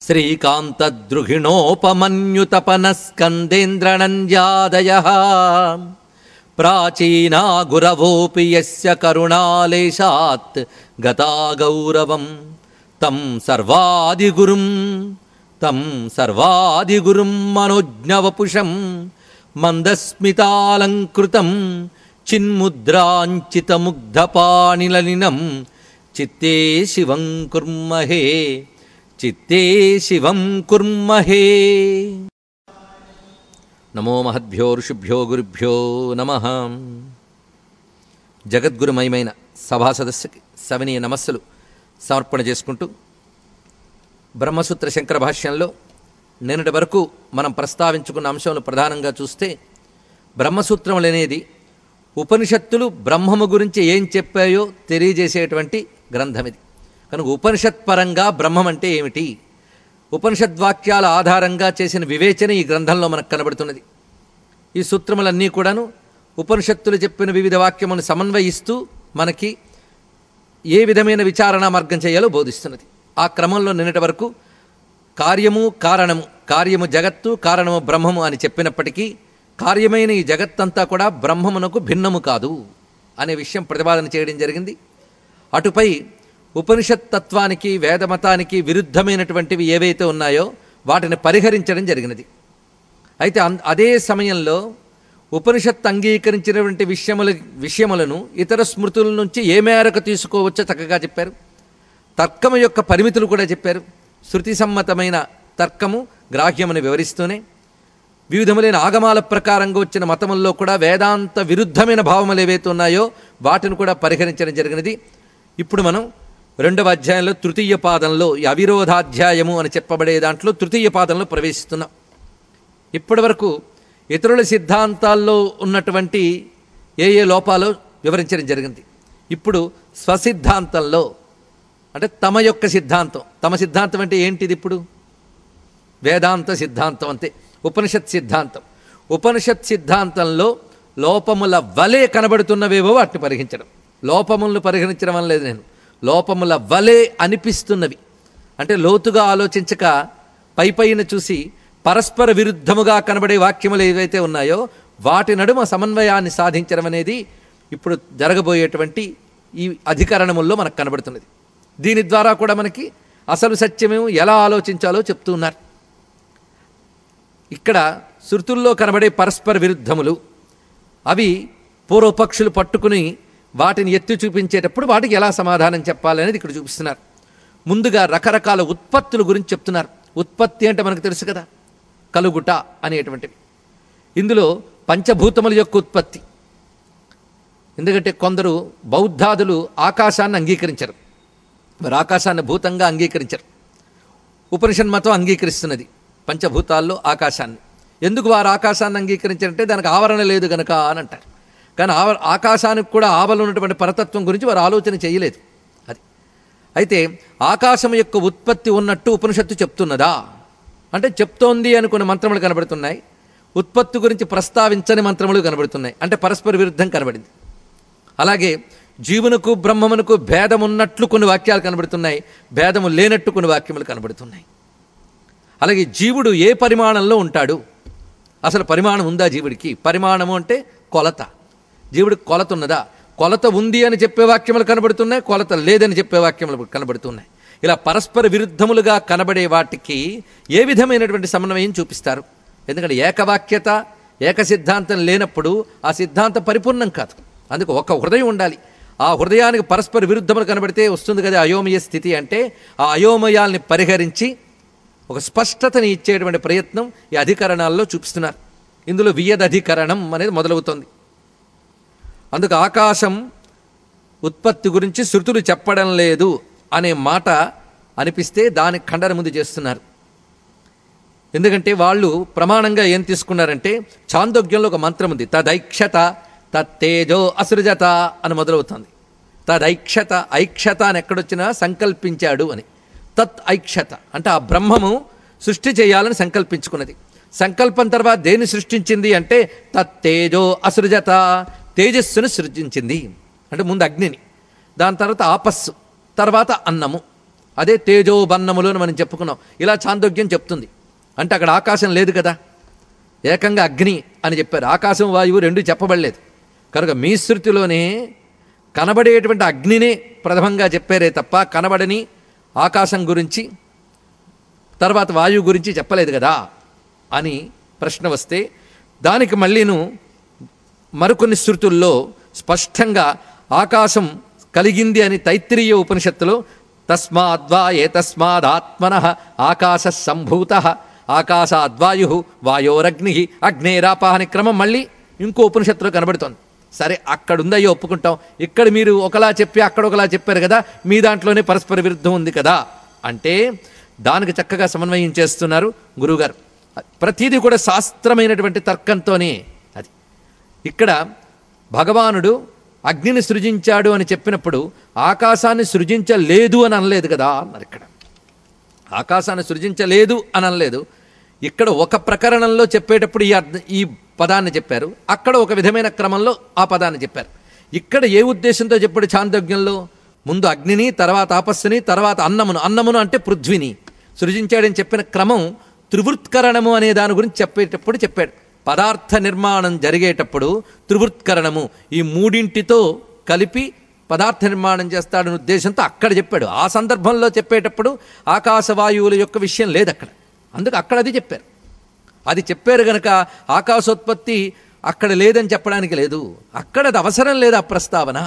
శ్రీకాంతద్రుహిణోపమన్యుతపనస్కందేంద్రనంద్యాదయ ప్రాచీనా గురవోపి యస్య కరుణాలేశాత్ గతా గౌరవం తం సర్వాదిగురుం తం సర్వాదిగురుం మనోజ్ఞవపుషం మందస్మితాలంకృతం చిన్ముద్రాంచితముగ్ధపాణిలలినం చిత్తే శివం కుర్మహే చిత్తే శివం కుర్మహే నమో మహద్భ్యో ఋషిభ్యో గురుభ్యో నమ జగద్గురుమయమైన సభా సదస్సుకి సవనీయ నమస్సులు సమర్పణ చేసుకుంటూ బ్రహ్మసూత్ర శంకర భాష్యంలో నిన్నటి వరకు మనం ప్రస్తావించుకున్న అంశంలో ప్రధానంగా చూస్తే బ్రహ్మసూత్రములు అనేది ఉపనిషత్తులు బ్రహ్మము గురించి ఏం చెప్పాయో తెలియజేసేటువంటి గ్రంథం ఇది కనుక ఉపనిషత్ పరంగా బ్రహ్మం అంటే ఏమిటి ఉపనిషద్వాక్యాల ఆధారంగా చేసిన వివేచన ఈ గ్రంథంలో మనకు కనబడుతున్నది ఈ సూత్రములన్నీ కూడాను ఉపనిషత్తులు చెప్పిన వివిధ వాక్యములను సమన్వయిస్తూ మనకి ఏ విధమైన విచారణ మార్గం చేయాలో బోధిస్తున్నది ఆ క్రమంలో నిన్నటి వరకు కార్యము కారణము కార్యము జగత్తు కారణము బ్రహ్మము అని చెప్పినప్పటికీ కార్యమైన ఈ జగత్తంతా కూడా బ్రహ్మమునకు భిన్నము కాదు అనే విషయం ప్రతిపాదన చేయడం జరిగింది అటుపై ఉపనిషత్ తత్వానికి వేదమతానికి విరుద్ధమైనటువంటివి ఏవైతే ఉన్నాయో వాటిని పరిహరించడం జరిగినది అయితే అన్- అదే సమయంలో ఉపనిషత్ అంగీకరించినటువంటి విషయముల విషయములను ఇతర స్మృతుల నుంచి ఏ మేరకు తీసుకోవచ్చో చక్కగా చెప్పారు తర్కము యొక్క పరిమితులు కూడా చెప్పారు శృతి సమ్మతమైన తర్కము గ్రాహ్యమని వివరిస్తూనే వివిధములైన ఆగమాల ప్రకారంగా వచ్చిన మతముల్లో కూడా వేదాంత విరుద్ధమైన భావములు ఏవైతే ఉన్నాయో వాటిని కూడా పరిహరించడం జరిగినది ఇప్పుడు మనం రెండవ అధ్యాయంలో తృతీయ పాదంలో ఈ అవిరోధాధ్యాయము అని చెప్పబడే దాంట్లో తృతీయ పాదంలో ప్రవేశిస్తున్నాం ఇప్పటి వరకు ఇతరుల సిద్ధాంతాల్లో ఉన్నటువంటి ఏ ఏ లోపాలో వివరించడం జరిగింది ఇప్పుడు స్వసిద్ధాంతంలో అంటే తమ యొక్క సిద్ధాంతం తమ సిద్ధాంతం అంటే ఏంటిది ఇప్పుడు వేదాంత సిద్ధాంతం అంతే ఉపనిషత్ సిద్ధాంతం ఉపనిషత్ సిద్ధాంతంలో లోపముల వలె కనబడుతున్నవేవో వాటిని పరిహరించడం లోపములను పరిగణించడం వల్ల లేదు నేను లోపముల వలె అనిపిస్తున్నవి అంటే లోతుగా ఆలోచించక పై పైన చూసి పరస్పర విరుద్ధముగా కనబడే వాక్యములు ఏవైతే ఉన్నాయో వాటి నడుమ సమన్వయాన్ని సాధించడం అనేది ఇప్పుడు జరగబోయేటువంటి ఈ అధికరణముల్లో మనకు కనబడుతున్నది దీని ద్వారా కూడా మనకి అసలు సత్యమేమో ఎలా ఆలోచించాలో చెప్తూ ఉన్నారు ఇక్కడ శృతుల్లో కనబడే పరస్పర విరుద్ధములు అవి పూర్వపక్షులు పట్టుకుని వాటిని ఎత్తి చూపించేటప్పుడు వాటికి ఎలా సమాధానం చెప్పాలనేది ఇక్కడ చూపిస్తున్నారు ముందుగా రకరకాల ఉత్పత్తుల గురించి చెప్తున్నారు ఉత్పత్తి అంటే మనకు తెలుసు కదా కలుగుట అనేటువంటివి ఇందులో పంచభూతముల యొక్క ఉత్పత్తి ఎందుకంటే కొందరు బౌద్ధాదులు ఆకాశాన్ని అంగీకరించరు మరి ఆకాశాన్ని భూతంగా అంగీకరించరు ఉపనిషత్ మతం అంగీకరిస్తున్నది పంచభూతాల్లో ఆకాశాన్ని ఎందుకు వారు ఆకాశాన్ని అంగీకరించారంటే దానికి ఆవరణ లేదు గనక అని అంటారు కానీ ఆవ ఆకాశానికి కూడా ఆవరణ ఉన్నటువంటి పరతత్వం గురించి వారు ఆలోచన చేయలేదు అది అయితే ఆకాశం యొక్క ఉత్పత్తి ఉన్నట్టు ఉపనిషత్తు చెప్తున్నదా అంటే చెప్తోంది అనుకున్న మంత్రములు కనబడుతున్నాయి ఉత్పత్తి గురించి ప్రస్తావించని మంత్రములు కనబడుతున్నాయి అంటే పరస్పర విరుద్ధం కనబడింది అలాగే జీవునకు బ్రహ్మమునకు భేదం ఉన్నట్లు కొన్ని వాక్యాలు కనబడుతున్నాయి భేదము లేనట్టు కొన్ని వాక్యములు కనబడుతున్నాయి అలాగే జీవుడు ఏ పరిమాణంలో ఉంటాడు అసలు పరిమాణం ఉందా జీవుడికి పరిమాణము అంటే కొలత జీవుడికి కొలత ఉన్నదా కొలత ఉంది అని చెప్పే వాక్యములు కనబడుతున్నాయి కొలత లేదని చెప్పే వాక్యములు కనబడుతున్నాయి ఇలా పరస్పర విరుద్ధములుగా కనబడే వాటికి ఏ విధమైనటువంటి సమన్వయం చూపిస్తారు ఎందుకంటే ఏకవాక్యత ఏక సిద్ధాంతం లేనప్పుడు ఆ సిద్ధాంతం పరిపూర్ణం కాదు అందుకు ఒక హృదయం ఉండాలి ఆ హృదయానికి పరస్పర విరుద్ధములు కనబడితే వస్తుంది కదా అయోమయ స్థితి అంటే ఆ అయోమయాల్ని పరిహరించి ఒక స్పష్టతని ఇచ్చేటువంటి ప్రయత్నం ఈ అధికరణాల్లో చూపిస్తున్నారు ఇందులో వియదధికరణం అనేది మొదలవుతోంది అందుకు ఆకాశం ఉత్పత్తి గురించి శృతులు చెప్పడం లేదు అనే మాట అనిపిస్తే దానికి ఖండన ముందు చేస్తున్నారు ఎందుకంటే వాళ్ళు ప్రమాణంగా ఏం తీసుకున్నారంటే చాందోగ్యంలో ఒక మంత్రం ఉంది తదైక్షత తత్తేజో అసృజత అని మొదలవుతుంది తదైక్షత ఐక్షత అని ఎక్కడొచ్చినా సంకల్పించాడు అని తత్ ఐక్షత అంటే ఆ బ్రహ్మము సృష్టి చేయాలని సంకల్పించుకున్నది సంకల్పం తర్వాత దేన్ని సృష్టించింది అంటే తత్తేజో అసృజత తేజస్సును సృజించింది అంటే ముందు అగ్నిని దాని తర్వాత ఆపస్సు తర్వాత అన్నము అదే తేజోబన్నములు అని మనం చెప్పుకున్నాం ఇలా చాందోగ్యం చెప్తుంది అంటే అక్కడ ఆకాశం లేదు కదా ఏకంగా అగ్ని అని చెప్పారు ఆకాశం వాయువు రెండు చెప్పబడలేదు కనుక మీ శృతిలోనే కనబడేటువంటి అగ్నినే ప్రథమంగా చెప్పారే తప్ప కనబడని ఆకాశం గురించి తర్వాత వాయువు గురించి చెప్పలేదు కదా అని ప్రశ్న వస్తే దానికి మళ్ళీను మరికొన్ని శృతుల్లో స్పష్టంగా ఆకాశం కలిగింది అని తైత్తిరీయ ఉపనిషత్తులో తస్మాద్వా ఏతస్మాదాత్మన ఆకాశ సంభూత ఆకాశాద్వాయు వాయోరగ్ని అగ్నేరాప అని క్రమం మళ్ళీ ఇంకో ఉపనిషత్తులో కనబడుతోంది సరే అక్కడుందయ్యో ఒప్పుకుంటాం ఇక్కడ మీరు ఒకలా చెప్పి అక్కడ ఒకలా చెప్పారు కదా మీ దాంట్లోనే పరస్పర విరుద్ధం ఉంది కదా అంటే దానికి చక్కగా సమన్వయం చేస్తున్నారు గురువుగారు ప్రతిదీ కూడా శాస్త్రమైనటువంటి తర్కంతోనే అది ఇక్కడ భగవానుడు అగ్నిని సృజించాడు అని చెప్పినప్పుడు ఆకాశాన్ని సృజించలేదు అని అనలేదు కదా అన్నారు ఇక్కడ ఆకాశాన్ని సృజించలేదు అని అనలేదు ఇక్కడ ఒక ప్రకరణంలో చెప్పేటప్పుడు ఈ అర్థ ఈ పదాన్ని చెప్పారు అక్కడ ఒక విధమైన క్రమంలో ఆ పదాన్ని చెప్పారు ఇక్కడ ఏ ఉద్దేశంతో చెప్పాడు చాందోగ్యంలో ముందు అగ్నిని తర్వాత ఆపస్సుని తర్వాత అన్నమును అన్నమును అంటే పృథ్వీని సృజించాడని చెప్పిన క్రమం త్రివృత్కరణము అనే దాని గురించి చెప్పేటప్పుడు చెప్పాడు పదార్థ నిర్మాణం జరిగేటప్పుడు త్రివృత్కరణము ఈ మూడింటితో కలిపి పదార్థ నిర్మాణం చేస్తాడనే ఉద్దేశంతో అక్కడ చెప్పాడు ఆ సందర్భంలో చెప్పేటప్పుడు ఆకాశవాయువుల యొక్క విషయం లేదు అక్కడ అందుకు అక్కడ అది చెప్పారు అది చెప్పారు గనక ఆకాశోత్పత్తి అక్కడ లేదని చెప్పడానికి లేదు అక్కడ అది అవసరం లేదు ఆ ప్రస్తావన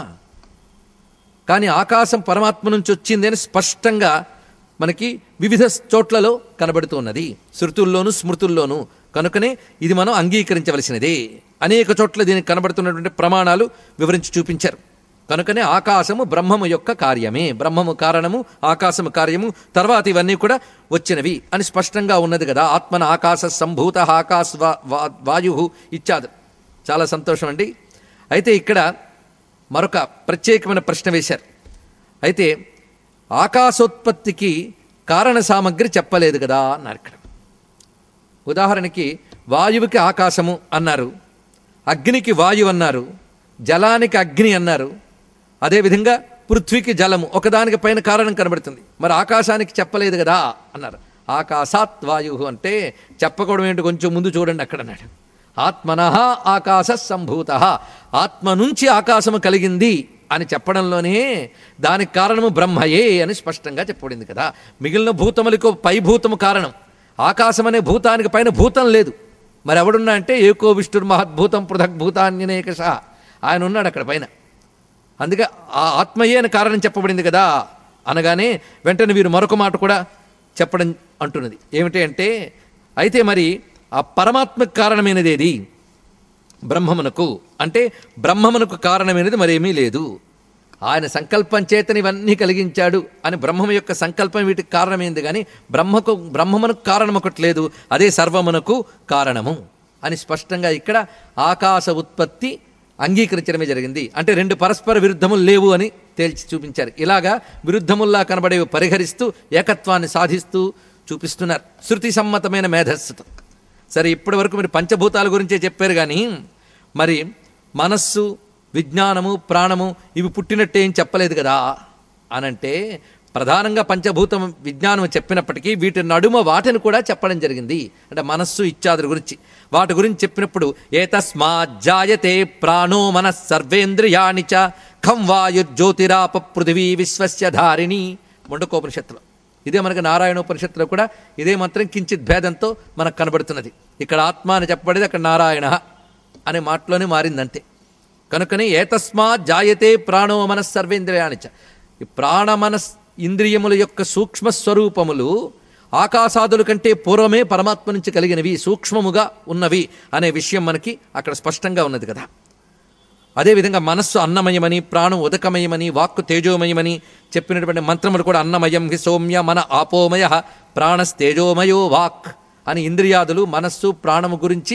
కానీ ఆకాశం పరమాత్మ నుంచి వచ్చింది అని స్పష్టంగా మనకి వివిధ చోట్లలో కనబడుతున్నది శృతుల్లోనూ స్మృతుల్లోనూ కనుకనే ఇది మనం అంగీకరించవలసినదే అనేక చోట్ల దీనికి కనబడుతున్నటువంటి ప్రమాణాలు వివరించి చూపించారు కనుకనే ఆకాశము బ్రహ్మము యొక్క కార్యమే బ్రహ్మము కారణము ఆకాశము కార్యము తర్వాత ఇవన్నీ కూడా వచ్చినవి అని స్పష్టంగా ఉన్నది కదా ఆత్మన ఆకాశ సంభూత ఆకాశ వాయు ఇత్యాదు చాలా సంతోషం అండి అయితే ఇక్కడ మరొక ప్రత్యేకమైన ప్రశ్న వేశారు అయితే ఆకాశోత్పత్తికి కారణ సామగ్రి చెప్పలేదు కదా అన్నారు ఇక్కడ ఉదాహరణకి వాయువుకి ఆకాశము అన్నారు అగ్నికి వాయువు అన్నారు జలానికి అగ్ని అన్నారు అదేవిధంగా పృథ్వీకి జలము ఒకదానికి పైన కారణం కనబడుతుంది మరి ఆకాశానికి చెప్పలేదు కదా అన్నారు ఆకాశాత్ వాయు అంటే చెప్పకూడదు ఏంటి కొంచెం ముందు చూడండి అక్కడ అన్నాడు ఆత్మన ఆకాశ సంభూత ఆత్మ నుంచి ఆకాశము కలిగింది అని చెప్పడంలోనే దానికి కారణము బ్రహ్మయే అని స్పష్టంగా చెప్పబడింది కదా మిగిలిన భూతములకు పై భూతము కారణం ఆకాశం అనే భూతానికి పైన భూతం లేదు మరి ఎవడున్నా అంటే ఏకో విష్ణుర్ మహద్భూతం పృథక్ భూతాన్యనేకష ఆయన ఉన్నాడు అక్కడ పైన అందుకే ఆ ఆత్మయే అని కారణం చెప్పబడింది కదా అనగానే వెంటనే వీరు మరొక మాట కూడా చెప్పడం అంటున్నది ఏమిటి అంటే అయితే మరి ఆ పరమాత్మకు కారణమైనది ఏది బ్రహ్మమునకు అంటే బ్రహ్మమునకు కారణమైనది మరేమీ లేదు ఆయన సంకల్పం చేతని ఇవన్నీ కలిగించాడు అని బ్రహ్మము యొక్క సంకల్పం వీటికి కారణమైంది కానీ బ్రహ్మకు బ్రహ్మమునకు కారణం ఒకటి లేదు అదే సర్వమునకు కారణము అని స్పష్టంగా ఇక్కడ ఆకాశ ఉత్పత్తి అంగీకరించడమే జరిగింది అంటే రెండు పరస్పర విరుద్ధములు లేవు అని తేల్చి చూపించారు ఇలాగా విరుద్ధముల్లా కనబడేవి పరిహరిస్తూ ఏకత్వాన్ని సాధిస్తూ చూపిస్తున్నారు శృతి సమ్మతమైన మేధస్సుతో సరే ఇప్పటి వరకు మీరు పంచభూతాల గురించే చెప్పారు కానీ మరి మనస్సు విజ్ఞానము ప్రాణము ఇవి పుట్టినట్టే ఏం చెప్పలేదు కదా అనంటే ప్రధానంగా పంచభూతం విజ్ఞానం చెప్పినప్పటికీ వీటి నడుమ వాటిని కూడా చెప్పడం జరిగింది అంటే మనస్సు ఇత్యాదుల గురించి వాటి గురించి చెప్పినప్పుడు ఏతస్మాజ్జాయతే ప్రాణో మన సర్వేంద్రియాణి చ ఖం వాయుర్జ్యోతిరాప పృథివీ విశ్వస్య ధారిణి ముండకోపనిషత్తులో ఇదే మనకు నారాయణోపనిషత్తులో కూడా ఇదే మాత్రం కించిత్ భేదంతో మనకు కనబడుతున్నది ఇక్కడ ఆత్మ అని చెప్పబడేది అక్కడ నారాయణ అనే మాటలోనే మారిందంతే కనుకనే ఏతస్మాత్ జాయతే ప్రాణో మనస్ సర్వేంద్రియానిచ ఈ ప్రాణ మనస్ ఇంద్రియముల యొక్క సూక్ష్మ స్వరూపములు ఆకాశాదుల కంటే పూర్వమే పరమాత్మ నుంచి కలిగినవి సూక్ష్మముగా ఉన్నవి అనే విషయం మనకి అక్కడ స్పష్టంగా ఉన్నది కదా అదేవిధంగా మనస్సు అన్నమయమని ప్రాణం ఉదకమయమని వాక్కు తేజోమయమని చెప్పినటువంటి మంత్రములు కూడా అన్నమయం హి సౌమ్య మన ఆపోమయ ప్రాణస్తేజోమయో వాక్ అని ఇంద్రియాదులు మనస్సు ప్రాణము గురించి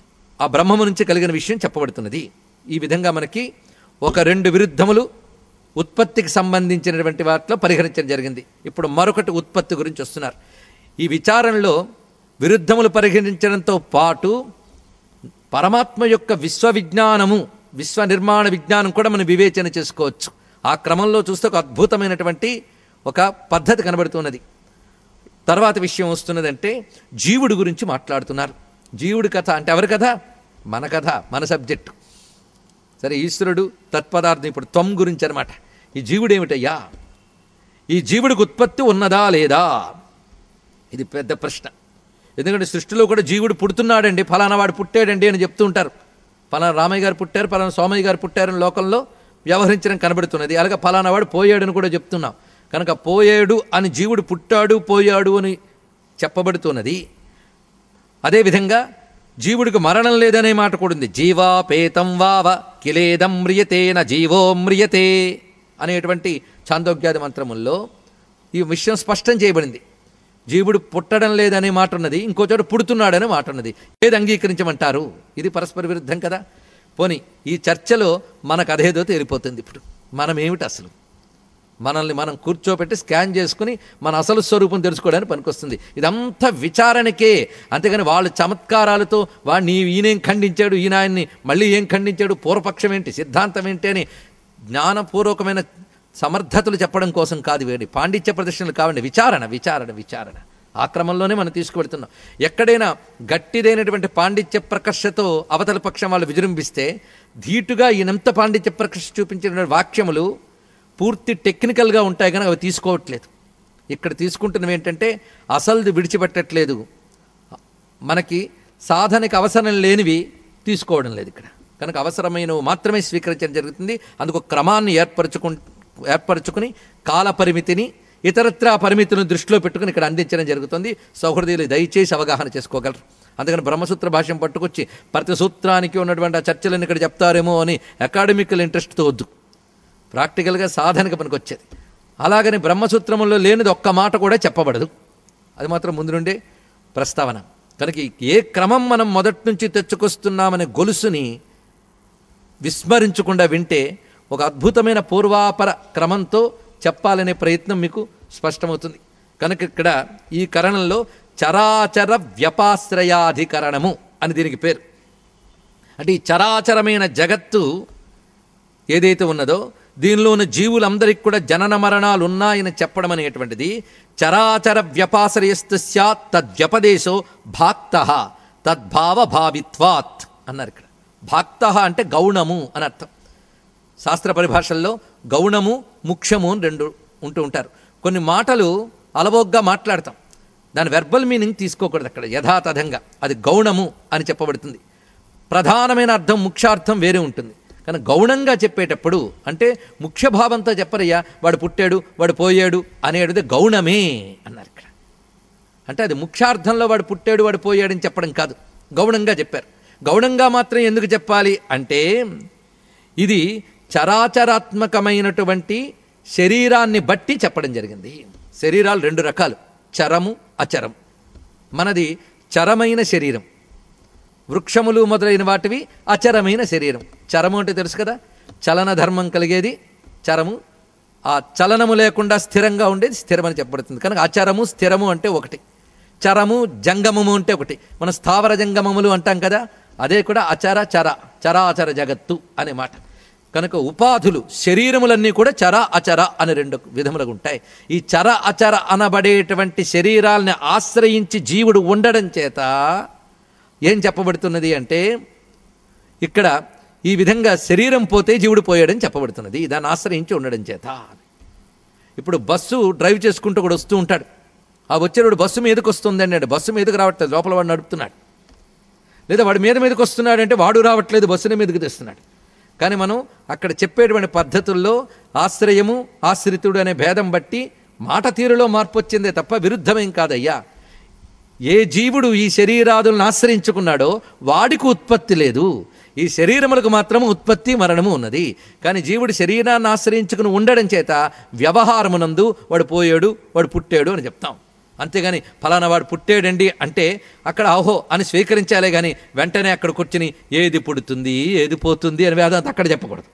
ఆ బ్రహ్మము నుంచి కలిగిన విషయం చెప్పబడుతున్నది ఈ విధంగా మనకి ఒక రెండు విరుద్ధములు ఉత్పత్తికి సంబంధించినటువంటి వాటిలో పరిహరించడం జరిగింది ఇప్పుడు మరొకటి ఉత్పత్తి గురించి వస్తున్నారు ఈ విచారణలో విరుద్ధములు పరిహరించడంతో పాటు పరమాత్మ యొక్క విశ్వవిజ్ఞానము విశ్వ నిర్మాణ విజ్ఞానం కూడా మనం వివేచన చేసుకోవచ్చు ఆ క్రమంలో చూస్తే ఒక అద్భుతమైనటువంటి ఒక పద్ధతి కనబడుతున్నది తర్వాత విషయం వస్తున్నదంటే జీవుడి గురించి మాట్లాడుతున్నారు జీవుడి కథ అంటే ఎవరి కథ మన కథ మన సబ్జెక్టు సరే ఈశ్వరుడు తత్పదార్థం ఇప్పుడు త్వం గురించి అనమాట ఈ జీవుడు ఏమిటయ్యా ఈ జీవుడికి ఉత్పత్తి ఉన్నదా లేదా ఇది పెద్ద ప్రశ్న ఎందుకంటే సృష్టిలో కూడా జీవుడు పుడుతున్నాడండి ఫలానా వాడు పుట్టాడండి అని చెప్తూ ఉంటారు ఫలానా రామయ్య గారు పుట్టారు ఫలానా సోమయ్య గారు పుట్టారని లోకంలో వ్యవహరించడం కనబడుతున్నది అలాగే ఫలానా వాడు పోయాడని కూడా చెప్తున్నాం కనుక పోయాడు అని జీవుడు పుట్టాడు పోయాడు అని చెప్పబడుతున్నది అదేవిధంగా జీవుడికి మరణం లేదనే మాట కూడా ఉంది జీవాపేతం వావ కిలేదం మ్రియతే న జీవో మ్రియతే అనేటువంటి ఛాందోగ్యాది మంత్రముల్లో ఈ విషయం స్పష్టం చేయబడింది జీవుడు పుట్టడం లేదనే మాట ఉన్నది ఇంకో చోట పుడుతున్నాడనే మాట ఉన్నది ఏది అంగీకరించమంటారు ఇది పరస్పర విరుద్ధం కదా పోని ఈ చర్చలో మనకు అదేదో తేలిపోతుంది ఇప్పుడు మనం ఏమిటి అసలు మనల్ని మనం కూర్చోబెట్టి స్కాన్ చేసుకుని మన అసలు స్వరూపం తెలుసుకోవడానికి పనికొస్తుంది ఇదంతా విచారణకే అంతేగాని వాళ్ళు చమత్కారాలతో వాడిని ఈయనేం ఖండించాడు ఈయన ఆయన్ని మళ్ళీ ఏం ఖండించాడు పూర్వపక్షం ఏంటి సిద్ధాంతం ఏంటి అని జ్ఞానపూర్వకమైన సమర్థతలు చెప్పడం కోసం కాదు వేడి పాండిత్య ప్రదర్శనలు కావండి విచారణ విచారణ విచారణ ఆ క్రమంలోనే మనం తీసుకువెడుతున్నాం ఎక్కడైనా గట్టిదైనటువంటి పాండిత్య ప్రకర్షతో అవతల పక్షం వాళ్ళు విజృంభిస్తే ధీటుగా ఈయనంత పాండిత్య ప్రకర్ష చూపించిన వాక్యములు పూర్తి టెక్నికల్గా ఉంటాయి కనుక అవి తీసుకోవట్లేదు ఇక్కడ తీసుకుంటున్నవి ఏంటంటే అసలుది విడిచిపెట్టట్లేదు మనకి సాధనకి అవసరం లేనివి తీసుకోవడం లేదు ఇక్కడ కనుక అవసరమైనవి మాత్రమే స్వీకరించడం జరుగుతుంది అందుకు క్రమాన్ని ఏర్పరచుకు ఏర్పరచుకుని కాల పరిమితిని ఇతరత్రా పరిమితులను దృష్టిలో పెట్టుకుని ఇక్కడ అందించడం జరుగుతుంది సౌహృదయులు దయచేసి అవగాహన చేసుకోగలరు అందుకని బ్రహ్మసూత్ర భాష్యం పట్టుకొచ్చి ప్రతి సూత్రానికి ఉన్నటువంటి ఆ చర్చలను ఇక్కడ చెప్తారేమో అని అకాడమికల్ ఇంట్రెస్ట్తో వద్దు ప్రాక్టికల్గా సాధనకు పనికొచ్చేది అలాగని బ్రహ్మసూత్రములో లేనిది ఒక్క మాట కూడా చెప్పబడదు అది మాత్రం ముందు నుండే ప్రస్తావన కనుక ఏ క్రమం మనం మొదటి నుంచి తెచ్చుకొస్తున్నామనే గొలుసుని విస్మరించకుండా వింటే ఒక అద్భుతమైన పూర్వాపర క్రమంతో చెప్పాలనే ప్రయత్నం మీకు స్పష్టమవుతుంది కనుక ఇక్కడ ఈ కరణంలో చరాచర వ్యపాశ్రయాధికరణము అని దీనికి పేరు అంటే ఈ చరాచరమైన జగత్తు ఏదైతే ఉన్నదో దీనిలో ఉన్న జీవులందరికీ కూడా జనన మరణాలు ఉన్నాయని చెప్పడం అనేటువంటిది చరాచర వ్యపాశ్రయస్తు స్యాత్ తద్వ్యపదేశో భాక్త తద్భావ భావిత్వాత్ అన్నారు ఇక్కడ భాక్త అంటే గౌణము అని అర్థం శాస్త్ర పరిభాషల్లో గౌణము ముఖ్యము అని రెండు ఉంటూ ఉంటారు కొన్ని మాటలు అలవోగ్గా మాట్లాడతాం దాని వెర్బల్ మీనింగ్ తీసుకోకూడదు అక్కడ యథాతథంగా అది గౌణము అని చెప్పబడుతుంది ప్రధానమైన అర్థం ముఖ్యార్థం వేరే ఉంటుంది కానీ గౌణంగా చెప్పేటప్పుడు అంటే ముఖ్య భావంతో చెప్పరయ్యా వాడు పుట్టాడు వాడు పోయాడు అనేటిది గౌణమే అన్నారు ఇక్కడ అంటే అది ముఖ్యార్థంలో వాడు పుట్టాడు వాడు పోయాడని చెప్పడం కాదు గౌణంగా చెప్పారు గౌణంగా మాత్రం ఎందుకు చెప్పాలి అంటే ఇది చరాచరాత్మకమైనటువంటి శరీరాన్ని బట్టి చెప్పడం జరిగింది శరీరాలు రెండు రకాలు చరము అచరం మనది చరమైన శరీరం వృక్షములు మొదలైన వాటివి అచరమైన శరీరం చరము అంటే తెలుసు కదా చలన ధర్మం కలిగేది చరము ఆ చలనము లేకుండా స్థిరంగా ఉండేది స్థిరమని చెప్పబడుతుంది కనుక అచరము స్థిరము అంటే ఒకటి చరము జంగమము అంటే ఒకటి మన స్థావర జంగమములు అంటాం కదా అదే కూడా అచర చర చరాచర జగత్తు అనే మాట కనుక ఉపాధులు శరీరములన్నీ కూడా చర అచర అని రెండు విధములుగా ఉంటాయి ఈ చర అచర అనబడేటువంటి శరీరాల్ని ఆశ్రయించి జీవుడు ఉండడం చేత ఏం చెప్పబడుతున్నది అంటే ఇక్కడ ఈ విధంగా శరీరం పోతే జీవుడు పోయాడని చెప్పబడుతున్నది దాన్ని ఆశ్రయించి ఉండడం చేత ఇప్పుడు బస్సు డ్రైవ్ చేసుకుంటూ కూడా వస్తూ ఉంటాడు ఆ వచ్చేవాడు బస్సు మీదకి వస్తుంది అన్నాడు బస్సు మీదకి రావట్లేదు లోపల వాడు నడుపుతున్నాడు లేదా వాడి మీద మీదకి వస్తున్నాడంటే వాడు రావట్లేదు బస్సుని మీదకి తెస్తున్నాడు కానీ మనం అక్కడ చెప్పేటువంటి పద్ధతుల్లో ఆశ్రయము ఆశ్రితుడు అనే భేదం బట్టి మాట తీరులో మార్పు వచ్చిందే తప్ప విరుద్ధమేం కాదయ్యా ఏ జీవుడు ఈ శరీరాదులను ఆశ్రయించుకున్నాడో వాడికి ఉత్పత్తి లేదు ఈ శరీరములకు మాత్రం ఉత్పత్తి మరణము ఉన్నది కానీ జీవుడు శరీరాన్ని ఆశ్రయించుకుని ఉండడం చేత వ్యవహారమునందు వాడు పోయాడు వాడు పుట్టాడు అని చెప్తాం అంతేగాని ఫలానా వాడు పుట్టాడండి అంటే అక్కడ ఆహో అని స్వీకరించాలే కానీ వెంటనే అక్కడ కూర్చుని ఏది పుడుతుంది ఏది పోతుంది అని వేదాంత అక్కడ చెప్పకూడదు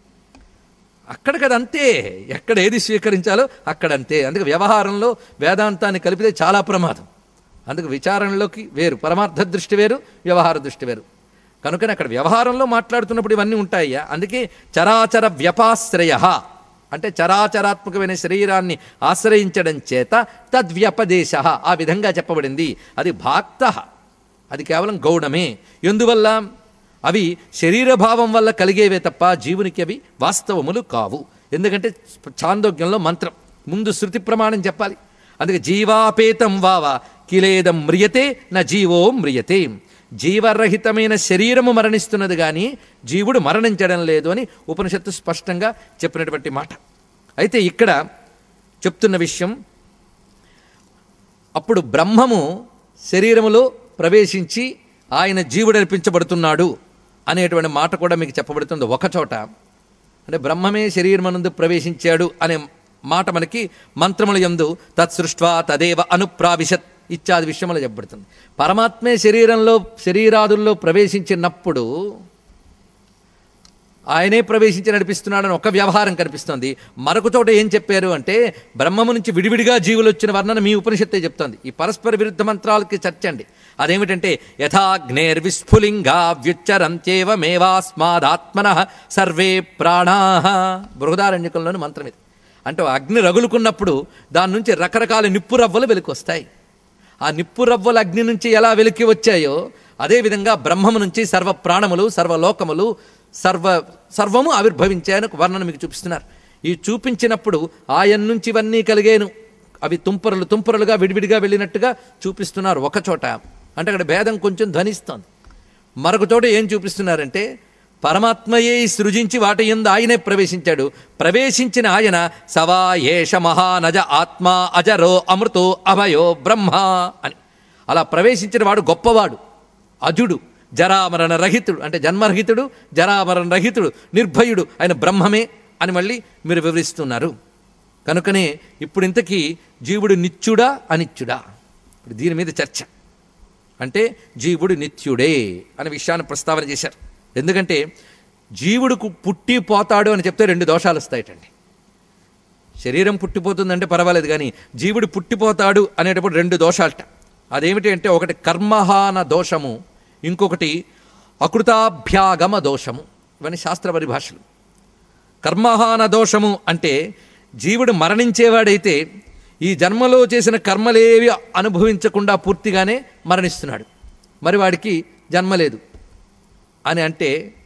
అక్కడ కదా అంతే ఎక్కడ ఏది స్వీకరించాలో అక్కడ అంతే అందుకే వ్యవహారంలో వేదాంతాన్ని కలిపితే చాలా ప్రమాదం అందుకు విచారణలోకి వేరు పరమార్థ దృష్టి వేరు వ్యవహార దృష్టి వేరు కనుకనే అక్కడ వ్యవహారంలో మాట్లాడుతున్నప్పుడు ఇవన్నీ ఉంటాయ్యా అందుకే చరాచర వ్యపాశ్రయ అంటే చరాచరాత్మకమైన శరీరాన్ని ఆశ్రయించడం చేత తద్వ్యపదేశ ఆ విధంగా చెప్పబడింది అది భాక్త అది కేవలం గౌడమే ఎందువల్ల అవి శరీరభావం వల్ల కలిగేవే తప్ప జీవునికి అవి వాస్తవములు కావు ఎందుకంటే చాందోగ్యంలో మంత్రం ముందు శృతి ప్రమాణం చెప్పాలి అందుకే జీవాపేతం వావ కిలేదం మ్రియతే నా జీవో మ్రియతే జీవరహితమైన శరీరము మరణిస్తున్నది కానీ జీవుడు మరణించడం లేదు అని ఉపనిషత్తు స్పష్టంగా చెప్పినటువంటి మాట అయితే ఇక్కడ చెప్తున్న విషయం అప్పుడు బ్రహ్మము శరీరములో ప్రవేశించి ఆయన జీవుడు అర్పించబడుతున్నాడు అనేటువంటి మాట కూడా మీకు చెప్పబడుతుంది ఒకచోట అంటే బ్రహ్మమే శరీరమనందు ప్రవేశించాడు అనే మాట మనకి మంత్రముల యందు తత్సృష్ట్వా తదేవ అనుప్రావిశత్ ఇత్యాది విషయములు చెప్పబడుతుంది పరమాత్మే శరీరంలో శరీరాదుల్లో ప్రవేశించినప్పుడు ఆయనే ప్రవేశించి నడిపిస్తున్నాడని ఒక వ్యవహారం కనిపిస్తుంది మరొక చోట ఏం చెప్పారు అంటే బ్రహ్మము నుంచి విడివిడిగా జీవులు వచ్చిన వర్ణన మీ ఉపనిషత్తే చెప్తోంది ఈ పరస్పర విరుద్ధ మంత్రాలకి చర్చ అండి అదేమిటంటే యథాగ్నేర్విస్ఫులింగా వ్యుచ్చరంత్యేవమేవాస్మాదాత్మన సర్వే ప్రాణా బృహదారణ్యకంలోని మంత్రం ఇది అంటే అగ్ని రగులుకున్నప్పుడు దాని నుంచి రకరకాల నిప్పు రవ్వలు వెలికొస్తాయి ఆ నిప్పు రవ్వలు అగ్ని నుంచి ఎలా వెలికి వచ్చాయో అదేవిధంగా బ్రహ్మము నుంచి సర్వ ప్రాణములు సర్వలోకములు సర్వ సర్వము ఆవిర్భవించాయని ఒక వర్ణన మీకు చూపిస్తున్నారు ఈ చూపించినప్పుడు ఆయన నుంచి ఇవన్నీ కలిగేను అవి తుంపరలు తుంపరలుగా విడివిడిగా వెళ్ళినట్టుగా చూపిస్తున్నారు ఒక చోట అంటే అక్కడ భేదం కొంచెం ధ్వనిస్తోంది మరొక చోట ఏం చూపిస్తున్నారంటే పరమాత్మయే సృజించి వాటి ఎందు ఆయనే ప్రవేశించాడు ప్రవేశించిన ఆయన సవా ఏష మహానజ ఆత్మా అజరో అమృతో అభయో బ్రహ్మ అని అలా ప్రవేశించిన వాడు గొప్పవాడు అజుడు జరామరణ రహితుడు అంటే జన్మరహితుడు జరామరణ రహితుడు నిర్భయుడు ఆయన బ్రహ్మమే అని మళ్ళీ మీరు వివరిస్తున్నారు కనుకనే ఇప్పుడు ఇంతకీ జీవుడు నిత్యుడా అనిత్యుడా ఇప్పుడు దీని మీద చర్చ అంటే జీవుడు నిత్యుడే అనే విషయాన్ని ప్రస్తావన చేశారు ఎందుకంటే జీవుడుకు పుట్టి పోతాడు అని చెప్తే రెండు దోషాలు వస్తాయటండి శరీరం పుట్టిపోతుందంటే పర్వాలేదు కానీ జీవుడు పుట్టిపోతాడు అనేటప్పుడు రెండు దోషాలట అదేమిటి అంటే ఒకటి కర్మహాన దోషము ఇంకొకటి అకృతాభ్యాగమ దోషము ఇవన్నీ శాస్త్ర పరిభాషలు కర్మహాన దోషము అంటే జీవుడు మరణించేవాడైతే ఈ జన్మలో చేసిన కర్మలేవి అనుభవించకుండా పూర్తిగానే మరణిస్తున్నాడు మరి వాడికి జన్మ లేదు అని అంటే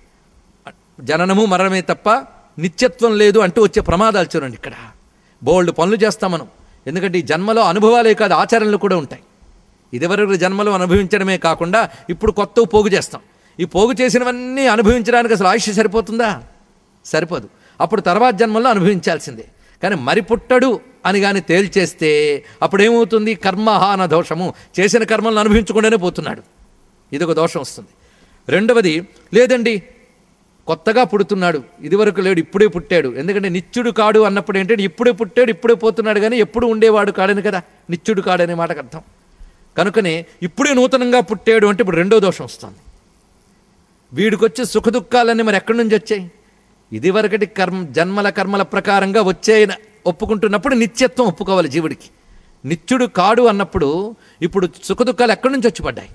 జననము మరణమే తప్ప నిత్యత్వం లేదు అంటూ వచ్చే ప్రమాదాలు చూడండి ఇక్కడ బోల్డ్ పనులు చేస్తాం మనం ఎందుకంటే ఈ జన్మలో అనుభవాలే కాదు ఆచరణలు కూడా ఉంటాయి ఇదివరకు జన్మలో అనుభవించడమే కాకుండా ఇప్పుడు కొత్త పోగు చేస్తాం ఈ పోగు చేసినవన్నీ అనుభవించడానికి అసలు ఆయుష్ సరిపోతుందా సరిపోదు అప్పుడు తర్వాత జన్మలో అనుభవించాల్సిందే కానీ మరి పుట్టడు అని కానీ తేల్చేస్తే అప్పుడేమవుతుంది కర్మహాన దోషము చేసిన కర్మలను అనుభవించకుండానే పోతున్నాడు ఇదొక దోషం వస్తుంది రెండవది లేదండి కొత్తగా పుడుతున్నాడు ఇదివరకు లేడు ఇప్పుడే పుట్టాడు ఎందుకంటే నిత్యుడు కాడు అన్నప్పుడు ఏంటంటే ఇప్పుడే పుట్టాడు ఇప్పుడే పోతున్నాడు కానీ ఎప్పుడు ఉండేవాడు కాడని కదా నిత్యుడు కాడనే మాటకు అర్థం కనుకనే ఇప్పుడే నూతనంగా పుట్టాడు అంటే ఇప్పుడు రెండో దోషం వస్తుంది వీడికొచ్చే సుఖ దుఃఖాలన్నీ మరి ఎక్కడి నుంచి వచ్చాయి ఇదివరకటి కర్మ జన్మల కర్మల ప్రకారంగా వచ్చాయని ఒప్పుకుంటున్నప్పుడు నిత్యత్వం ఒప్పుకోవాలి జీవుడికి నిత్యుడు కాడు అన్నప్పుడు ఇప్పుడు సుఖ దుఃఖాలు ఎక్కడి నుంచి వచ్చి పడ్డాయి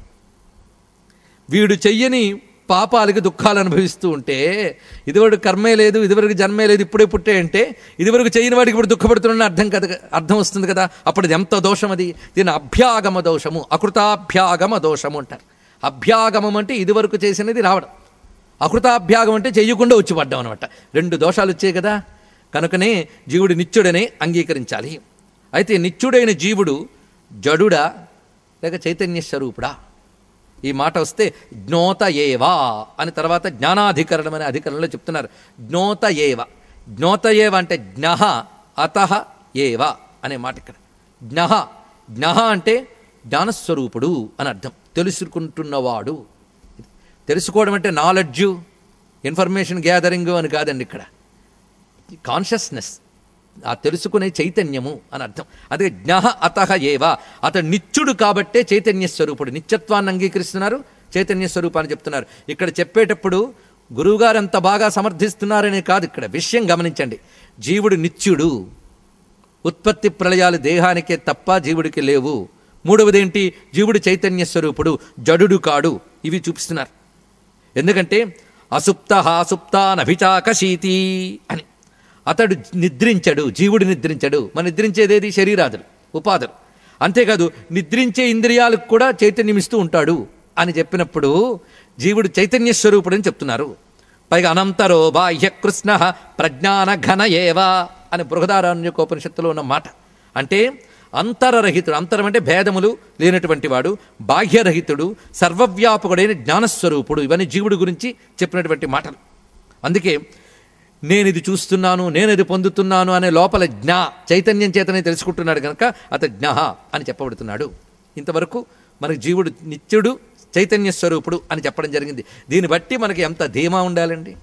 వీడు చెయ్యని పాపాలకి దుఃఖాలు అనుభవిస్తూ ఉంటే ఇదివరకు కర్మే లేదు ఇదివరకు జన్మే లేదు ఇప్పుడే పుట్టే అంటే ఇదివరకు చేయని వాడికి ఇప్పుడు దుఃఖపడుతున్న అర్థం కదా అర్థం వస్తుంది కదా అప్పుడు ఇది ఎంత దోషం అది దీని అభ్యాగమ దోషము అకృతాభ్యాగమ దోషము అంటారు అభ్యాగమం అంటే ఇదివరకు చేసినది రావడం అకృతాభ్యాగం అంటే చెయ్యకుండా వచ్చి పడ్డాం అనమాట రెండు దోషాలు వచ్చాయి కదా కనుకనే జీవుడు నిత్యుడనే అంగీకరించాలి అయితే నిత్యుడైన జీవుడు జడుడా లేక చైతన్య స్వరూపుడా ఈ మాట వస్తే జ్ఞోత ఏవా అని తర్వాత జ్ఞానాధికరణం అనే అధికరణంలో చెప్తున్నారు జ్ఞోత ఏవ జ్ఞోత ఏవ అంటే జ్ఞహ అత ఏవ అనే మాట ఇక్కడ జ్ఞహ జ్ఞహ అంటే జ్ఞానస్వరూపుడు అని అర్థం తెలుసుకుంటున్నవాడు తెలుసుకోవడం అంటే నాలెడ్జు ఇన్ఫర్మేషన్ గ్యాదరింగ్ అని కాదండి ఇక్కడ కాన్షియస్నెస్ ఆ తెలుసుకునే చైతన్యము అని అర్థం అదే జ్ఞహ అతహ ఏవ అతడు నిత్యుడు కాబట్టే చైతన్య స్వరూపుడు నిత్యత్వాన్ని అంగీకరిస్తున్నారు చైతన్య స్వరూపాన్ని చెప్తున్నారు ఇక్కడ చెప్పేటప్పుడు గురువుగారు ఎంత బాగా సమర్థిస్తున్నారనే కాదు ఇక్కడ విషయం గమనించండి జీవుడు నిత్యుడు ఉత్పత్తి ప్రళయాలు దేహానికే తప్ప జీవుడికి లేవు మూడవది ఏంటి జీవుడు చైతన్య స్వరూపుడు జడుడు కాడు ఇవి చూపిస్తున్నారు ఎందుకంటే అసుప్త సుప్తానభిచాకశీతి అని అతడు నిద్రించడు జీవుడు నిద్రించడు మన నిద్రించేదేది శరీరాదులు ఉపాధులు అంతేకాదు నిద్రించే ఇంద్రియాలకు కూడా చైతన్యం ఇస్తూ ఉంటాడు అని చెప్పినప్పుడు జీవుడు చైతన్య స్వరూపుడు అని చెప్తున్నారు పైగా అనంతరో బాహ్య కృష్ణ ప్రజ్ఞాన ఘన ఏవా అని బృహదారణ్యకోపనిషత్తులో ఉన్న మాట అంటే అంతరరహితుడు అంతరం అంటే భేదములు లేనటువంటి వాడు బాహ్యరహితుడు సర్వవ్యాపకుడైన జ్ఞానస్వరూపుడు ఇవన్నీ జీవుడి గురించి చెప్పినటువంటి మాటలు అందుకే నేను ఇది చూస్తున్నాను నేను ఇది పొందుతున్నాను అనే లోపల జ్ఞా చైతన్యం చేతనే తెలుసుకుంటున్నాడు కనుక అతడు జ్ఞ అని చెప్పబడుతున్నాడు ఇంతవరకు మనకు జీవుడు నిత్యుడు చైతన్య స్వరూపుడు అని చెప్పడం జరిగింది దీన్ని బట్టి మనకి ఎంత ధీమా ఉండాలండి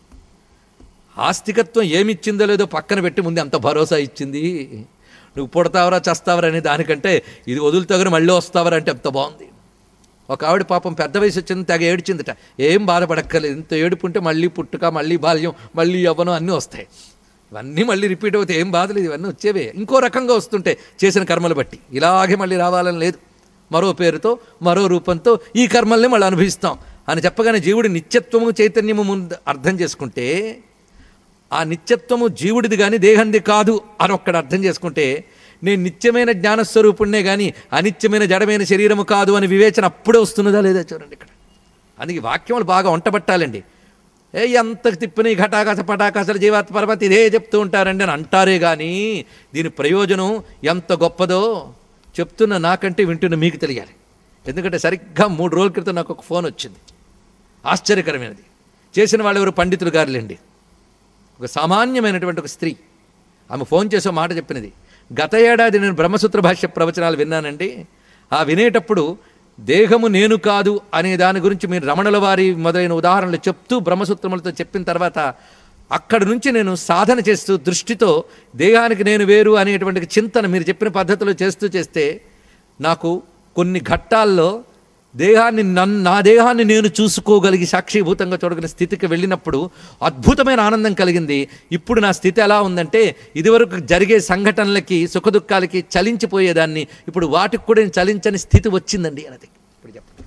ఆస్తికత్వం ఏమిచ్చిందో లేదో పక్కన పెట్టి ముందు ఎంత భరోసా ఇచ్చింది నువ్వు పుడతావరా చస్తావరా అనే దానికంటే ఇది వదులుతాగని మళ్ళీ వస్తావరా అంటే ఎంత బాగుంది ఒక ఆవిడ పాపం పెద్ద వయసు వచ్చింది తెగ ఏడ్చిందట ఏం బాధపడక్కర్లేదు ఇంత ఏడుపు ఉంటే మళ్ళీ పుట్టుక మళ్ళీ బాల్యం మళ్ళీ యవ్వనం అన్నీ వస్తాయి ఇవన్నీ మళ్ళీ రిపీట్ అవుతే ఏం బాధలేదు ఇవన్నీ వచ్చేవే ఇంకో రకంగా వస్తుంటే చేసిన కర్మలు బట్టి ఇలాగే మళ్ళీ రావాలని లేదు మరో పేరుతో మరో రూపంతో ఈ కర్మల్ని మళ్ళీ అనుభవిస్తాం అని చెప్పగానే జీవుడి నిత్యత్వము చైతన్యము ముందు అర్థం చేసుకుంటే ఆ నిత్యత్వము జీవుడిది కానీ దేహంది కాదు అని ఒక్కడు అర్థం చేసుకుంటే నేను నిత్యమైన జ్ఞానస్వరూపుణ్ణే కానీ అనిత్యమైన జడమైన శరీరము కాదు అని వివేచన అప్పుడే వస్తున్నదా లేదా చూడండి ఇక్కడ అందుకే ఈ వాక్యములు బాగా వంటబట్టాలండి ఏ ఎంత తిప్పిన ఈ ఘటాకాశ పటాకాశలు జీవాత్మ పరమతి ఇదే చెప్తూ ఉంటారండి అని అంటారే కానీ దీని ప్రయోజనం ఎంత గొప్పదో చెప్తున్న నాకంటే వింటున్న మీకు తెలియాలి ఎందుకంటే సరిగ్గా మూడు రోజుల క్రితం నాకు ఒక ఫోన్ వచ్చింది ఆశ్చర్యకరమైనది చేసిన వాళ్ళు ఎవరు పండితులు గారులేండి ఒక సామాన్యమైనటువంటి ఒక స్త్రీ ఆమె ఫోన్ చేసే మాట చెప్పినది గత ఏడాది నేను బ్రహ్మసూత్ర భాష్య ప్రవచనాలు విన్నానండి ఆ వినేటప్పుడు దేహము నేను కాదు అనే దాని గురించి మీరు రమణుల వారి మొదలైన ఉదాహరణలు చెప్తూ బ్రహ్మసూత్రములతో చెప్పిన తర్వాత అక్కడి నుంచి నేను సాధన చేస్తూ దృష్టితో దేహానికి నేను వేరు అనేటువంటి చింతన మీరు చెప్పిన పద్ధతిలో చేస్తూ చేస్తే నాకు కొన్ని ఘట్టాల్లో దేహాన్ని నన్ను నా దేహాన్ని నేను చూసుకోగలిగి సాక్షిభూతంగా చూడగలిగిన స్థితికి వెళ్ళినప్పుడు అద్భుతమైన ఆనందం కలిగింది ఇప్పుడు నా స్థితి ఎలా ఉందంటే ఇదివరకు జరిగే సంఘటనలకి సుఖదుఖాలకి చలించిపోయేదాన్ని ఇప్పుడు వాటికి కూడా నేను చలించని స్థితి వచ్చిందండి అన్నది ఇప్పుడు చెప్పండి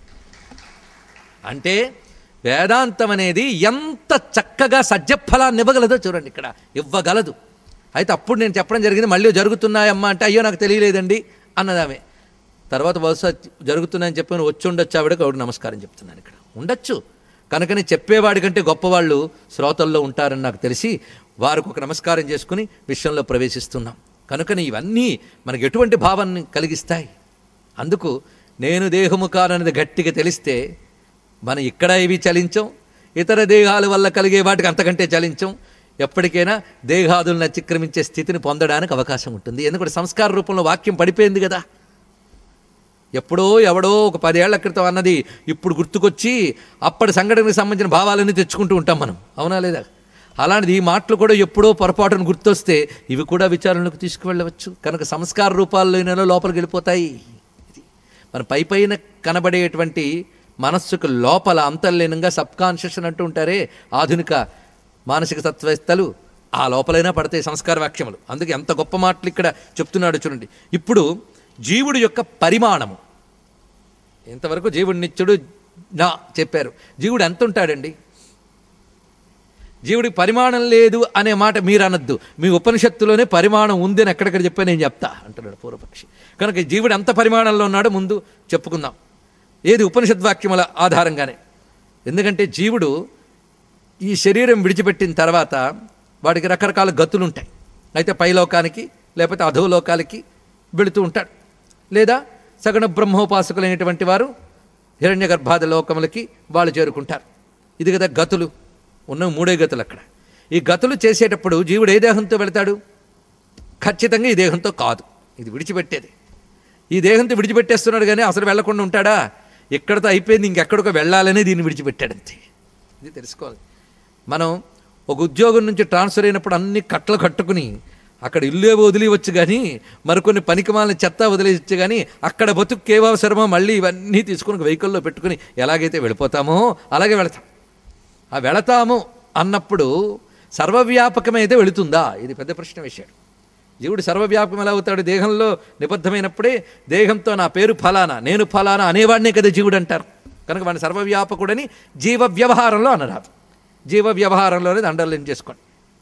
అంటే వేదాంతం అనేది ఎంత చక్కగా సజ్జఫలాన్ని ఇవ్వగలదో చూడండి ఇక్కడ ఇవ్వగలదు అయితే అప్పుడు నేను చెప్పడం జరిగింది మళ్ళీ జరుగుతున్నాయమ్మా అంటే అయ్యో నాకు తెలియలేదండి అన్నదామే తర్వాత బహుశా జరుగుతున్నాయని చెప్పి వచ్చి ఉండొచ్చు ఆవిడకి ఆవిడ నమస్కారం చెప్తున్నాను ఇక్కడ ఉండొచ్చు కనుకని చెప్పేవాడి కంటే గొప్పవాళ్ళు శ్రోతల్లో ఉంటారని నాకు తెలిసి వారికి ఒక నమస్కారం చేసుకుని విషయంలో ప్రవేశిస్తున్నాం కనుకని ఇవన్నీ మనకి ఎటువంటి భావాన్ని కలిగిస్తాయి అందుకు నేను దేహము కాననేది గట్టిగా తెలిస్తే మనం ఇక్కడ ఇవి చలించం ఇతర దేహాల వల్ల కలిగే వాటికి అంతకంటే చలించం ఎప్పటికైనా దేహాదులను అతిక్రమించే స్థితిని పొందడానికి అవకాశం ఉంటుంది ఎందుకంటే సంస్కార రూపంలో వాక్యం పడిపోయింది కదా ఎప్పుడో ఎవడో ఒక పదేళ్ల క్రితం అన్నది ఇప్పుడు గుర్తుకొచ్చి అప్పటి సంఘటనకు సంబంధించిన భావాలన్నీ తెచ్చుకుంటూ ఉంటాం మనం అవునా లేదా అలాంటిది ఈ మాటలు కూడా ఎప్పుడో పొరపాటును గుర్తొస్తే ఇవి కూడా విచారణకు తీసుకువెళ్ళవచ్చు కనుక సంస్కార రూపాల్లోనో లోపలికి వెళ్ళిపోతాయి ఇది మన పై పైన కనబడేటువంటి మనస్సుకు లోపల అంతర్లీనంగా సబ్ కాన్షియస్ అని అంటూ ఉంటారే ఆధునిక మానసిక తత్వవేత్తలు ఆ లోపలైనా పడతాయి సంస్కార వాక్యములు అందుకే ఎంత గొప్ప మాటలు ఇక్కడ చెప్తున్నాడు చూడండి ఇప్పుడు జీవుడి యొక్క పరిమాణము ఇంతవరకు జీవుడు నిత్యుడు నా చెప్పారు జీవుడు ఎంత ఉంటాడండి జీవుడికి పరిమాణం లేదు అనే మాట మీరు అనొద్దు మీ ఉపనిషత్తులోనే పరిమాణం ఉంది అని ఎక్కడెక్కడ చెప్పా నేను చెప్తా అంటున్నాడు పూర్వపక్షి కనుక జీవుడు ఎంత పరిమాణంలో ఉన్నాడో ముందు చెప్పుకుందాం ఏది ఉపనిషద్వాక్యముల ఆధారంగానే ఎందుకంటే జీవుడు ఈ శరీరం విడిచిపెట్టిన తర్వాత వాడికి రకరకాల గతులు ఉంటాయి అయితే పైలోకానికి లేకపోతే అధోలోకాలకి వెళుతూ ఉంటాడు లేదా సగణ బ్రహ్మోపాసకులైనటువంటి వారు హిరణ్య గర్భాద లోకములకి వాళ్ళు చేరుకుంటారు ఇది కదా గతులు ఉన్న మూడే గతులు అక్కడ ఈ గతులు చేసేటప్పుడు జీవుడు ఏ దేహంతో వెళతాడు ఖచ్చితంగా ఈ దేహంతో కాదు ఇది విడిచిపెట్టేది ఈ దేహంతో విడిచిపెట్టేస్తున్నాడు కానీ అసలు వెళ్లకుండా ఉంటాడా ఎక్కడితో అయిపోయింది ఇంకెక్కడికో వెళ్ళాలనే దీన్ని విడిచిపెట్టాడంతే ఇది తెలుసుకోవాలి మనం ఒక ఉద్యోగం నుంచి ట్రాన్స్ఫర్ అయినప్పుడు అన్ని కట్టలు కట్టుకుని అక్కడ ఇల్లే వదిలివచ్చు కానీ మరికొన్ని పనికిమాలని చెత్త వదిలేయచ్చు కానీ అక్కడ బతుకు ఏవసరమో మళ్ళీ ఇవన్నీ తీసుకుని వెహికల్లో పెట్టుకుని ఎలాగైతే వెళ్ళిపోతామో అలాగే వెళతాం ఆ వెళతాము అన్నప్పుడు సర్వవ్యాపకమైతే వెళుతుందా ఇది పెద్ద ప్రశ్న వేశాడు జీవుడు సర్వవ్యాపకం ఎలా అవుతాడు దేహంలో నిబద్ధమైనప్పుడే దేహంతో నా పేరు ఫలానా నేను ఫలానా అనేవాడినే కదా జీవుడు అంటారు కనుక వాడిని సర్వవ్యాపకుడని జీవ వ్యవహారంలో అనరాదు జీవ వ్యవహారంలో అనేది అండర్లైన్ చేసుకోండి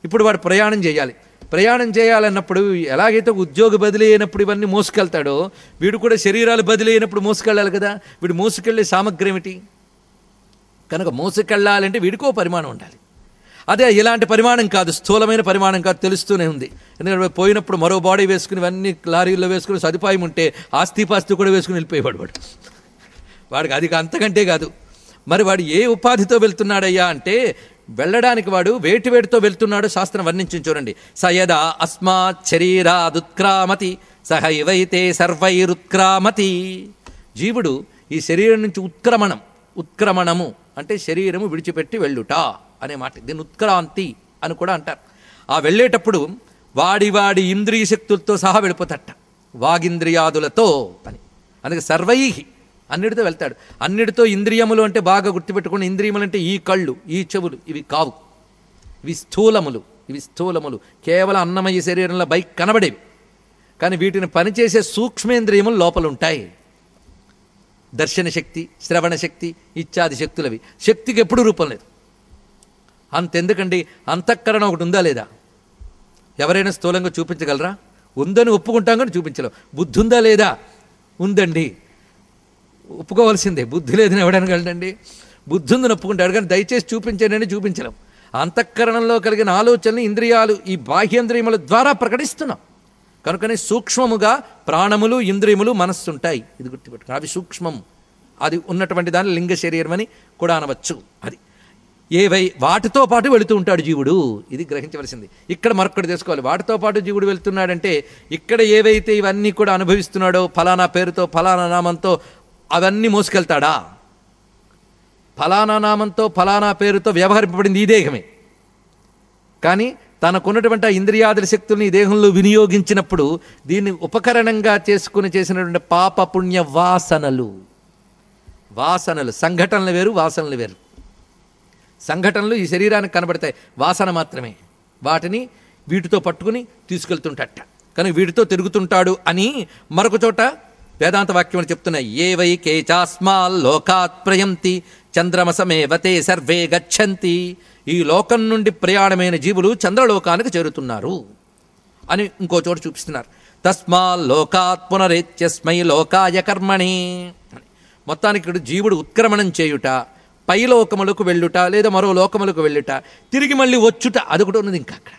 ఇప్పుడు వాడు ప్రయాణం చేయాలి ప్రయాణం చేయాలన్నప్పుడు ఎలాగైతే ఉద్యోగ బదిలీ అయినప్పుడు ఇవన్నీ మోసుకెళ్తాడో వీడు కూడా శరీరాలు బదిలీ అయినప్పుడు మోసుకెళ్ళాలి కదా వీడు మోసుకెళ్ళే సామగ్రి ఏమిటి కనుక మోసుకెళ్ళాలంటే వీడికో పరిమాణం ఉండాలి అదే ఇలాంటి పరిమాణం కాదు స్థూలమైన పరిమాణం కాదు తెలుస్తూనే ఉంది ఎందుకంటే పోయినప్పుడు మరో బాడీ వేసుకుని ఇవన్నీ లారీల్లో వేసుకుని సదుపాయం ఉంటే ఆస్తిపాస్తి కూడా వేసుకుని వెళ్ళిపోయేవాడు వాడు వాడికి అది అంతకంటే కాదు మరి వాడు ఏ ఉపాధితో వెళ్తున్నాడయ్యా అంటే వెళ్ళడానికి వాడు వేటి వేటితో వెళ్తున్నాడో శాస్త్రం వర్ణించి చూడండి సయదా అస్మాత్ శరీరాదుత్క్రామతి సహైవైతే సర్వైరుత్క్రామతి జీవుడు ఈ శరీరం నుంచి ఉత్క్రమణం ఉత్క్రమణము అంటే శరీరము విడిచిపెట్టి వెళ్ళుట అనే మాట దీన్ని ఉత్క్రాంతి అని కూడా అంటారు ఆ వెళ్ళేటప్పుడు వాడి వాడి ఇంద్రియ శక్తులతో సహా వెళ్ళిపోతట వాగింద్రియాదులతో అని అందుకే సర్వైహి అన్నిటితో వెళ్తాడు అన్నిటితో ఇంద్రియములు అంటే బాగా గుర్తుపెట్టుకుని ఇంద్రియములు అంటే ఈ కళ్ళు ఈ చెవులు ఇవి కావు ఇవి స్థూలములు ఇవి స్థూలములు కేవలం అన్నమయ్య శరీరంలో బైక్ కనబడేవి కానీ వీటిని పనిచేసే సూక్ష్మేంద్రియములు లోపల ఉంటాయి దర్శన శక్తి శ్రవణ శక్తి ఇత్యాది శక్తులవి శక్తికి ఎప్పుడు రూపం లేదు అంతెందుకండి అంతఃకరణ ఒకటి ఉందా లేదా ఎవరైనా స్థూలంగా చూపించగలరా ఉందని ఒప్పుకుంటాం కానీ చూపించలేం బుద్ధి ఉందా లేదా ఉందండి ఒప్పుకోవాల్సిందే బుద్ధి లేదని ఎవడనగలడండి బుద్ధి ఉందని ఒప్పుకుంటాడు కానీ దయచేసి చూపించండి అని చూపించలేం అంతఃకరణంలో కలిగిన ఆలోచనలు ఇంద్రియాలు ఈ బాహ్యేంద్రియముల ద్వారా ప్రకటిస్తున్నాం కనుకనే సూక్ష్మముగా ప్రాణములు ఇంద్రియములు మనస్సు ఉంటాయి ఇది గుర్తుపెట్టుకుని అవి సూక్ష్మం అది ఉన్నటువంటి దాన్ని లింగ శరీరం అని కూడా అనవచ్చు అది ఏవై వాటితో పాటు వెళుతూ ఉంటాడు జీవుడు ఇది గ్రహించవలసింది ఇక్కడ మరొకటి తెలుసుకోవాలి వాటితో పాటు జీవుడు వెళ్తున్నాడంటే ఇక్కడ ఏవైతే ఇవన్నీ కూడా అనుభవిస్తున్నాడో ఫలానా పేరుతో ఫలానా నామంతో అవన్నీ మోసుకెళ్తాడా ఫలానా నామంతో ఫలానా పేరుతో వ్యవహరింపబడింది ఈ దేహమే కానీ తనకున్నటువంటి ఆ ఇంద్రియాదుల శక్తుల్ని ఈ దేహంలో వినియోగించినప్పుడు దీన్ని ఉపకరణంగా చేసుకుని చేసినటువంటి పాప పుణ్య వాసనలు వాసనలు సంఘటనలు వేరు వాసనలు వేరు సంఘటనలు ఈ శరీరానికి కనబడతాయి వాసన మాత్రమే వాటిని వీటితో పట్టుకుని తీసుకెళ్తుంటట కానీ వీటితో తిరుగుతుంటాడు అని మరొక చోట వేదాంత వాక్యములు చెప్తున్నాయి ఏ వై కేచాస్మాల్ లోకాత్ ప్రయంతి చంద్రమసమేవతే సర్వే గచ్చంతి ఈ లోకం నుండి ప్రయాణమైన జీవులు చంద్రలోకానికి చేరుతున్నారు అని ఇంకో చోట చూపిస్తున్నారు తస్మా లోకాత్ పునరేత్యస్మై లోకాయ కర్మణి అని. మొత్తానికి ఇక్కడ జీవుడు ఉత్క్రమణం చేయుట పై లోకములకు వెళ్ళుట లేదా మరో లోకములకు వెళ్ళుట తిరిగి మళ్ళీ వచ్చుట అదొకటి ఉన్నది ఇంకా అక్కడ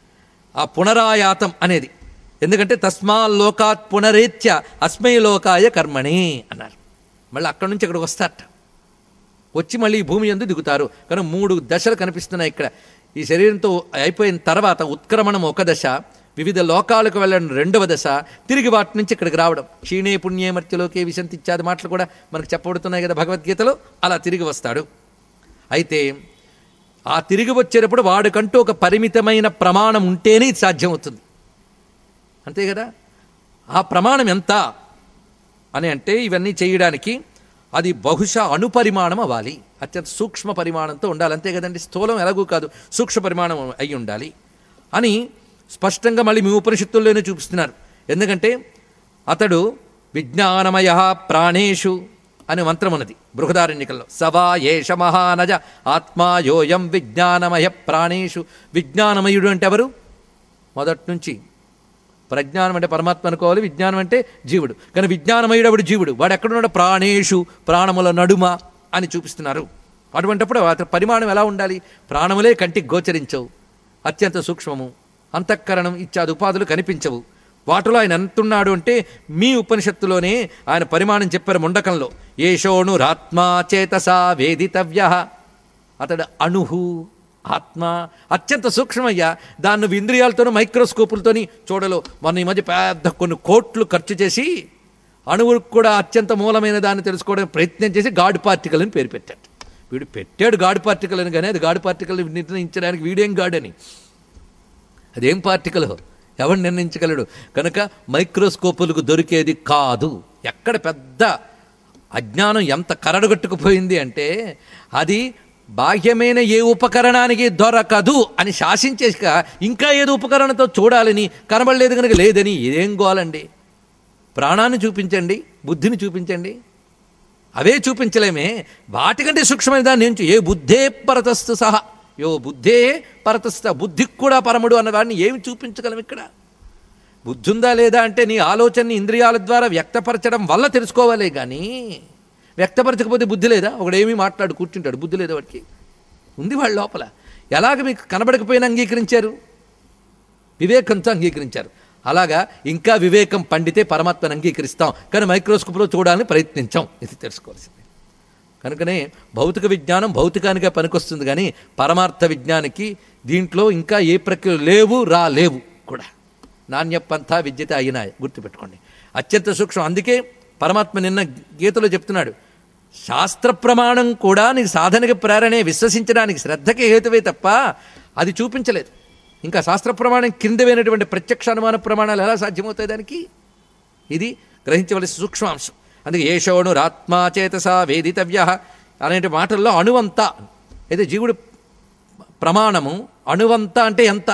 ఆ పునరాయాతం అనేది ఎందుకంటే తస్మా లోకాత్ పునరేత్య అస్మై లోకాయ కర్మణి అన్నారు మళ్ళీ అక్కడి నుంచి ఇక్కడికి వస్తారట వచ్చి మళ్ళీ ఈ భూమి ఎందు దిగుతారు కానీ మూడు దశలు కనిపిస్తున్నాయి ఇక్కడ ఈ శరీరంతో అయిపోయిన తర్వాత ఉత్క్రమణం ఒక దశ వివిధ లోకాలకు వెళ్ళడం రెండవ దశ తిరిగి వాటి నుంచి ఇక్కడికి రావడం క్షీణే పుణ్యే మర్త్యలోకే విశంతి ఇత్యాది మాటలు కూడా మనకు చెప్పబడుతున్నాయి కదా భగవద్గీతలో అలా తిరిగి వస్తాడు అయితే ఆ తిరిగి వచ్చేటప్పుడు వాడికంటూ ఒక పరిమితమైన ప్రమాణం ఉంటేనే ఇది సాధ్యమవుతుంది అంతే కదా ఆ ప్రమాణం ఎంత అని అంటే ఇవన్నీ చేయడానికి అది బహుశా అణుపరిమాణం అవ్వాలి అత్యంత సూక్ష్మ పరిమాణంతో ఉండాలి అంతే కదండి స్థూలం ఎలాగూ కాదు సూక్ష్మ పరిమాణం అయి ఉండాలి అని స్పష్టంగా మళ్ళీ మీ ఉపనిషత్తుల్లోనే చూపిస్తున్నారు ఎందుకంటే అతడు విజ్ఞానమయ ప్రాణేషు అనే మంత్రం ఉన్నది బృహదారణ్యకంలో సవా ఏష మహానజ ఆత్మాయోయం విజ్ఞానమయ ప్రాణేషు విజ్ఞానమయుడు అంటే ఎవరు మొదటి నుంచి ప్రజ్ఞానం అంటే పరమాత్మ అనుకోవాలి విజ్ఞానం అంటే జీవుడు కానీ విజ్ఞానమయుడు అప్పుడు జీవుడు వాడు ఎక్కడున్నాడు ప్రాణేషు ప్రాణముల నడుమ అని చూపిస్తున్నారు అటువంటిప్పుడు అతని పరిమాణం ఎలా ఉండాలి ప్రాణములే కంటికి గోచరించవు అత్యంత సూక్ష్మము అంతఃకరణం ఇత్యాది ఉపాధులు కనిపించవు వాటిలో ఆయన ఎంతున్నాడు అంటే మీ ఉపనిషత్తులోనే ఆయన పరిమాణం చెప్పారు ముండకంలో ఏషోణు రాత్మా చేతసా వేదితవ్య అతడు అణుహు ఆత్మ అత్యంత సూక్ష్మయ్యా దాన్ని నువ్వు ఇంద్రియాలతోనూ మైక్రోస్కోపులతోని చూడలో మొన్న ఈ మధ్య పెద్ద కొన్ని కోట్లు ఖర్చు చేసి అణువులకు కూడా అత్యంత మూలమైన దాన్ని తెలుసుకోవడానికి ప్రయత్నం చేసి గాడ్ పార్టికల్ అని పేరు పెట్టాడు వీడు పెట్టాడు గాడ్ పార్టికల్ అని కానీ అది గాడ్ పార్టికల్ నిర్ణయించడానికి వీడేం గాడ్ అని అదేం పార్టికల్ ఎవడు నిర్ణయించగలడు కనుక మైక్రోస్కోపులకు దొరికేది కాదు ఎక్కడ పెద్ద అజ్ఞానం ఎంత కరడుగట్టుకుపోయింది అంటే అది బాహ్యమైన ఏ ఉపకరణానికి దొరకదు అని శాసించేక ఇంకా ఏదో ఉపకరణతో చూడాలని కనబడలేదు కనుక లేదని ఏం గోలండి ప్రాణాన్ని చూపించండి బుద్ధిని చూపించండి అవే చూపించలేమే వాటికంటే సూక్ష్మమైన దాన్ని ఎంచు ఏ బుద్ధే పరతస్తు సహా యో బుద్ధే పరతస్థ బుద్ధికి కూడా పరముడు అన్నవాడిని ఏమి చూపించగలం ఇక్కడ బుద్ధి ఉందా లేదా అంటే నీ ఆలోచనని ఇంద్రియాల ద్వారా వ్యక్తపరచడం వల్ల తెలుసుకోవాలే కానీ వ్యక్తపరచకపోతే బుద్ధి లేదా ఒకడేమీ మాట్లాడు కూర్చుంటాడు బుద్ధి లేదా వాడికి ఉంది వాళ్ళ లోపల ఎలాగ మీకు కనబడకపోయినా అంగీకరించారు వివేకంతో అంగీకరించారు అలాగా ఇంకా వివేకం పండితే పరమాత్మను అంగీకరిస్తాం కానీ మైక్రోస్కోప్లో చూడాలని ప్రయత్నించాం ఇది తెలుసుకోవాల్సింది కనుకనే భౌతిక విజ్ఞానం భౌతికానికే పనికొస్తుంది కానీ పరమార్థ విజ్ఞానికి దీంట్లో ఇంకా ఏ ప్రక్రియ లేవు రా లేవు కూడా నాణ్యపంథా విద్యత అయినాయి గుర్తుపెట్టుకోండి అత్యంత సూక్ష్మం అందుకే పరమాత్మ నిన్న గీతలో చెప్తున్నాడు శాస్త్ర ప్రమాణం కూడా నీకు సాధనకి ప్రేరణే విశ్వసించడానికి శ్రద్ధకి హేతువే తప్ప అది చూపించలేదు ఇంకా శాస్త్ర ప్రమాణం కిందమైనటువంటి ప్రత్యక్ష అనుమాన ప్రమాణాలు ఎలా సాధ్యమవుతాయి దానికి ఇది గ్రహించవలసిన సూక్ష్మాంశం అందుకే ఏషోణు రాత్మాచేతస వేదితవ్య అనే మాటల్లో అణువంత అయితే జీవుడు ప్రమాణము అణువంత అంటే ఎంత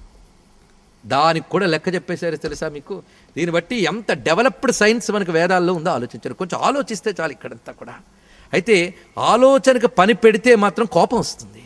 దానికి కూడా లెక్క చెప్పేశారు తెలుసా మీకు దీన్ని బట్టి ఎంత డెవలప్డ్ సైన్స్ మనకు వేదాల్లో ఉందో ఆలోచించారు కొంచెం ఆలోచిస్తే చాలు ఇక్కడంతా కూడా అయితే ఆలోచనకు పని పెడితే మాత్రం కోపం వస్తుంది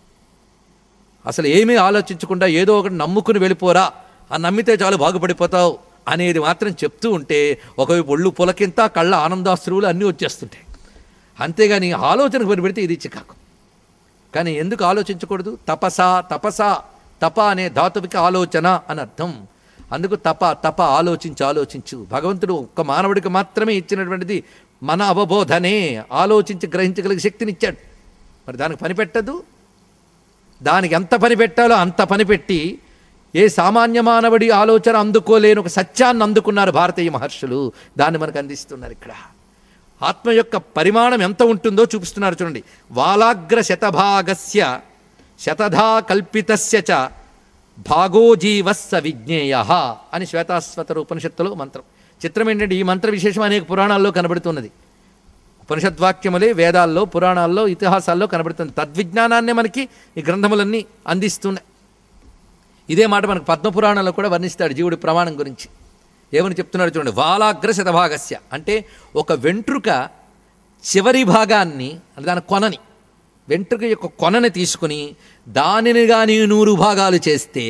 అసలు ఏమీ ఆలోచించకుండా ఏదో ఒకటి నమ్ముకుని వెళ్ళిపోరా ఆ నమ్మితే చాలు బాగుపడిపోతావు అనేది మాత్రం చెప్తూ ఉంటే ఒకవైపు ఒళ్ళు పులకింత కళ్ళ ఆనందాశ్రువులు అన్నీ వచ్చేస్తుంటాయి అంతేగాని ఆలోచనకు పని పెడితే ఇది చికాకు కానీ ఎందుకు ఆలోచించకూడదు తపస తపస తప అనే ధాతువుకి ఆలోచన అని అర్థం అందుకు తప తప ఆలోచించు ఆలోచించు భగవంతుడు ఒక్క మానవుడికి మాత్రమే ఇచ్చినటువంటిది మన అవబోధనే ఆలోచించి గ్రహించగలిగే శక్తిని ఇచ్చాడు మరి దానికి పని పెట్టదు దానికి ఎంత పని పెట్టాలో అంత పని పెట్టి ఏ సామాన్య మానవుడి ఆలోచన అందుకోలేని ఒక సత్యాన్ని అందుకున్నారు భారతీయ మహర్షులు దాన్ని మనకు అందిస్తున్నారు ఇక్కడ ఆత్మ యొక్క పరిమాణం ఎంత ఉంటుందో చూపిస్తున్నారు చూడండి వాలాగ్ర శతభాగస్య శతధా కల్పితస్య చ భాగోజీవస్స విజ్ఞేయ అని శ్వేతాశ్వతర ఉపనిషత్తులో మంత్రం చిత్రం ఏంటంటే ఈ మంత్ర విశేషం అనేక పురాణాల్లో కనబడుతున్నది ఉపనిషద్వాక్యములే వేదాల్లో పురాణాల్లో ఇతిహాసాల్లో కనబడుతుంది తద్విజ్ఞానాన్నే మనకి ఈ గ్రంథములన్నీ అందిస్తున్నాయి ఇదే మాట మనకు పద్మపురాణంలో కూడా వర్ణిస్తాడు జీవుడి ప్రమాణం గురించి ఏమని చెప్తున్నాడు చూడండి వాలాగ్ర శతభాగస్య అంటే ఒక వెంట్రుక చివరి భాగాన్ని అంటే దాని కొనని వెంట్రుక యొక్క కొనని తీసుకుని దానిని కానీ నూరు భాగాలు చేస్తే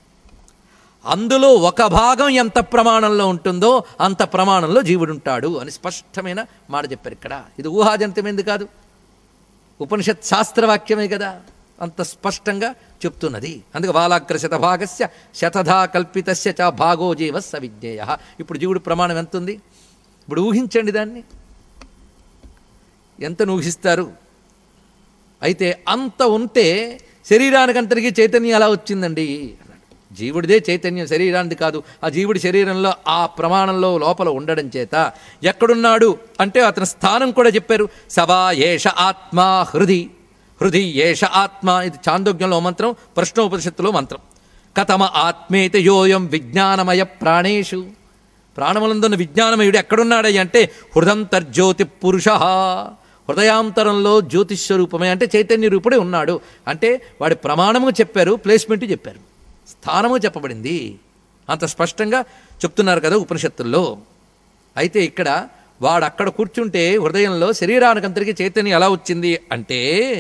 అందులో ఒక భాగం ఎంత ప్రమాణంలో ఉంటుందో అంత ప్రమాణంలో జీవుడుంటాడు అని స్పష్టమైన మాట చెప్పారు ఇక్కడ ఇది ఊహాజనితమైంది కాదు ఉపనిషత్ శాస్త్రవాక్యమే కదా అంత స్పష్టంగా చెప్తున్నది అందుకే వాలాగ్ర శతభాగస్య శతధా కల్పితస్య చ భాగో జీవ సవిజ్ఞేయ ఇప్పుడు జీవుడు ప్రమాణం ఎంత ఉంది ఇప్పుడు ఊహించండి దాన్ని ఎంత ఊహిస్తారు అయితే అంత ఉంటే శరీరానికంతటికి చైతన్యం ఎలా వచ్చిందండి అన్నాడు జీవుడిదే చైతన్యం శరీరానికి కాదు ఆ జీవుడి శరీరంలో ఆ ప్రమాణంలో లోపల ఉండడం చేత ఎక్కడున్నాడు అంటే అతని స్థానం కూడా చెప్పారు సవా ఏష ఆత్మా హృది హృది ఏష ఆత్మ ఇది చాందోగ్యంలో మంత్రం ప్రశ్నోపనిషత్తులో మంత్రం కథమ ఆత్మేత యోయం విజ్ఞానమయ ప్రాణేషు ప్రాణములందున్న విజ్ఞానమయుడు ఎక్కడున్నాడయ్య అంటే హృదంతర్జ్యోతి పురుష హృదయాంతరంలో జ్యోతిస్వరూపమే అంటే చైతన్య రూపుడే ఉన్నాడు అంటే వాడి ప్రమాణము చెప్పారు ప్లేస్మెంట్ చెప్పారు స్థానము చెప్పబడింది అంత స్పష్టంగా చెప్తున్నారు కదా ఉపనిషత్తుల్లో అయితే ఇక్కడ వాడు అక్కడ కూర్చుంటే హృదయంలో శరీరానికంతరికి చైతన్యం ఎలా వచ్చింది అంటే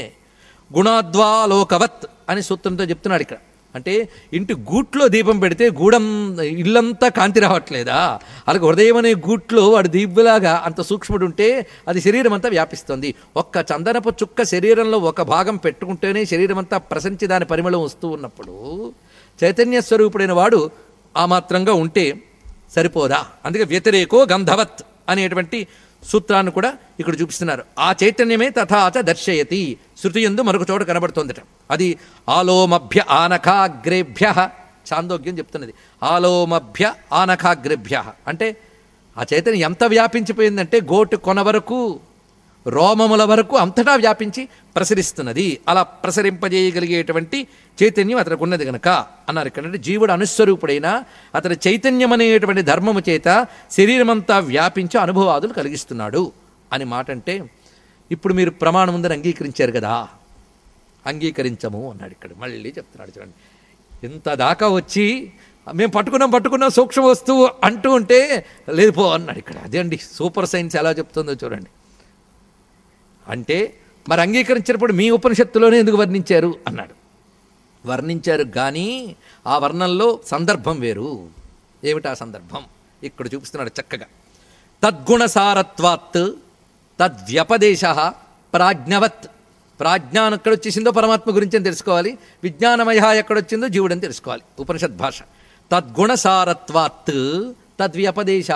గుణాద్వాలోకవత్ అని సూత్రంతో చెప్తున్నాడు ఇక్కడ అంటే ఇంటి గూట్లో దీపం పెడితే గూడం ఇల్లంతా కాంతి రావట్లేదా అలాగే హృదయం అనే గూట్లో వాడు దీపులాగా అంత సూక్ష్ముడు ఉంటే అది శరీరం అంతా వ్యాపిస్తుంది ఒక్క చందనపు చుక్క శరీరంలో ఒక భాగం పెట్టుకుంటేనే శరీరం అంతా ప్రశంచి దాని పరిమళం వస్తూ ఉన్నప్పుడు చైతన్య స్వరూపుడైన వాడు ఆ మాత్రంగా ఉంటే సరిపోదా అందుకే వ్యతిరేకో గంధవత్ అనేటువంటి సూత్రాన్ని కూడా ఇక్కడ చూపిస్తున్నారు ఆ చైతన్యమే తథాచ దర్శయతి శృతి ఎందు మరొక చోట కనబడుతోందట అది ఆలోమభ్య ఆనఖాగ్రేభ్య చాందోగ్యం చెప్తున్నది ఆలోమభ్య ఆనఖాగ్రేభ్య అంటే ఆ చైతన్యం ఎంత వ్యాపించిపోయిందంటే గోటు కొన వరకు రోమముల వరకు అంతటా వ్యాపించి ప్రసరిస్తున్నది అలా ప్రసరింపజేయగలిగేటువంటి చైతన్యం అతనికి ఉన్నది గనక అన్నారు ఇక్కడ జీవుడు అనుస్వరూపుడైన అతని చైతన్యం అనేటువంటి ధర్మము చేత శరీరమంతా వ్యాపించి అనుభవాదులు కలిగిస్తున్నాడు అని మాట అంటే ఇప్పుడు మీరు ప్రమాణం ఉందని అంగీకరించారు కదా అంగీకరించము అన్నాడు ఇక్కడ మళ్ళీ చెప్తున్నాడు చూడండి ఇంత దాకా వచ్చి మేము పట్టుకున్నాం పట్టుకున్నాం సూక్ష్మ వస్తువు అంటూ ఉంటే లేదు పో అన్నాడు ఇక్కడ అదే అండి సూపర్ సైన్స్ ఎలా చెప్తుందో చూడండి అంటే మరి అంగీకరించినప్పుడు మీ ఉపనిషత్తులోనే ఎందుకు వర్ణించారు అన్నాడు వర్ణించారు కానీ ఆ వర్ణంలో సందర్భం వేరు ఏమిటా సందర్భం ఇక్కడ చూపిస్తున్నాడు చక్కగా తద్గుణసారత్వాత్ తద్వ్యపదేశ ప్రాజ్ఞవత్ ప్రాజ్ఞానం ఎక్కడొచ్చేసిందో పరమాత్మ గురించి అని తెలుసుకోవాలి విజ్ఞానమయ ఎక్కడొచ్చిందో జీవుడని తెలుసుకోవాలి ఉపనిషత్ భాష తద్గుణసారత్వాత్ తద్వ్యపదేశ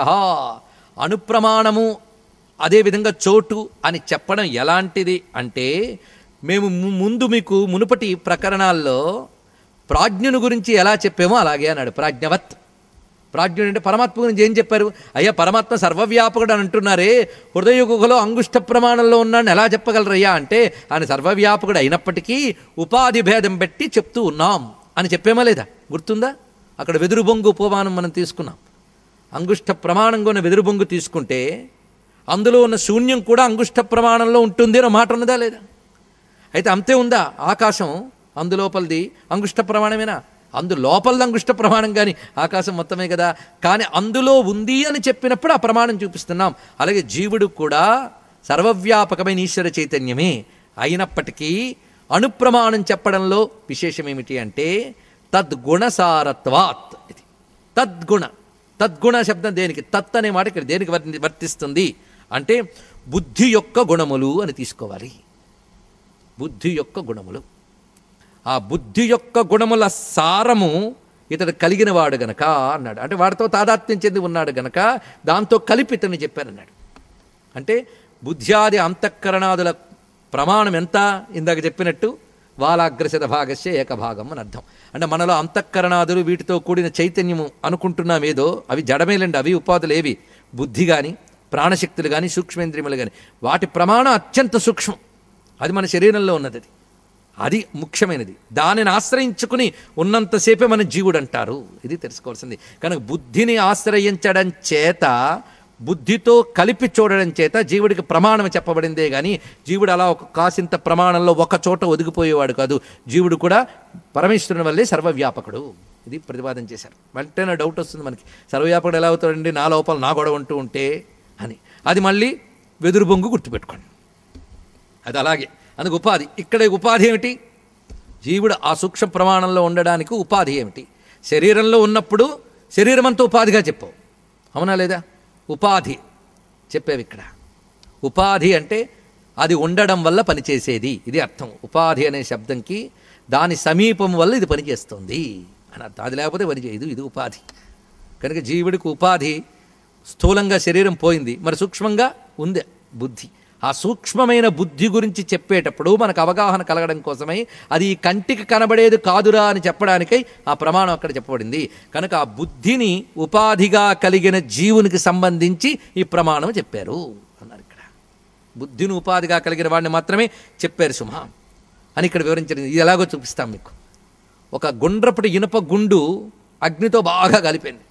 అనుప్రమాణము అదేవిధంగా చోటు అని చెప్పడం ఎలాంటిది అంటే మేము ము- ముందు మీకు మునుపటి ప్రకరణాల్లో ప్రాజ్ఞుని గురించి ఎలా చెప్పామో అలాగే అన్నాడు ప్రాజ్ఞవత్ ప్రాజ్ఞుడు అంటే పరమాత్మ గురించి ఏం చెప్పారు అయ్యా పరమాత్మ సర్వవ్యాపకుడు అని అంటున్నారే హృదయ గుహలో అంగుష్ట ప్రమాణంలో ఉన్నాడని ఎలా చెప్పగలరయ్యా అంటే ఆయన సర్వవ్యాపకుడు అయినప్పటికీ ఉపాధి భేదం పెట్టి చెప్తూ ఉన్నాం అని చెప్పేమా లేదా గుర్తుందా అక్కడ వెదురు బొంగు ఉపమానం మనం తీసుకున్నాం అంగుష్ట ప్రమాణంగా ఉన్న వెదురు బొంగు తీసుకుంటే అందులో ఉన్న శూన్యం కూడా అంగుష్ట ప్రమాణంలో ఉంటుంది అనే మాట ఉన్నదా లేదా అయితే అంతే ఉందా ఆకాశం అందులోపలిది అంగుష్ట ప్రమాణమేనా అందు లోపలిది అంగుష్ట ప్రమాణం కానీ ఆకాశం మొత్తమే కదా కానీ అందులో ఉంది అని చెప్పినప్పుడు ఆ ప్రమాణం చూపిస్తున్నాం అలాగే జీవుడు కూడా సర్వవ్యాపకమైన ఈశ్వర చైతన్యమే అయినప్పటికీ అణుప్రమాణం చెప్పడంలో విశేషం ఏమిటి అంటే తద్గుణసారత్వాత్ ఇది తద్గుణ తద్గుణ శబ్దం దేనికి తత్ అనే మాట ఇక్కడ దేనికి వర్తి- వర్తిస్తుంది అంటే బుద్ధి యొక్క గుణములు అని తీసుకోవాలి బుద్ధి యొక్క గుణములు ఆ బుద్ధి యొక్క గుణముల సారము ఇతడు కలిగిన వాడు గనక అన్నాడు అంటే వాడితో తాదాత్మ్యం చెంది ఉన్నాడు గనక దాంతో కలిపి ఇతన్ని చెప్పారన్నాడు అంటే బుద్ధ్యాది అంతఃకరణాదుల ప్రమాణం ఎంత ఇందాక చెప్పినట్టు వాలాగ్రశత భాగస్య ఏకభాగం అని అర్థం అంటే మనలో అంతఃకరణాదులు వీటితో కూడిన చైతన్యము అనుకుంటున్నాం ఏదో అవి జడమేలండి అవి ఉపాధులు ఏవి బుద్ధి కానీ ప్రాణశక్తులు కానీ సూక్ష్మేంద్రియములు కానీ వాటి ప్రమాణం అత్యంత సూక్ష్మం అది మన శరీరంలో ఉన్నది అది అది ముఖ్యమైనది దానిని ఆశ్రయించుకుని ఉన్నంతసేపే మన జీవుడు అంటారు ఇది తెలుసుకోవాల్సింది కనుక బుద్ధిని ఆశ్రయించడం చేత బుద్ధితో కలిపి చూడడం చేత జీవుడికి ప్రమాణం చెప్పబడిందే కానీ జీవుడు అలా ఒక కాసింత ప్రమాణంలో ఒక చోట ఒదిగిపోయేవాడు కాదు జీవుడు కూడా పరమేశ్వరుని వల్లే సర్వవ్యాపకుడు ఇది ప్రతిపాదన చేశారు వెంటనే డౌట్ వస్తుంది మనకి సర్వవ్యాపకుడు ఎలా అవుతాడండి నా లోపల నా గొడవ ఉంటూ ఉంటే అని అది మళ్ళీ వెదురు బొంగు గుర్తుపెట్టుకోండి అది అలాగే అందుకు ఉపాధి ఇక్కడ ఉపాధి ఏమిటి జీవుడు ఆ సూక్ష్మ ప్రమాణంలో ఉండడానికి ఉపాధి ఏమిటి శరీరంలో ఉన్నప్పుడు శరీరం అంతా ఉపాధిగా చెప్పావు అవునా లేదా ఉపాధి చెప్పేవి ఇక్కడ ఉపాధి అంటే అది ఉండడం వల్ల పనిచేసేది ఇది అర్థం ఉపాధి అనే శబ్దంకి దాని సమీపం వల్ల ఇది పనిచేస్తుంది అని అర్థం అది లేకపోతే పనిచేయదు ఇది ఉపాధి కనుక జీవుడికి ఉపాధి స్థూలంగా శరీరం పోయింది మరి సూక్ష్మంగా ఉంది బుద్ధి ఆ సూక్ష్మమైన బుద్ధి గురించి చెప్పేటప్పుడు మనకు అవగాహన కలగడం కోసమై అది ఈ కంటికి కనబడేది కాదురా అని చెప్పడానికై ఆ ప్రమాణం అక్కడ చెప్పబడింది కనుక ఆ బుద్ధిని ఉపాధిగా కలిగిన జీవునికి సంబంధించి ఈ ప్రమాణం చెప్పారు అన్నారు ఇక్కడ బుద్ధిని ఉపాధిగా కలిగిన వాడిని మాత్రమే చెప్పారు సుమ అని ఇక్కడ వివరించడం ఇది ఎలాగో చూపిస్తాం మీకు ఒక గుండ్రపటి ఇనుప గుండు అగ్నితో బాగా కలిపింది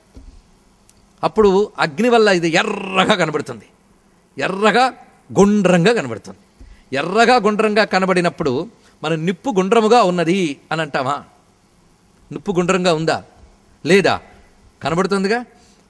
అప్పుడు అగ్ని వల్ల ఇది ఎర్రగా కనబడుతుంది ఎర్రగా గుండ్రంగా కనబడుతుంది ఎర్రగా గుండ్రంగా కనబడినప్పుడు మన నిప్పు గుండ్రముగా ఉన్నది అని అంటామా నిప్పు గుండ్రంగా ఉందా లేదా కనబడుతుందిగా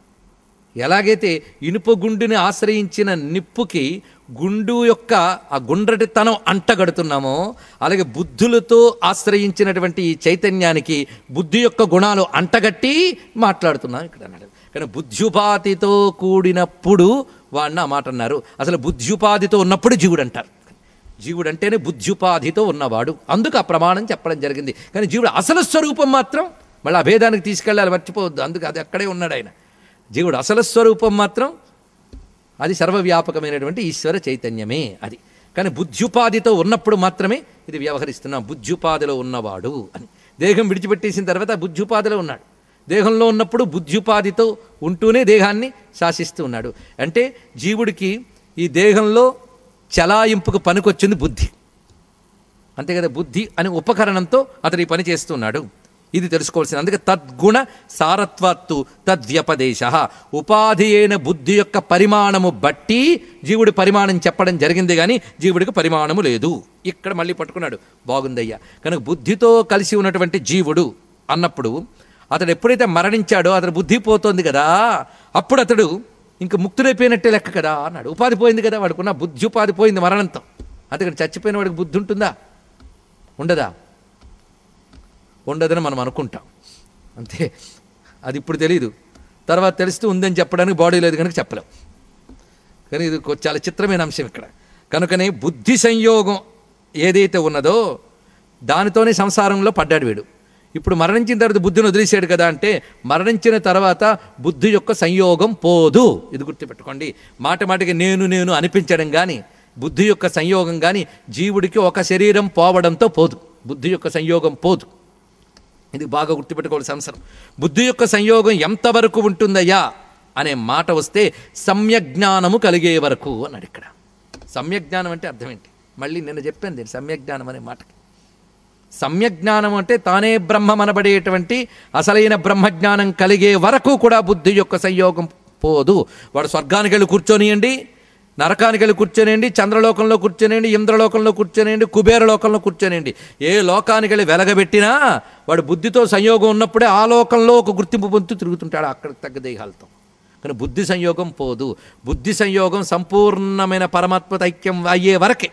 ఎలాగైతే ఇనుప గుండుని ఆశ్రయించిన నిప్పుకి గుండు యొక్క ఆ గుండ్రటితనం అంటగడుతున్నామో అలాగే బుద్ధులతో ఆశ్రయించినటువంటి ఈ చైతన్యానికి బుద్ధి యొక్క గుణాలు అంటగట్టి మాట్లాడుతున్నాం ఇక్కడ అన్నాడు కానీ బుద్ధ్యుపాతితో కూడినప్పుడు వాడిని ఆ మాట అన్నారు అసలు బుద్ధ్యుపాధితో ఉన్నప్పుడు జీవుడు అంటారు జీవుడు అంటేనే బుద్ధ్యుపాధితో ఉన్నవాడు అందుకు ఆ ప్రమాణం చెప్పడం జరిగింది కానీ జీవుడు అసలు స్వరూపం మాత్రం మళ్ళీ అభేదానికి తీసుకెళ్ళాలి మర్చిపోవద్దు అందుకు అది అక్కడే ఉన్నాడు ఆయన జీవుడు అసలు స్వరూపం మాత్రం అది సర్వవ్యాపకమైనటువంటి ఈశ్వర చైతన్యమే అది కానీ బుద్ధ్యుపాధితో ఉన్నప్పుడు మాత్రమే ఇది వ్యవహరిస్తున్నాం బుద్ధ్యుపాధిలో ఉన్నవాడు అని దేహం విడిచిపెట్టేసిన తర్వాత బుద్ధ్యుపాధిలో ఉన్నాడు దేహంలో ఉన్నప్పుడు బుద్ధ్యుపాధితో ఉంటూనే దేహాన్ని శాసిస్తూ ఉన్నాడు అంటే జీవుడికి ఈ దేహంలో చలాయింపుకు పనికొచ్చింది బుద్ధి అంతే కదా బుద్ధి అనే ఉపకరణంతో అతడు ఈ పని చేస్తున్నాడు ఇది తెలుసుకోవాల్సింది అందుకే తద్గుణ సారత్వత్తు తద్వ్యపదేశ ఉపాధి అయిన బుద్ధి యొక్క పరిమాణము బట్టి జీవుడి పరిమాణం చెప్పడం జరిగింది కానీ జీవుడికి పరిమాణము లేదు ఇక్కడ మళ్ళీ పట్టుకున్నాడు బాగుందయ్యా కనుక బుద్ధితో కలిసి ఉన్నటువంటి జీవుడు అన్నప్పుడు అతడు ఎప్పుడైతే మరణించాడో అతడు బుద్ధి పోతోంది కదా అప్పుడు అతడు ఇంక ముక్తుడైపోయినట్టే లెక్క కదా అన్నాడు ఉపాధి పోయింది కదా వాడుకున్న బుద్ధి ఉపాధి పోయింది మరణంతో అందుకని చచ్చిపోయిన వాడికి బుద్ధి ఉంటుందా ఉండదా ఉండదని మనం అనుకుంటాం అంతే అది ఇప్పుడు తెలియదు తర్వాత తెలిస్తే ఉందని చెప్పడానికి బాడీ లేదు కనుక చెప్పలేం కానీ ఇది కొ- చాలా చిత్రమైన అంశం ఇక్కడ కనుకనే బుద్ధి సంయోగం ఏదైతే ఉన్నదో దానితోనే సంసారంలో పడ్డాడు వీడు ఇప్పుడు మరణించిన తర్వాత బుద్ధిని వదిలేశాడు కదా అంటే మరణించిన తర్వాత బుద్ధి యొక్క సంయోగం పోదు ఇది గుర్తుపెట్టుకోండి మాట మాటికి నేను నేను అనిపించడం కానీ బుద్ధి యొక్క సంయోగం కానీ జీవుడికి ఒక శరీరం పోవడంతో పోదు బుద్ధి యొక్క సంయోగం పోదు ఇది బాగా గుర్తుపెట్టుకోవాల్సిన అవసరం బుద్ధి యొక్క సంయోగం ఎంతవరకు ఉంటుందయ్యా అనే మాట వస్తే సమ్యజ్ఞానము కలిగే వరకు అన్నాడు ఇక్కడ సమ్యజ్ఞానం అంటే అర్థం ఏంటి మళ్ళీ నిన్న చెప్పాను నేను సమ్యజ్ఞానం అనే మాటకి సమ్యజ్ఞానం అంటే తానే బ్రహ్మమనబడేటువంటి అసలైన బ్రహ్మజ్ఞానం కలిగే వరకు కూడా బుద్ధి యొక్క సంయోగం పోదు వాడు స్వర్గానికి వెళ్ళి కూర్చొనియండి నరకానికి వెళ్ళి కూర్చొనియండి చంద్రలోకంలో కూర్చొనియండి ఇంద్రలోకంలో కూర్చొనియండి కుబేర లోకంలో కూర్చొనియండి ఏ లోకానికి వెళ్ళి వెలగబెట్టినా వాడు బుద్ధితో సంయోగం ఉన్నప్పుడే ఆ లోకంలో ఒక గుర్తింపు పొందుతూ తిరుగుతుంటాడు అక్కడికి తగ్గ దేహాలతో కానీ బుద్ధి సంయోగం పోదు బుద్ధి సంయోగం సంపూర్ణమైన పరమాత్మ ఐక్యం అయ్యే వరకే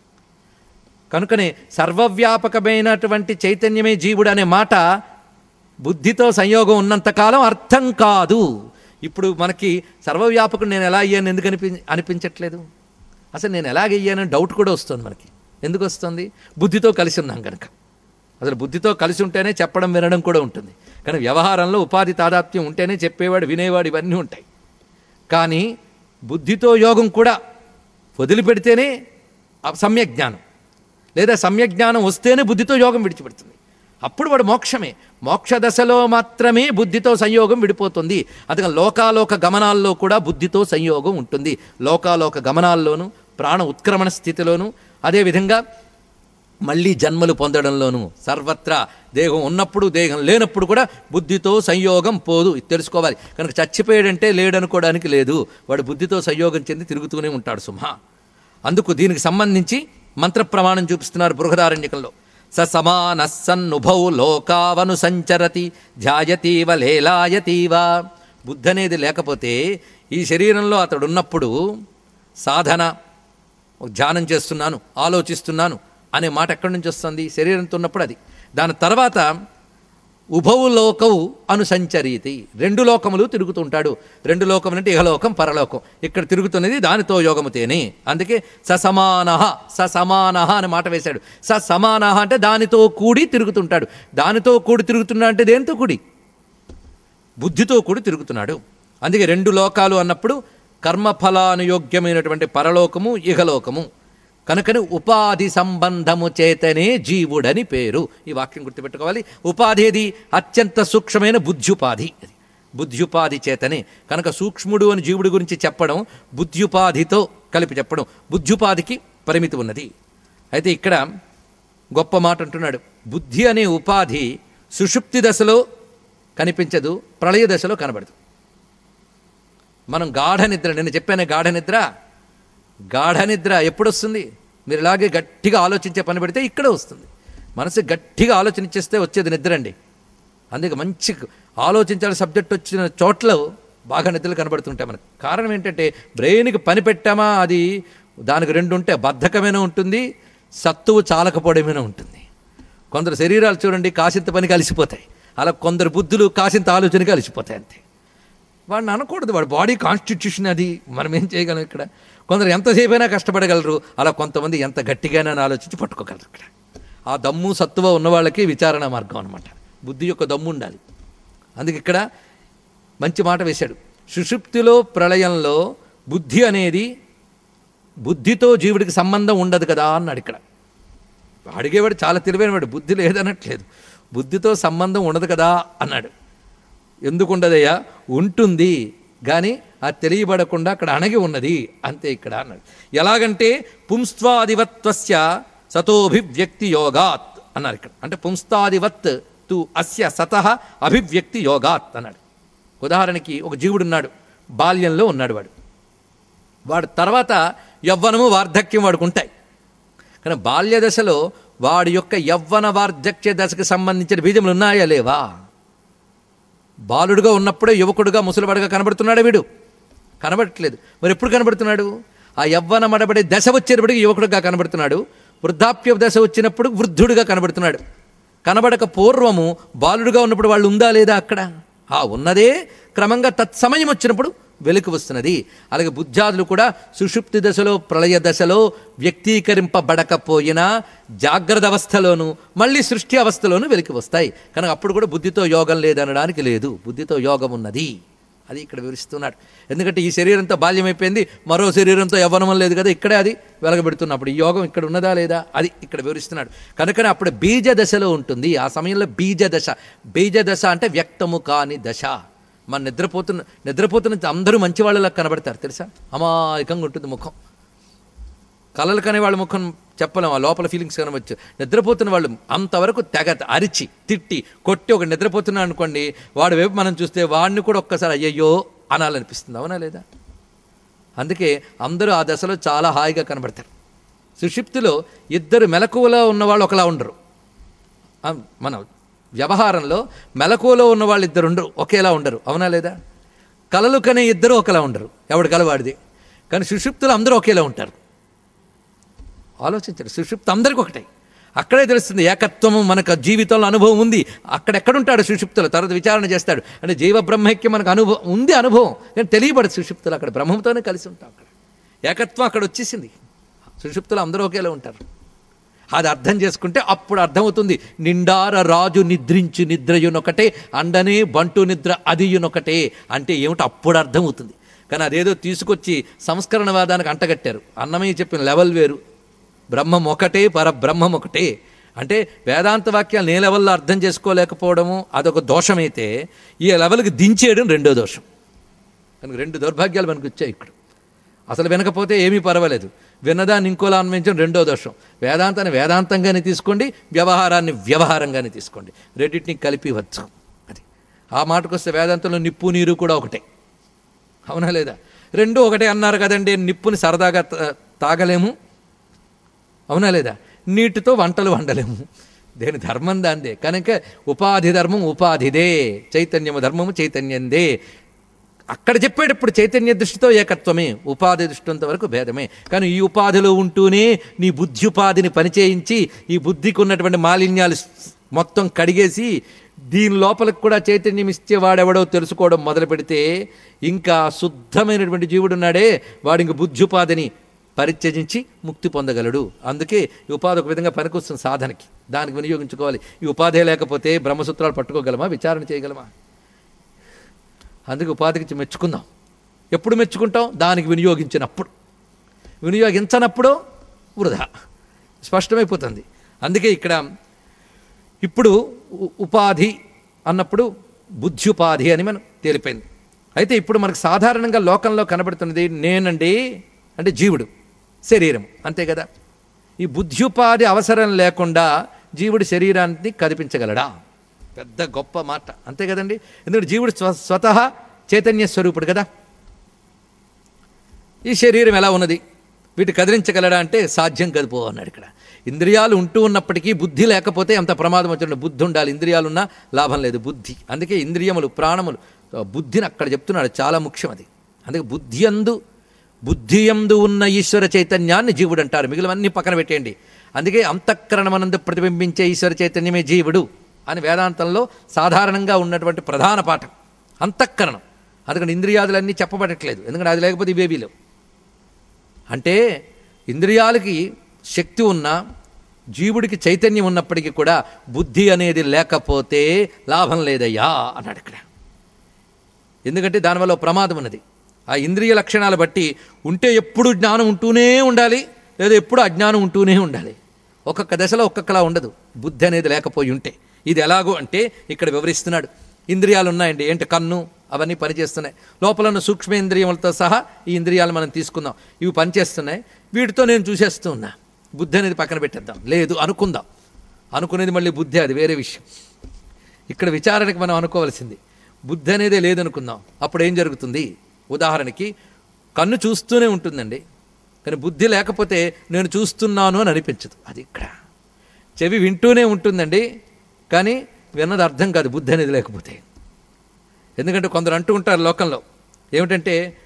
కనుకనే సర్వవ్యాపకమైనటువంటి చైతన్యమే జీవుడు అనే మాట బుద్ధితో సంయోగం ఉన్నంతకాలం అర్థం కాదు ఇప్పుడు మనకి సర్వవ్యాపకుడు నేను ఎలా అయ్యాను ఎందుకు అనిపి అనిపించట్లేదు అసలు నేను ఎలాగయ్యానని డౌట్ కూడా వస్తుంది మనకి ఎందుకు వస్తుంది బుద్ధితో కలిసి ఉన్నాం కనుక అసలు బుద్ధితో కలిసి ఉంటేనే చెప్పడం వినడం కూడా ఉంటుంది కానీ వ్యవహారంలో ఉపాధి తాదాత్మ్యం ఉంటేనే చెప్పేవాడు వినేవాడు ఇవన్నీ ఉంటాయి కానీ బుద్ధితో యోగం కూడా వదిలిపెడితేనే ఆ సమ్యజ్ఞానం లేదా సమ్యజ్ఞానం వస్తేనే బుద్ధితో యోగం విడిచిపెడుతుంది అప్పుడు వాడు మోక్షమే మోక్ష దశలో మాత్రమే బుద్ధితో సంయోగం విడిపోతుంది అందుకని లోకాలోక గమనాల్లో కూడా బుద్ధితో సంయోగం ఉంటుంది లోకాలోక గమనాల్లోనూ ప్రాణ ఉత్క్రమణ స్థితిలోనూ అదేవిధంగా మళ్ళీ జన్మలు పొందడంలోనూ సర్వత్రా దేహం ఉన్నప్పుడు దేహం లేనప్పుడు కూడా బుద్ధితో సంయోగం పోదు ఇది తెలుసుకోవాలి కనుక చచ్చిపోయాడంటే లేడనుకోవడానికి లేదు వాడు బుద్ధితో సంయోగం చెంది తిరుగుతూనే ఉంటాడు సుమా అందుకు దీనికి సంబంధించి మంత్ర ప్రమాణం చూపిస్తున్నారు బృహదారణ్యకంలో స సమాన సన్నుభౌ లోకావను సంచరతి ధ్యాయతీవ లేలాయతీవ బుద్ధి అనేది లేకపోతే ఈ శరీరంలో అతడు ఉన్నప్పుడు సాధన ధ్యానం చేస్తున్నాను ఆలోచిస్తున్నాను అనే మాట ఎక్కడి నుంచి వస్తుంది శరీరంతో ఉన్నప్పుడు అది దాని తర్వాత ఉభవు లోకవు అనుసంచరీతి రెండు లోకములు తిరుగుతుంటాడు రెండు లోకములు అంటే ఇహలోకం పరలోకం ఇక్కడ తిరుగుతున్నది దానితో యోగముతేనే అందుకే ససమాన ససమాన అని మాట వేశాడు ససమాన అంటే దానితో కూడి తిరుగుతుంటాడు దానితో కూడి తిరుగుతున్నా అంటే దేనితో కూడి బుద్ధితో కూడి తిరుగుతున్నాడు అందుకే రెండు లోకాలు అన్నప్పుడు కర్మఫలానుయోగ్యమైనటువంటి పరలోకము ఇహలోకము కనుకని ఉపాధి సంబంధము చేతనే జీవుడని పేరు ఈ వాక్యం గుర్తుపెట్టుకోవాలి ఉపాధి ఏది అత్యంత సూక్ష్మమైన బుద్ధ్యుపాధి అది బుద్ధ్యుపాధి చేతనే కనుక సూక్ష్ముడు అని జీవుడి గురించి చెప్పడం బుద్ధ్యుపాధితో కలిపి చెప్పడం బుద్ధ్యుపాధికి పరిమితి ఉన్నది అయితే ఇక్కడ గొప్ప మాట అంటున్నాడు బుద్ధి అనే ఉపాధి సుషుప్తి దశలో కనిపించదు ప్రళయ దశలో కనబడదు మనం గాఢ నిద్ర నేను చెప్పానే గాఢ నిద్ర గాఢ నిద్ర ఎప్పుడు వస్తుంది మీరు ఇలాగే గట్టిగా ఆలోచించే పని పెడితే ఇక్కడ వస్తుంది మనసు గట్టిగా ఆలోచించేస్తే వచ్చేది నిద్ర అండి అందుకే మంచి ఆలోచించాలి సబ్జెక్ట్ వచ్చిన చోట్ల బాగా నిద్రలు కనబడుతుంటాయి మనకు కారణం ఏంటంటే బ్రెయిన్కి పని పెట్టామా అది దానికి రెండు ఉంటే బద్ధకమైన ఉంటుంది సత్తువు చాలకపోవడమైనా ఉంటుంది కొందరు శరీరాలు చూడండి కాసింత పని కలిసిపోతాయి అలా కొందరు బుద్ధులు కాసింత ఆలోచన కలిసిపోతాయి అంతే వాడిని అనకూడదు వాడి బాడీ కాన్స్టిట్యూషన్ అది మనం ఏం చేయగలం ఇక్కడ కొందరు ఎంతసేపు అయినా కష్టపడగలరు అలా కొంతమంది ఎంత గట్టిగానే ఆలోచించి పట్టుకోగలరు ఇక్కడ ఆ దమ్ము సత్తువ ఉన్న వాళ్ళకి విచారణ మార్గం అనమాట బుద్ధి యొక్క దమ్ము ఉండాలి అందుకే ఇక్కడ మంచి మాట వేశాడు సుషుప్తిలో ప్రళయంలో బుద్ధి అనేది బుద్ధితో జీవుడికి సంబంధం ఉండదు కదా అన్నాడు ఇక్కడ అడిగేవాడు చాలా తెలివైనవాడు బుద్ధి లేదనట్లేదు బుద్ధితో సంబంధం ఉండదు కదా అన్నాడు ఎందుకు ఉండదయ్యా ఉంటుంది కానీ అది తెలియబడకుండా అక్కడ అణగి ఉన్నది అంతే ఇక్కడ అన్నాడు ఎలాగంటే పుంస్త్వాదివత్వస్య సతోభివ్యక్తి యోగాత్ అన్నారు ఇక్కడ అంటే పుంస్తాదివత్ తు అస్య సత అభివ్యక్తి యోగాత్ అన్నాడు ఉదాహరణకి ఒక జీవుడున్నాడు బాల్యంలో ఉన్నాడు వాడు వాడు తర్వాత యవ్వనము వార్ధక్యం వాడికి ఉంటాయి కానీ బాల్య దశలో వాడి యొక్క యవ్వన వార్ధక్య దశకు సంబంధించిన బీజములు ఉన్నాయా లేవా బాలుడుగా ఉన్నప్పుడే యువకుడుగా ముసలివాడుగా కనబడుతున్నాడు వీడు కనబడట్లేదు మరి ఎప్పుడు కనబడుతున్నాడు ఆ యవ్వన మడబడే దశ వచ్చేటప్పటికి యువకుడుగా కనబడుతున్నాడు వృద్ధాప్య దశ వచ్చినప్పుడు వృద్ధుడిగా కనబడుతున్నాడు కనబడక పూర్వము బాలుడుగా ఉన్నప్పుడు వాళ్ళు ఉందా లేదా అక్కడ ఆ ఉన్నదే క్రమంగా తత్సమయం వచ్చినప్పుడు వెలుగు వస్తున్నది అలాగే బుద్ధ్యాదులు కూడా సుషుప్తి దశలో ప్రళయ దశలో వ్యక్తీకరింపబడకపోయినా జాగ్రత్త అవస్థలోను మళ్ళీ సృష్టి అవస్థలోను వెలికి వస్తాయి కనుక అప్పుడు కూడా బుద్ధితో యోగం లేదనడానికి లేదు బుద్ధితో యోగం ఉన్నది అది ఇక్కడ వివరిస్తున్నాడు ఎందుకంటే ఈ శరీరంతో బాల్యమైపోయింది మరో శరీరంతో యవ్వనం లేదు కదా ఇక్కడే అది వెలగబెడుతున్నప్పుడు ఈ యోగం ఇక్కడ ఉన్నదా లేదా అది ఇక్కడ వివరిస్తున్నాడు కనుకనే అప్పుడు బీజ దశలో ఉంటుంది ఆ సమయంలో బీజ దశ బీజ దశ అంటే వ్యక్తము కాని దశ మన నిద్రపోతున్న నిద్రపోతున్న అందరూ మంచి వాళ్ళలా కనబడతారు తెలుసా అమాయకంగా ఉంటుంది ముఖం కలలు కనే వాళ్ళ ముఖం చెప్పలేం ఆ లోపల ఫీలింగ్స్ కనవచ్చు నిద్రపోతున్న వాళ్ళు అంతవరకు తెగ అరిచి తిట్టి కొట్టి ఒక నిద్రపోతున్నాడు అనుకోండి వాడి వైపు మనం చూస్తే వాడిని కూడా ఒక్కసారి అయ్యయ్యో అనాలనిపిస్తుంది అవునా లేదా అందుకే అందరూ ఆ దశలో చాలా హాయిగా కనబడతారు సుషిప్తిలో ఇద్దరు మెలకువలో ఉన్నవాళ్ళు ఒకలా ఉండరు ఆ, మన వ్యవహారంలో మెలకువలో ఉన్న వాళ్ళు ఇద్దరు ఉండరు ఒకేలా ఉండరు అవునా లేదా కలలు కనే ఇద్దరు ఒకలా ఉండరు ఎవడు కలవాడిది కానీ సుషుప్తులు అందరూ ఒకేలా ఉంటారు ఆలోచించండి సుషుప్తి అందరికీ ఒకటే అక్కడే తెలుస్తుంది ఏకత్వము మనకు జీవితంలో అనుభవం ఉంది అక్కడెక్కడుంటాడు సుషుప్తులు తర్వాత విచారణ చేస్తాడు అంటే జీవ బ్రహ్మైక్యం మనకు అనుభవం ఉంది అనుభవం కానీ తెలియబడదు సుషుప్తులు అక్కడ బ్రహ్మంతోనే కలిసి ఉంటాం అక్కడ ఏకత్వం అక్కడ వచ్చేసింది సుషుప్తులు అందరూ ఒకేలా ఉంటారు అది అర్థం చేసుకుంటే అప్పుడు అర్థమవుతుంది నిండార రాజు నిద్రించు నిద్రయునొకటే అండనే బంటు నిద్ర అదియునొకటే అంటే ఏమిటో అప్పుడు అర్థమవుతుంది కానీ అదేదో తీసుకొచ్చి సంస్కరణవాదానికి అంటగట్టారు అన్నమయ్య చెప్పిన లెవెల్ వేరు బ్రహ్మం ఒకటే పరబ్రహ్మం ఒకటే అంటే వేదాంత వాక్యాలు ఏ లెవెల్లో అర్థం చేసుకోలేకపోవడము అదొక దోషమైతే ఈ లెవెల్కి దించేయడం రెండో దోషం కనుక రెండు దౌర్భాగ్యాలు మనకు వచ్చాయి ఇక్కడ అసలు వినకపోతే ఏమీ పర్వాలేదు విన్నదాన్ని ఇంకోలా అన్వయించడం రెండో దోషం వేదాంతాన్ని వేదాంతంగానే తీసుకోండి వ్యవహారాన్ని వ్యవహారంగానే తీసుకోండి రెండింటిని కలిపి వచ్చు అది ఆ మాటకు వస్తే వేదాంతంలో నిప్పు నీరు కూడా ఒకటే అవునా లేదా రెండు ఒకటే అన్నారు కదండి నిప్పుని సరదాగా తా- తాగలేము అవునా లేదా నీటితో వంటలు వండలేము దేని ధర్మం దాందే కనుక ఉపాధి ధర్మం ఉపాధిదే చైతన్యము ధర్మము చైతన్యందే అక్కడ చెప్పేటప్పుడు చైతన్య దృష్టితో ఏకత్వమే ఉపాధి దృష్టింత వరకు భేదమే కానీ ఈ ఉపాధిలో ఉంటూనే నీ బుద్ధి ఉపాధిని పనిచేయించి ఈ బుద్ధికి ఉన్నటువంటి మాలిన్యాలు స్- మొత్తం కడిగేసి దీని లోపలికి కూడా చైతన్యం ఇచ్చే వాడెవడో తెలుసుకోవడం మొదలు పెడితే ఇంకా శుద్ధమైనటువంటి జీవుడున్నాడే వాడు ఇంక బుద్ధి ఉపాధిని పరిత్యజించి ముక్తి పొందగలడు అందుకే ఈ ఉపాధి ఒక విధంగా పనికొస్తుంది సాధనకి దానికి వినియోగించుకోవాలి ఈ ఉపాధి లేకపోతే బ్రహ్మసూత్రాలు పట్టుకోగలమా విచారణ చేయగలమా అందుకే ఉపాధికి మెచ్చుకుందాం ఎప్పుడు మెచ్చుకుంటాం దానికి వినియోగించినప్పుడు వినియోగించనప్పుడు వృధా స్పష్టమైపోతుంది అందుకే ఇక్కడ ఇప్పుడు ఉ- ఉపాధి అన్నప్పుడు బుద్ధ్యుపాధి అని మనం తేలిపోయింది అయితే ఇప్పుడు మనకు సాధారణంగా లోకంలో కనబడుతున్నది నేనండి అంటే జీవుడు శరీరం అంతే కదా ఈ బుద్ధ్యుపాధి అవసరం లేకుండా జీవుడి శరీరాన్ని కదిపించగలడా పెద్ద గొప్ప మాట అంతే కదండి ఎందుకంటే జీవుడు స్వ స్వతహా చైతన్య స్వరూపుడు కదా ఈ శరీరం ఎలా ఉన్నది వీటి కదిలించగలడా అంటే సాధ్యం కాదు పో అన్నాడు ఇక్కడ ఇంద్రియాలు ఉంటూ ఉన్నప్పటికీ బుద్ధి లేకపోతే అంత ప్రమాదం వచ్చిన బుద్ధి ఉండాలి ఇంద్రియాలు ఉన్నా లాభం లేదు బుద్ధి అందుకే ఇంద్రియములు ప్రాణములు బుద్ధిని అక్కడ చెప్తున్నాడు చాలా ముఖ్యం అది అందుకే బుద్ధి అందు బుద్ధి యందు ఉన్న ఈశ్వర చైతన్యాన్ని జీవుడు అంటారు మిగిలినవన్నీ పక్కన పెట్టేయండి అందుకే అంతఃకరణమనందు ప్రతిబింబించే ఈశ్వర చైతన్యమే జీవుడు అని వేదాంతంలో సాధారణంగా ఉన్నటువంటి ప్రధాన పాఠం అంతఃకరణం అందుకని ఇంద్రియాదులన్నీ చెప్పబడట్లేదు ఎందుకంటే అది లేకపోతే ఇవేవీ లేవు అంటే ఇంద్రియాలకి శక్తి ఉన్నా జీవుడికి చైతన్యం ఉన్నప్పటికీ కూడా బుద్ధి అనేది లేకపోతే లాభం లేదయ్యా అన్నాడు ఇక్కడ ఎందుకంటే దానివల్ల ఓ ప్రమాదం ఉన్నది ఆ ఇంద్రియ లక్షణాలు బట్టి ఉంటే ఎప్పుడు జ్ఞానం ఉంటూనే ఉండాలి లేదా ఎప్పుడు అజ్ఞానం ఉంటూనే ఉండాలి ఒక్కొక్క దశలో ఒక్కొక్కలా ఉండదు బుద్ధి అనేది లేకపోయి ఉంటే ఇది ఎలాగో అంటే ఇక్కడ వివరిస్తున్నాడు ఇంద్రియాలు ఉన్నాయండి ఏంటి కన్ను అవన్నీ పనిచేస్తున్నాయి లోపల ఉన్న సూక్ష్మేంద్రియములతో సహా ఈ ఇంద్రియాలు మనం తీసుకుందాం ఇవి పనిచేస్తున్నాయి వీటితో నేను చూసేస్తూ ఉన్నా బుద్ధి అనేది పక్కన పెట్టేద్దాం లేదు అనుకుందాం అనుకునేది మళ్ళీ బుద్ధి అది వేరే విషయం ఇక్కడ విచారణకి మనం అనుకోవాల్సింది బుద్ధి అనేదే లేదనుకుందాం అప్పుడు ఏం జరుగుతుంది ఉదాహరణకి కన్ను చూస్తూనే ఉంటుందండి కానీ బుద్ధి లేకపోతే నేను చూస్తున్నాను అని అనిపించదు అది ఇక్కడ చెవి వింటూనే ఉంటుందండి కానీ విన్నది అర్థం కాదు బుద్ధి అనేది లేకపోతే ఎందుకంటే కొందరు అంటూ ఉంటారు లోకంలో ఏమిటంటే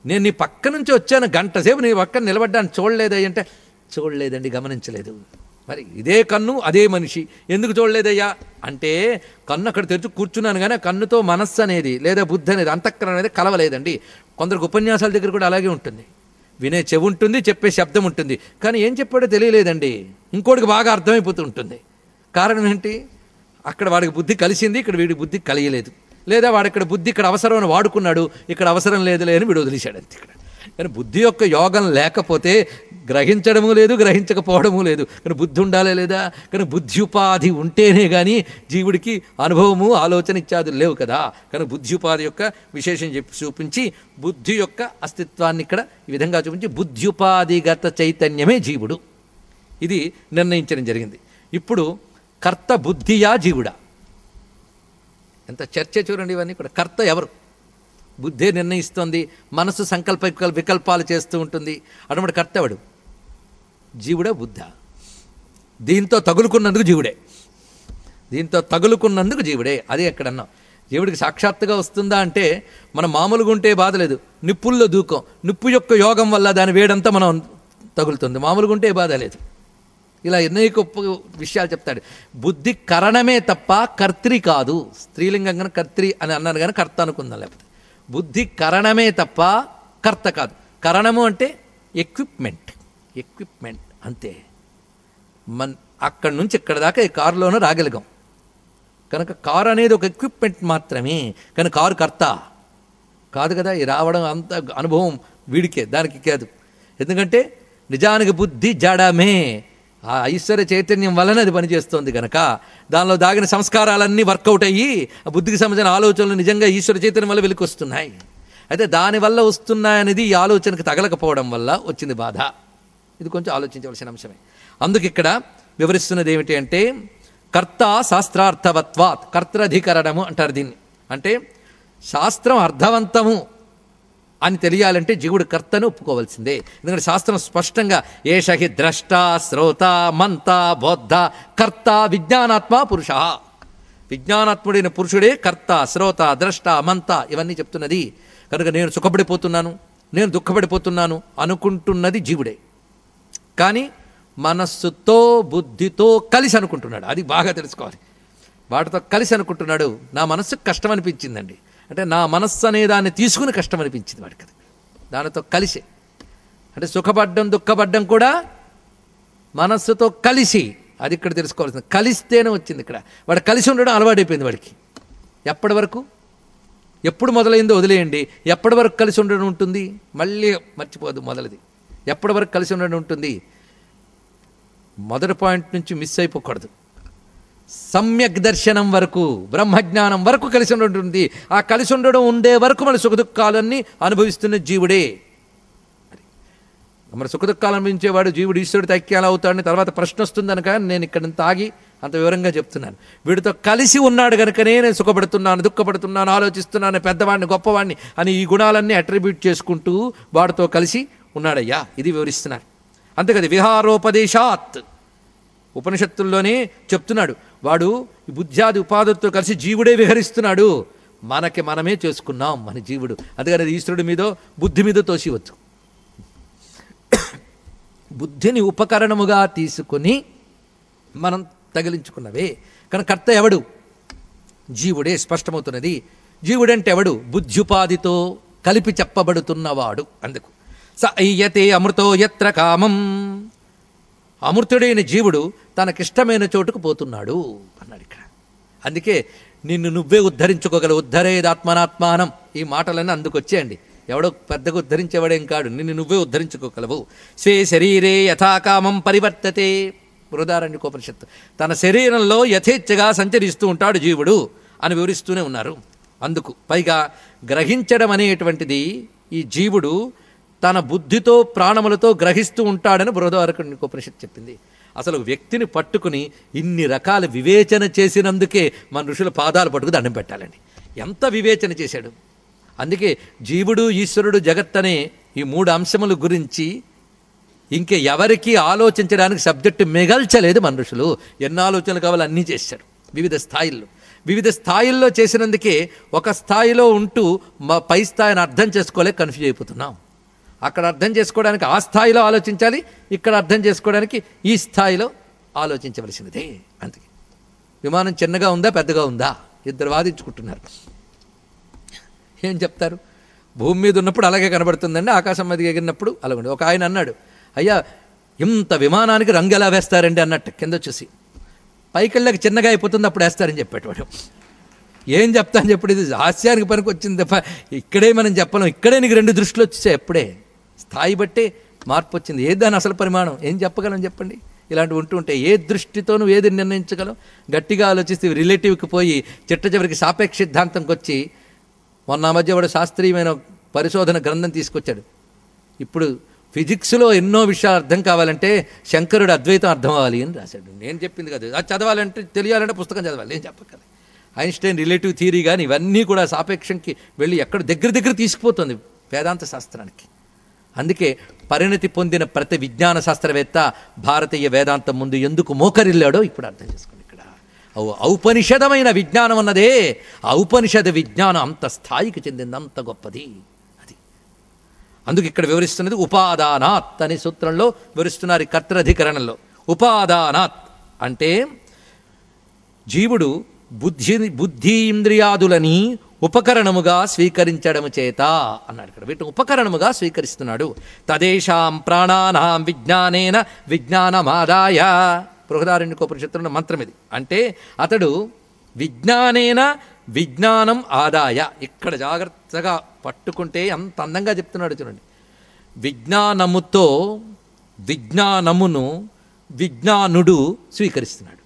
నేను నీ పక్క నుంచి వచ్చాను గంట సేపు నీ పక్కన నిలబడ్డాను చూడలేదయ్య అంటే చూడలేదండి గమనించలేదు మరి ఇదే కన్ను అదే మనిషి ఎందుకు చూడలేదయ్యా అంటే కన్ను అక్కడ తెరిచి కూర్చున్నాను కానీ ఆ కన్నుతో మనస్సు అనేది లేదా బుద్ధి అనేది అంతఃకరణ అనేది కలవలేదండి కొందరికి ఉపన్యాసాల దగ్గర కూడా అలాగే ఉంటుంది వినే చెవి ఉంటుంది చెప్పే శబ్దం ఉంటుంది కానీ ఏం చెప్పాడో తెలియలేదండి ఇంకోటికి బాగా అర్థమైపోతూ ఉంటుంది కారణం ఏంటి అక్కడ వాడికి బుద్ధి కలిసింది ఇక్కడ వీడి బుద్ధి కలియలేదు లేదా వాడు ఇక్కడ బుద్ధి ఇక్కడ అవసరం అని వాడుకున్నాడు ఇక్కడ అవసరం లేదులే అని వీడు వదిలేశాడు అంతే ఇక్కడ కానీ బుద్ధి యొక్క యోగం లేకపోతే గ్రహించడము లేదు గ్రహించకపోవడము లేదు కానీ బుద్ధి ఉండాలే లేదా కానీ బుద్ధి ఉపాధి ఉంటేనే కానీ జీవుడికి అనుభవము ఆలోచన ఇత్యాదులు లేవు కదా కానీ బుద్ధి ఉపాధి యొక్క విశేషం చెప్పి చూపించి బుద్ధి యొక్క అస్తిత్వాన్ని ఇక్కడ ఈ విధంగా చూపించి బుద్ధ్యుపాధిగత చైతన్యమే జీవుడు ఇది నిర్ణయించడం జరిగింది ఇప్పుడు కర్త బుద్ధియా జీవుడా ఎంత చర్చ చూడండి ఇవన్నీ కూడా కర్త ఎవరు బుద్ధే నిర్ణయిస్తోంది మనసు సంకల్ప వికల్- వికల్పాలు చేస్తూ ఉంటుంది అటువంటి కర్త ఎవడు జీవుడా బుద్ధ దీంతో తగులుకున్నందుకు జీవుడే దీంతో తగులుకున్నందుకు జీవుడే అదే ఎక్కడన్నా జీవుడికి సాక్షాత్తుగా వస్తుందా అంటే మనం మామూలుగా ఉంటే బాధ లేదు నిప్పుల్లో దూకం నిప్పు యొక్క యోగం వల్ల దాని వేడంతా మనం తగులుతుంది మామూలుగా ఉంటే బాధ లేదు ఇలా ఎన్నో విషయాలు చెప్తాడు బుద్ధి కరణమే తప్ప కర్త్రి కాదు స్త్రీలింగం కనుక కర్త్రి అని అన్నాను కానీ కర్త అనుకుందాం లేకపోతే బుద్ధి కరణమే తప్ప కర్త కాదు కరణము అంటే ఎక్విప్మెంట్ ఎక్విప్మెంట్ అంతే మన్ అక్కడి నుంచి ఇక్కడ దాకా ఈ కారులోనూ రాగలిగాం కనుక కారు అనేది ఒక ఎక్విప్మెంట్ మాత్రమే కానీ కారు కర్త కాదు కదా ఈ రావడం అంత అనుభవం వీడికే దానికి కాదు ఎందుకంటే నిజానికి బుద్ధి జడమే ఆ ఐశ్వర్య చైతన్యం వలన అది పనిచేస్తోంది కనుక దానిలో దాగిన సంస్కారాలన్నీ వర్కౌట్ అయ్యి ఆ బుద్ధికి సంబంధించిన ఆలోచనలు నిజంగా ఈశ్వర చైతన్యం వల్ల వెలికి వస్తున్నాయి అయితే దానివల్ల వస్తున్నాయనేది ఈ ఆలోచనకు తగలకపోవడం వల్ల వచ్చింది బాధ ఇది కొంచెం ఆలోచించవలసిన అంశమే అందుకు ఇక్కడ వివరిస్తున్నది ఏమిటి అంటే కర్త శాస్త్రార్థవత్వాత్ కర్తృధికరణము అంటారు దీన్ని అంటే శాస్త్రం అర్థవంతము అని తెలియాలంటే జీవుడు కర్తను ఒప్పుకోవాల్సిందే ఎందుకంటే శాస్త్రం స్పష్టంగా ఏషహి ద్రష్ట శ్రోత మంత బోద్ధ కర్త విజ్ఞానాత్మ పురుష విజ్ఞానాత్ముడైన పురుషుడే కర్త శ్రోత ద్రష్ట మంత ఇవన్నీ చెప్తున్నది కనుక నేను సుఖపడిపోతున్నాను నేను దుఃఖపడిపోతున్నాను అనుకుంటున్నది జీవుడే కానీ మనస్సుతో బుద్ధితో కలిసి అనుకుంటున్నాడు అది బాగా తెలుసుకోవాలి వాటితో కలిసి అనుకుంటున్నాడు నా మనస్సుకు కష్టం అనిపించిందండి అంటే నా మనస్సు అనే దాన్ని తీసుకుని కష్టం అనిపించింది వాడికి అది దానితో కలిసి అంటే సుఖపడ్డం దుఃఖపడ్డం కూడా మనస్సుతో కలిసి అది ఇక్కడ తెలుసుకోవాల్సింది కలిస్తేనే వచ్చింది ఇక్కడ వాడు కలిసి ఉండడం అలవాటైపోయింది వాడికి ఎప్పటి వరకు ఎప్పుడు మొదలైందో వదిలేయండి ఎప్పటి వరకు కలిసి ఉండడం ఉంటుంది మళ్ళీ మర్చిపోదు మొదలది ఎప్పటి వరకు కలిసి ఉండడం ఉంటుంది మొదటి పాయింట్ నుంచి మిస్ అయిపోకూడదు సమ్యక్ దర్శనం వరకు బ్రహ్మజ్ఞానం వరకు కలిసి ఉంటుంది ఆ కలిసి ఉండడం ఉండే వరకు మన సుఖదుఖాలన్నీ అనుభవిస్తున్న జీవుడే మరి సుఖదుఖాలు అనుభవించేవాడు జీవుడు ఈశ్వరుడితో ఐక్యాలు అవుతాడని తర్వాత ప్రశ్న వస్తుంది కనుక నేను ఇక్కడ నుంచి ఆగి అంత వివరంగా చెప్తున్నాను వీడితో కలిసి ఉన్నాడు కనుకనే నేను సుఖపడుతున్నాను దుఃఖపడుతున్నాను ఆలోచిస్తున్నాను పెద్దవాడిని గొప్పవాడిని అని ఈ గుణాలన్నీ అట్రిబ్యూట్ చేసుకుంటూ వాడితో కలిసి ఉన్నాడయ్యా ఇది వివరిస్తున్నారు అంతేకాదు విహారోపదేశాత్ ఉపనిషత్తుల్లోనే చెప్తున్నాడు వాడు ఈ బుద్ధ్యాది ఉపాధులతో కలిసి జీవుడే విహరిస్తున్నాడు మనకి మనమే చేసుకున్నాం మన జీవుడు అందుకని అది ఈశ్వరుడి మీదో బుద్ధి మీదో తోసివచ్చు బుద్ధిని ఉపకరణముగా తీసుకుని మనం తగిలించుకున్నవే కానీ కర్త ఎవడు జీవుడే స్పష్టమవుతున్నది జీవుడంటే ఎవడు బుద్ధ్యుపాధితో కలిపి చెప్పబడుతున్నవాడు అందుకు స అయ్యతే అమృతో యత్ర కామం అమృతుడైన జీవుడు తనకిష్టమైన చోటుకు పోతున్నాడు అన్నాడు ఇక్కడ అందుకే నిన్ను నువ్వే ఉద్ధరించుకోగలవు ఉద్ధరేదాత్మనాత్మానం ఈ మాటలన్నీ అందుకు వచ్చేయండి ఎవడో పెద్దగా ఉద్ధరించేవాడేం కాడు నిన్ను నువ్వే ఉద్ధరించుకోగలవు స్వే శరీరే యథాకామం పరివర్తతే బృహదారణ్యకోపనిషత్తు తన శరీరంలో యథేచ్ఛగా సంచరిస్తూ ఉంటాడు జీవుడు అని వివరిస్తూనే ఉన్నారు అందుకు పైగా గ్రహించడం అనేటువంటిది ఈ జీవుడు తన బుద్ధితో ప్రాణములతో గ్రహిస్తూ ఉంటాడని బృహదారకుడికి ఉపనిషత్తు చెప్పింది అసలు వ్యక్తిని పట్టుకుని ఇన్ని రకాల వివేచన చేసినందుకే మన ఋషుల పాదాలు పట్టుకు దండం పెట్టాలండి ఎంత వివేచన చేశాడు అందుకే జీవుడు ఈశ్వరుడు జగత్ అనే ఈ మూడు అంశముల గురించి ఇంకే ఎవరికి ఆలోచించడానికి సబ్జెక్టు మిగల్చలేదు మన ఋషులు ఎన్ని ఆలోచనలు కావాలో అన్నీ చేశారు వివిధ స్థాయిల్లో వివిధ స్థాయిల్లో చేసినందుకే ఒక స్థాయిలో ఉంటూ మా పై స్థాయిని అర్థం చేసుకోలేక కన్ఫ్యూజ్ అయిపోతున్నాం అక్కడ అర్థం చేసుకోవడానికి ఆ స్థాయిలో ఆలోచించాలి ఇక్కడ అర్థం చేసుకోవడానికి ఈ స్థాయిలో ఆలోచించవలసినదే అందుకే విమానం చిన్నగా ఉందా పెద్దగా ఉందా ఇద్దరు వాదించుకుంటున్నారు ఏం చెప్తారు భూమి మీద ఉన్నప్పుడు అలాగే కనబడుతుందండి ఆకాశం మీద ఎగిరినప్పుడు అలాగే ఒక ఆయన అన్నాడు అయ్యా ఇంత విమానానికి రంగు ఎలా వేస్తారండి అన్నట్టు కింద వచ్చేసి పైకెళ్ళకి చిన్నగా అయిపోతుంది అప్పుడు వేస్తారని చెప్పాడు వాడు ఏం చెప్తాను చెప్పడు ఇది హాస్యానికి పనికి వచ్చింది తప్ప ఇక్కడే మనం చెప్పలేం ఇక్కడే నీకు రెండు దృష్టిలు వచ్చేసాయి ఎప్పుడే స్థాయి బట్టే మార్పు వచ్చింది ఏది దాని అసలు పరిమాణం ఏం చెప్పగలం చెప్పండి ఇలాంటివి ఉంటూ ఉంటే ఏ దృష్టితో నువ్వు ఏది నిర్ణయించగలం గట్టిగా ఆలోచిస్తే రిలేటివ్కి పోయి చిట్ట చివరికి సాపేక్ష సిద్ధాంతంకి వచ్చి మొన్న ఆ మధ్య వాడు శాస్త్రీయమైన పరిశోధన గ్రంథం తీసుకొచ్చాడు ఇప్పుడు ఫిజిక్స్లో ఎన్నో విషయాలు అర్థం కావాలంటే శంకరుడు అద్వైతం అర్థం అవ్వాలి అని రాశాడు నేను చెప్పింది కదా అది చదవాలంటే తెలియాలంటే పుస్తకం చదవాలి నేను చెప్పగలను ఐన్స్టైన్ రిలేటివ్ థియరీ కానీ ఇవన్నీ కూడా సాపేక్షంకి వెళ్ళి ఎక్కడ దగ్గర దగ్గర తీసుకుపోతుంది వేదాంత శాస్త్రానికి అందుకే పరిణతి పొందిన ప్రతి విజ్ఞాన శాస్త్రవేత్త భారతీయ వేదాంతం ముందు ఎందుకు మోకరిల్లాడో ఇప్పుడు అర్థం చేసుకోండి ఇక్కడ ఔ- ఔపనిషదమైన విజ్ఞానం అన్నదే ఆ ఔపనిషద విజ్ఞానం అంత స్థాయికి చెందింది అంత గొప్పది అది అందుకు ఇక్కడ వివరిస్తున్నది ఉపాదానాత్ అనే సూత్రంలో వివరిస్తున్నారు ఈ కర్తరధికరణంలో ఉపాదానాత్ అంటే జీవుడు బుద్ధి బుద్ధీంద్రియాదులని ఉపకరణముగా స్వీకరించడము చేత అన్నాడు ఇక్కడ వీటిని ఉపకరణముగా స్వీకరిస్తున్నాడు తదేషాం ప్రాణానాం విజ్ఞానేన విజ్ఞానమాదాయ బృహదారణ్యకోపనిషత్తున్న మంత్రం ఇది అంటే అతడు విజ్ఞానేన విజ్ఞానం ఆదాయ ఇక్కడ జాగ్రత్తగా పట్టుకుంటే అంత అందంగా చెప్తున్నాడు చూడండి విజ్ఞానముతో విజ్ఞానమును విజ్ఞానుడు స్వీకరిస్తున్నాడు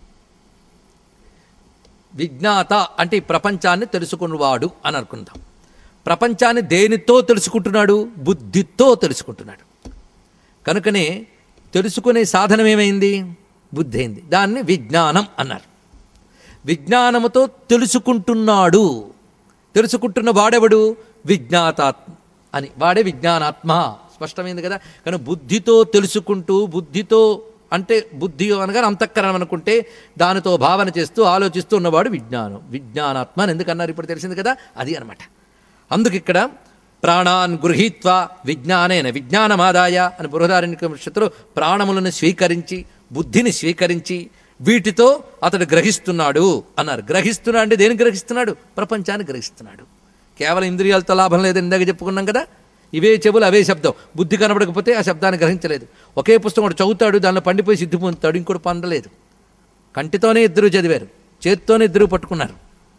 విజ్ఞాత అంటే ఈ ప్రపంచాన్ని తెలుసుకున్నవాడు అని అనుకుందాం ప్రపంచాన్ని దేనితో తెలుసుకుంటున్నాడు బుద్ధితో తెలుసుకుంటున్నాడు కనుకనే తెలుసుకునే సాధనం ఏమైంది బుద్ధి అయింది దాన్ని విజ్ఞానం అన్నారు విజ్ఞానముతో తెలుసుకుంటున్నాడు తెలుసుకుంటున్న వాడెవడు విజ్ఞాతాత్మ అని వాడే విజ్ఞానాత్మ స్పష్టమైంది కదా కానీ బుద్ధితో తెలుసుకుంటూ బుద్ధితో అంటే బుద్ధి అనగా అంతఃకరణం అనుకుంటే దానితో భావన చేస్తూ ఆలోచిస్తూ ఉన్నవాడు విజ్ఞానం విజ్ఞానాత్మ అని ఎందుకన్నారు ఇప్పుడు తెలిసింది కదా అది అనమాట అందుకు ఇక్కడ ప్రాణాన్ గృహీత్వ విజ్ఞానేన విజ్ఞానమాదాయ అని బృహదారణ్యలో ప్రాణములను స్వీకరించి బుద్ధిని స్వీకరించి వీటితో అతడు గ్రహిస్తున్నాడు అన్నారు గ్రహిస్తున్నా అంటే దేని గ్రహిస్తున్నాడు ప్రపంచాన్ని గ్రహిస్తున్నాడు కేవలం ఇంద్రియాలతో లాభం లేదని ఇందాక చెప్పుకున్నాం కదా ఇవే చెవులు అవే శబ్దం బుద్ధి కనబడకపోతే ఆ శబ్దాన్ని గ్రహించలేదు ఒకే పుస్తకం ఒకటి చదువుతాడు దానిలో పండిపోయి సిద్ధి పొందుతాడు ఇంకోటి పొందలేదు కంటితోనే ఇద్దరు చదివారు చేతితోనే ఇద్దరు పట్టుకున్నారు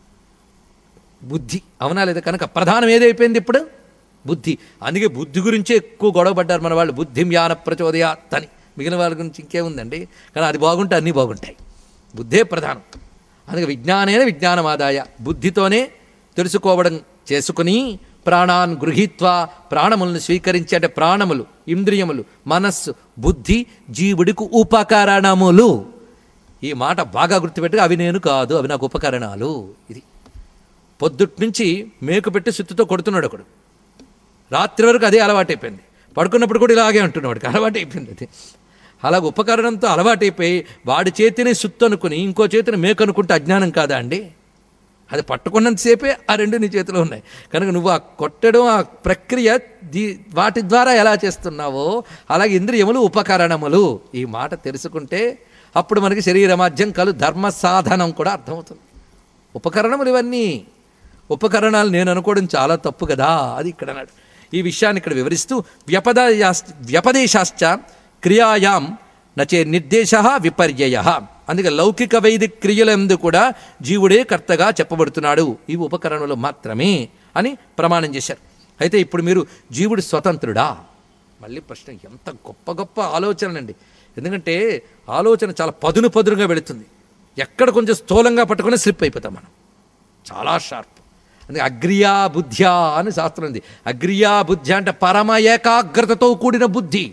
బుద్ధి అవునా లేదా కనుక ప్రధానం ఏదైపోయింది ఇప్పుడు బుద్ధి అందుకే బుద్ధి గురించే ఎక్కువ గొడవపడ్డారు మన వాళ్ళు బుద్ధిం యాన ప్రచోదయాత్ అని మిగిలిన వాళ్ళ గురించి ఇంకేముందండి కానీ అది బాగుంటే అన్నీ బాగుంటాయి బుద్ధే ప్రధానం అందుకే విజ్ఞానేన విజ్ఞానమాదాయ బుద్ధితోనే తెలుసుకోవడం చేసుకుని ప్రాణాన్ గృహీత్వ ప్రాణములను స్వీకరించి అంటే ప్రాణములు ఇంద్రియములు మనస్సు బుద్ధి జీవుడికి ఉపకరణములు ఈ మాట బాగా గుర్తుపెట్టి అవి నేను కాదు అవి నాకు ఉపకరణాలు ఇది పొద్దుట్ నుంచి మేకు పెట్టి సుత్తుతో కొడుతున్నాడు ఒకడు రాత్రి వరకు అదే అలవాటైపోయింది పడుకున్నప్పుడు కూడా ఇలాగే అంటున్నాడు అలవాటైపోయింది అది అలాగ ఉపకరణంతో అలవాటైపోయి వాడి చేతిని సుత్తు అనుకుని ఇంకో చేతిని మేకు అనుకుంటే అజ్ఞానం కాదా అండి అది పట్టుకున్నంతసేపే ఆ రెండు నీ చేతిలో ఉన్నాయి కనుక నువ్వు ఆ కొట్టడం ఆ ప్రక్రియ దీ వాటి ద్వారా ఎలా చేస్తున్నావో అలాగే ఇంద్రియములు ఉపకరణములు ఈ మాట తెలుసుకుంటే అప్పుడు మనకి శరీరమాధ్యం కలు ధర్మ సాధనం కూడా అర్థమవుతుంది ఉపకరణములు ఇవన్నీ ఉపకరణాలు నేను అనుకోవడం చాలా తప్పు కదా అది ఇక్కడ అన్నాడు ఈ విషయాన్ని ఇక్కడ వివరిస్తూ వ్యపదయాస్ వ్యపదేశాశ్చ క్రియాయాం నచే నిర్దేశ విపర్యయ అందుకే లౌకిక వైదిక క్రియలందు కూడా జీవుడే కర్తగా చెప్పబడుతున్నాడు ఇవి ఉపకరణలు మాత్రమే అని ప్రమాణం చేశారు అయితే ఇప్పుడు మీరు జీవుడు స్వతంత్రుడా మళ్ళీ ప్రశ్న ఎంత గొప్ప గొప్ప ఆలోచనలండి ఎందుకంటే ఆలోచన చాలా పదును పదునుగా వెళుతుంది ఎక్కడ కొంచెం స్థూలంగా పట్టుకుని స్లిప్ అయిపోతాం మనం చాలా షార్ప్ అందుకే అగ్రియా బుద్ధ్యా అని శాస్త్రం ఉంది అగ్రియా బుద్ధి అంటే పరమ ఏకాగ్రతతో కూడిన బుద్ధి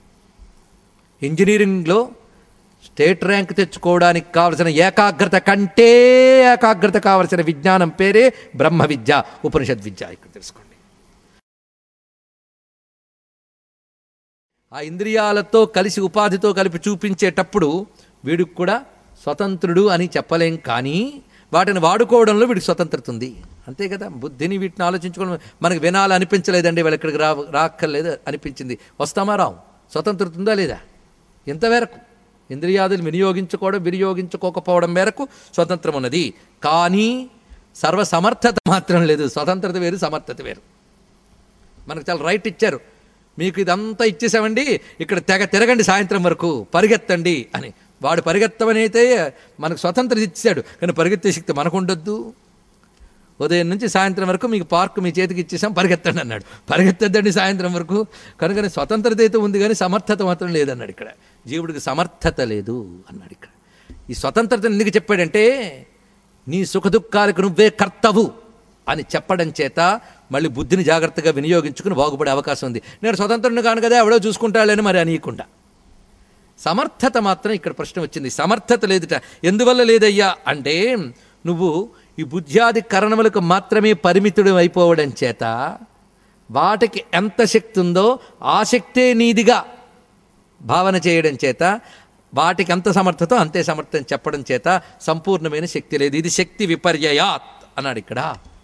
ఇంజనీరింగ్లో స్టేట్ ర్యాంక్ తెచ్చుకోవడానికి కావలసిన ఏకాగ్రత కంటే ఏకాగ్రత కావలసిన విజ్ఞానం పేరే బ్రహ్మ విద్య ఉపనిషద్ విద్య ఇక్కడ తెలుసుకోండి ఆ ఇంద్రియాలతో కలిసి ఉపాధితో కలిపి చూపించేటప్పుడు వీడికి కూడా స్వతంత్రుడు అని చెప్పలేం కానీ వాటిని వాడుకోవడంలో వీడికి స్వతంత్రత ఉంది అంతే కదా బుద్ధిని వీటిని ఆలోచించుకోవడం మనకు వినాలి అనిపించలేదండి వాళ్ళు ఇక్కడికి రా రాక్కర్లేదు అనిపించింది వస్తామా రావు స్వతంత్రత ఉందా లేదా ఎంతవరకు ఇంద్రియాదులు వినియోగించుకోవడం వినియోగించుకోకపోవడం మేరకు స్వతంత్రం ఉన్నది కానీ సర్వసమర్థత మాత్రం లేదు స్వతంత్రత వేరు సమర్థత వేరు మనకు చాలా రైట్ ఇచ్చారు మీకు ఇదంతా ఇచ్చేసామండి ఇక్కడ తెగ తిరగండి సాయంత్రం వరకు పరిగెత్తండి అని వాడు పరిగెత్తమనైతే మనకు స్వతంత్రం ఇచ్చాడు కానీ పరిగెత్తే శక్తి మనకు ఉండొద్దు ఉదయం నుంచి సాయంత్రం వరకు మీకు పార్క్ మీ చేతికి ఇచ్చేసాం పరిగెత్తండి అన్నాడు పరిగెత్తద్దండి సాయంత్రం వరకు కనుక స్వతంత్రత అయితే ఉంది కానీ సమర్థత మాత్రం లేదన్నాడు ఇక్కడ జీవుడికి సమర్థత లేదు అన్నాడు ఇక్కడ ఈ స్వతంత్రతను ఎందుకు చెప్పాడంటే నీ సుఖదుఖాలకు నువ్వే కర్తవు అని చెప్పడం చేత మళ్ళీ బుద్ధిని జాగ్రత్తగా వినియోగించుకుని బాగుపడే అవకాశం ఉంది నేను స్వతంత్రుని కాను కదా ఎవడో చూసుకుంటాడని మరి అనియకుండా సమర్థత మాత్రం ఇక్కడ ప్రశ్న వచ్చింది సమర్థత లేదుట ఎందువల్ల లేదయ్యా అంటే నువ్వు ఈ బుద్ధ్యాది కరణములకు మాత్రమే పరిమితుడు అయిపోవడం చేత వాటికి ఎంత శక్తి ఉందో ఆ శక్తే నీదిగా భావన చేయడం చేత వాటికి ఎంత సమర్థతో అంతే సమర్థం చెప్పడం చేత సంపూర్ణమైన శక్తి లేదు ఇది శక్తి విపర్యయాత్ అన్నాడు ఇక్కడ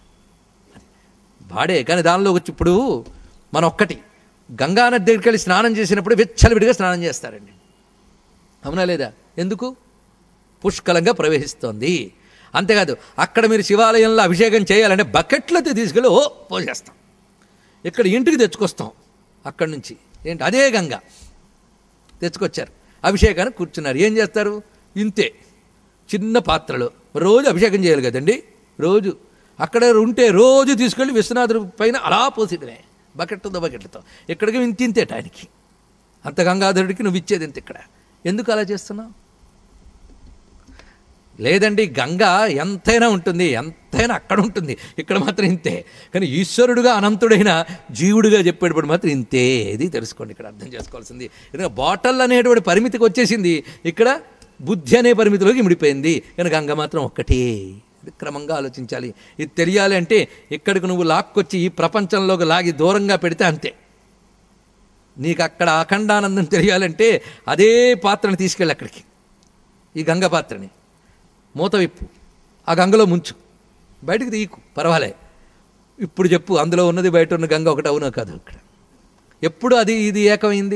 వాడే కానీ దానిలో వచ్చి ఇప్పుడు మన ఒక్కటి గంగానది దగ్గరికి వెళ్ళి స్నానం చేసినప్పుడు వెచ్చలవిడిగా స్నానం చేస్తారండి అవునా లేదా ఎందుకు పుష్కలంగా ప్రవహిస్తోంది అంతేకాదు అక్కడ మీరు శివాలయంలో అభిషేకం చేయాలంటే బకెట్లతో తీసుకెళ్ళి ఓ పోసేస్తాం ఇక్కడ ఇంటికి తెచ్చుకొస్తాం అక్కడి నుంచి ఏంటి అదే గంగ తెచ్చుకొచ్చారు అభిషేకానికి కూర్చున్నారు ఏం చేస్తారు ఇంతే చిన్న పాత్రలో రోజు అభిషేకం చేయాలి కదండి రోజు అక్కడ ఉంటే రోజు తీసుకెళ్ళి విశ్వనాథుడి పైన అలా పోసిడమే బకెట్లతో బకెట్లతో ఇక్కడికి ఇంత ఇంతేట ఆయనకి అంత గంగాధరుడికి నువ్వు ఇచ్చేది ఇంత ఇక్కడ ఎందుకు అలా చేస్తున్నావు లేదండి గంగ ఎంతైనా ఉంటుంది ఎంతైనా అక్కడ ఉంటుంది ఇక్కడ మాత్రం ఇంతే కానీ ఈశ్వరుడుగా అనంతుడైన జీవుడుగా చెప్పేటప్పుడు మాత్రం ఇంతే ఇది తెలుసుకోండి ఇక్కడ అర్థం చేసుకోవాల్సింది ఎందుకంటే బాటల్ అనేటువంటి పరిమితికి వచ్చేసింది ఇక్కడ బుద్ధి అనే పరిమితిలోకి ఇమిడిపోయింది కానీ గంగ మాత్రం ఒక్కటే ఇది క్రమంగా ఆలోచించాలి ఇది తెలియాలి అంటే ఇక్కడికి నువ్వు లాక్కొచ్చి ఈ ప్రపంచంలోకి లాగి దూరంగా పెడితే అంతే నీకు అక్కడ అఖండానందం తెలియాలంటే అదే పాత్రని తీసుకెళ్ళి అక్కడికి ఈ గంగ పాత్రని మూత విప్పు ఆ గంగలో ముంచు బయటికి తీయకు పర్వాలే ఇప్పుడు చెప్పు అందులో ఉన్నది బయట ఉన్న గంగ ఒకటి అవునో కాదు అక్కడ ఎప్పుడు అది ఇది ఏకమైంది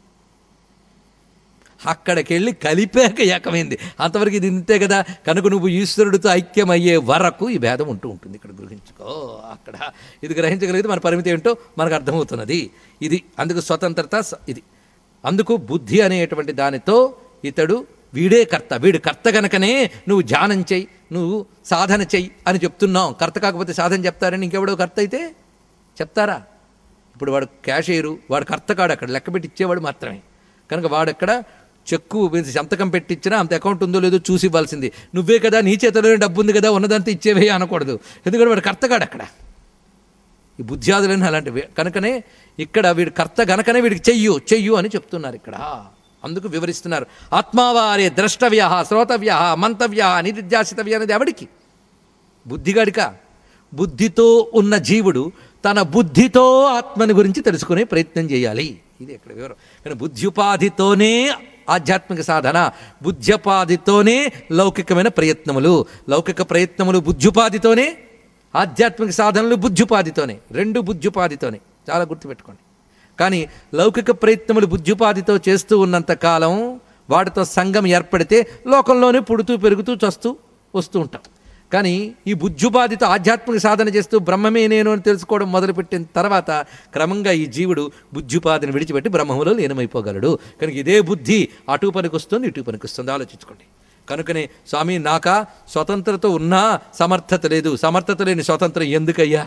అక్కడికి వెళ్ళి కలిపాక ఏకమైంది అంతవరకు ఇది ఇంతే కదా కనుక నువ్వు ఈశ్వరుడితో ఐక్యమయ్యే వరకు ఈ భేదం ఉంటూ ఉంటుంది ఇక్కడ గ్రహించుకో అక్కడ ఇది గ్రహించగలిగితే మన పరిమితి ఏంటో మనకు అర్థమవుతున్నది ఇది అందుకు స్వతంత్రత స- ఇది అందుకు బుద్ధి అనేటువంటి దానితో ఇతడు వీడే కర్త వీడు కర్త గనకనే నువ్వు ధ్యానం చెయ్యి నువ్వు సాధన చెయ్యి అని చెప్తున్నావు కర్త కాకపోతే సాధన చెప్తారని ఇంకెవడో కర్త అయితే చెప్తారా ఇప్పుడు వాడు క్యాషియరు వాడు కర్త కాడు అక్కడ లెక్క పెట్టి ఇచ్చేవాడు మాత్రమే కనుక వాడు అక్కడ చెక్కు మీద సంతకం పెట్టించినా అంత అకౌంట్ ఉందో లేదో చూసి ఇవ్వాల్సింది నువ్వే కదా నీ చేతిలోనే డబ్బు ఉంది కదా ఉన్నదంతా ఇచ్చేవే అనకూడదు ఎందుకంటే వాడు కర్తగాడు అక్కడ ఈ బుద్ధ్యాదులని అలాంటివి కనుకనే ఇక్కడ వీడు కర్త గనకనే వీడికి చెయ్యు చెయ్యు అని చెప్తున్నారు ఇక్కడ అందుకు వివరిస్తున్నారు ఆత్మావారే ద్రష్టవ్య శ్రోతవ్య మంతవ్య నిధిధ్యాసితవ్య అనేది ఎవడికి బుద్ధిగాడిక బుద్ధితో ఉన్న జీవుడు తన బుద్ధితో ఆత్మని గురించి తెలుసుకునే ప్రయత్నం చేయాలి ఇది ఇక్కడ వివరం కానీ బుద్ధ్యుపాధితోనే ఆధ్యాత్మిక సాధన బుద్ధ్యపాధితోనే లౌకికమైన ప్రయత్నములు లౌకిక ప్రయత్నములు బుద్ధ్యుపాధితోనే ఆధ్యాత్మిక సాధనలు బుద్ధ్యుపాధితోనే రెండు బుద్ధ్యుపాధితోనే చాలా గుర్తుపెట్టుకోండి కానీ లౌకిక ప్రయత్నములు బుద్ధ్యుపాధితో చేస్తూ ఉన్నంత కాలం వాటితో సంఘం ఏర్పడితే లోకంలోనే పుడుతూ పెరుగుతూ చస్తూ వస్తూ ఉంటాం కానీ ఈ బుద్ధ్యుపాధితో ఆధ్యాత్మిక సాధన చేస్తూ బ్రహ్మమే నేను అని తెలుసుకోవడం మొదలుపెట్టిన తర్వాత క్రమంగా ఈ జీవుడు బుద్ధ్యుపాధిని విడిచిపెట్టి బ్రహ్మములో లీనమైపోగలడు కనుక ఇదే బుద్ధి అటు పనికొస్తుంది ఇటు పనికొస్తుంది ఆలోచించుకోండి కనుకనే స్వామి నాక స్వతంత్రత ఉన్నా సమర్థత లేదు సమర్థత లేని స్వతంత్రం ఎందుకయ్యా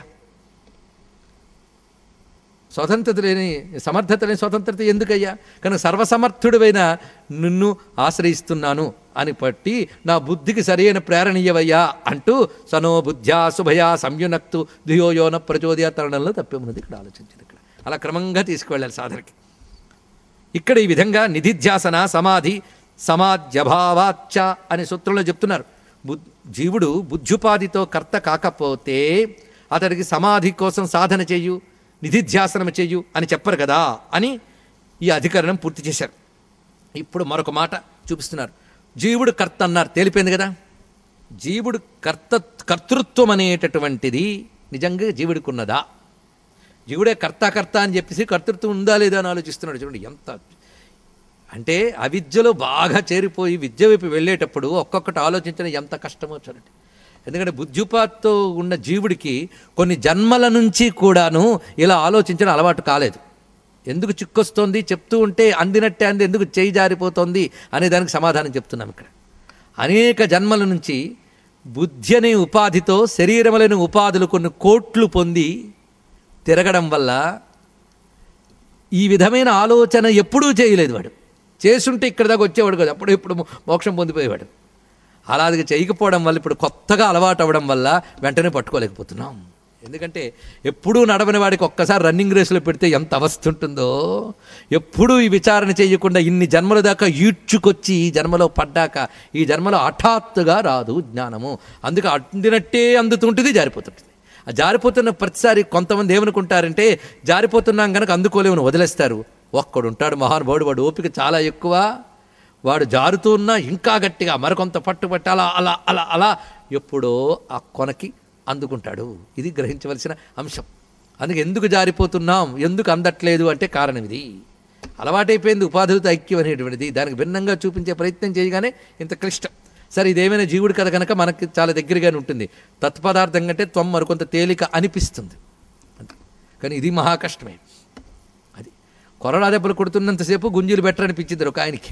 స్వతంత్రత లేని సమర్థత లేని స్వతంత్రత ఎందుకయ్యా కనుక సర్వసమర్థుడివైన నిన్ను ఆశ్రయిస్తున్నాను అని పట్టి నా బుద్ధికి సరైన ప్రేరణీయవయ్యా అంటూ సనో బుద్ధ్యా శుభయా సంయునక్తు ధియోయోన ప్రచోదయ తరుణంలో తప్పేమున్నది ఇక్కడ ఆలోచించింది ఇక్కడ అలా క్రమంగా తీసుకువెళ్ళాలి సాధనకి ఇక్కడ ఈ విధంగా నిధిధ్యాసన సమాధి సమాధ్యభావాచ్చ అనే సూత్రంలో చెప్తున్నారు బుద్ జీవుడు బుద్ధ్యుపాధితో కర్త కాకపోతే అతడికి సమాధి కోసం సాధన చెయ్యు నిధిధ్యాసనం చెయ్యు అని చెప్పరు కదా అని ఈ అధికరణం పూర్తి చేశారు ఇప్పుడు మరొక మాట చూపిస్తున్నారు జీవుడు కర్త అన్నారు తేలిపోయింది కదా జీవుడు కర్త కర్తృత్వం అనేటటువంటిది నిజంగా జీవుడికి ఉన్నదా జీవుడే కర్త కర్త అని చెప్పేసి కర్తృత్వం ఉందా లేదా అని ఆలోచిస్తున్నాడు చూడండి ఎంత అంటే అవిద్యలో బాగా చేరిపోయి విద్య వైపు వెళ్ళేటప్పుడు ఒక్కొక్కటి ఆలోచించడం ఎంత కష్టమో చూడండి ఎందుకంటే బుద్ధిపాత్తో ఉన్న జీవుడికి కొన్ని జన్మల నుంచి కూడాను ఇలా ఆలోచించడం అలవాటు కాలేదు ఎందుకు చిక్కొస్తోంది చెప్తూ ఉంటే అందినట్టే అంది ఎందుకు చేయి జారిపోతోంది అనే దానికి సమాధానం చెప్తున్నాం ఇక్కడ అనేక జన్మల నుంచి బుద్ధి అనే ఉపాధితో శరీరములైన ఉపాధులు కొన్ని కోట్లు పొంది తిరగడం వల్ల ఈ విధమైన ఆలోచన ఎప్పుడూ చేయలేదు వాడు చేసుంటే ఇక్కడ దాకా వచ్చేవాడు కదా అప్పుడు ఎప్పుడు మోక్షం పొందిపోయేవాడు అలా అది చేయకపోవడం వల్ల ఇప్పుడు కొత్తగా అలవాటు అవ్వడం వల్ల వెంటనే పట్టుకోలేకపోతున్నాం ఎందుకంటే ఎప్పుడూ నడవని వాడికి ఒక్కసారి రన్నింగ్ రేసులో పెడితే ఎంత అవస్థ ఉంటుందో ఎప్పుడూ ఈ విచారణ చేయకుండా ఇన్ని జన్మల దాకా ఈడ్చుకొచ్చి ఈ జన్మలో పడ్డాక ఈ జన్మలో హఠాత్తుగా రాదు జ్ఞానము అందుకే అందినట్టే అందుతుంటుంది జారిపోతుంటుంది ఆ జారిపోతున్న ప్రతిసారి కొంతమంది ఏమనుకుంటారంటే జారిపోతున్నాం కనుక అందుకోలేమని వదిలేస్తారు ఒక్కడుంటాడు మహానుభావుడు వాడు ఓపిక చాలా ఎక్కువ వాడు జారుతూ ఉన్నా ఇంకా గట్టిగా మరికొంత పట్టుబట్టి అలా అలా అలా అలా ఎప్పుడో ఆ కొనకి అందుకుంటాడు ఇది గ్రహించవలసిన అంశం అందుకే ఎందుకు జారిపోతున్నాం ఎందుకు అందట్లేదు అంటే కారణం ఇది అలవాటైపోయింది ఉపాధులతో ఐక్యం అనేటువంటిది దానికి భిన్నంగా చూపించే ప్రయత్నం చేయగానే ఇంత క్లిష్టం సరే ఇదేమైనా జీవుడి కథ కనుక మనకి చాలా దగ్గరగానే ఉంటుంది తత్పదార్థం కంటే త్వం మరికొంత తేలిక అనిపిస్తుంది అంతే. కానీ ఇది మహా కష్టమే అది కొరడా దెబ్బలు కొడుతున్నంతసేపు గుంజీలు బెటర్ అనిపించింది ఒక ఆయనకి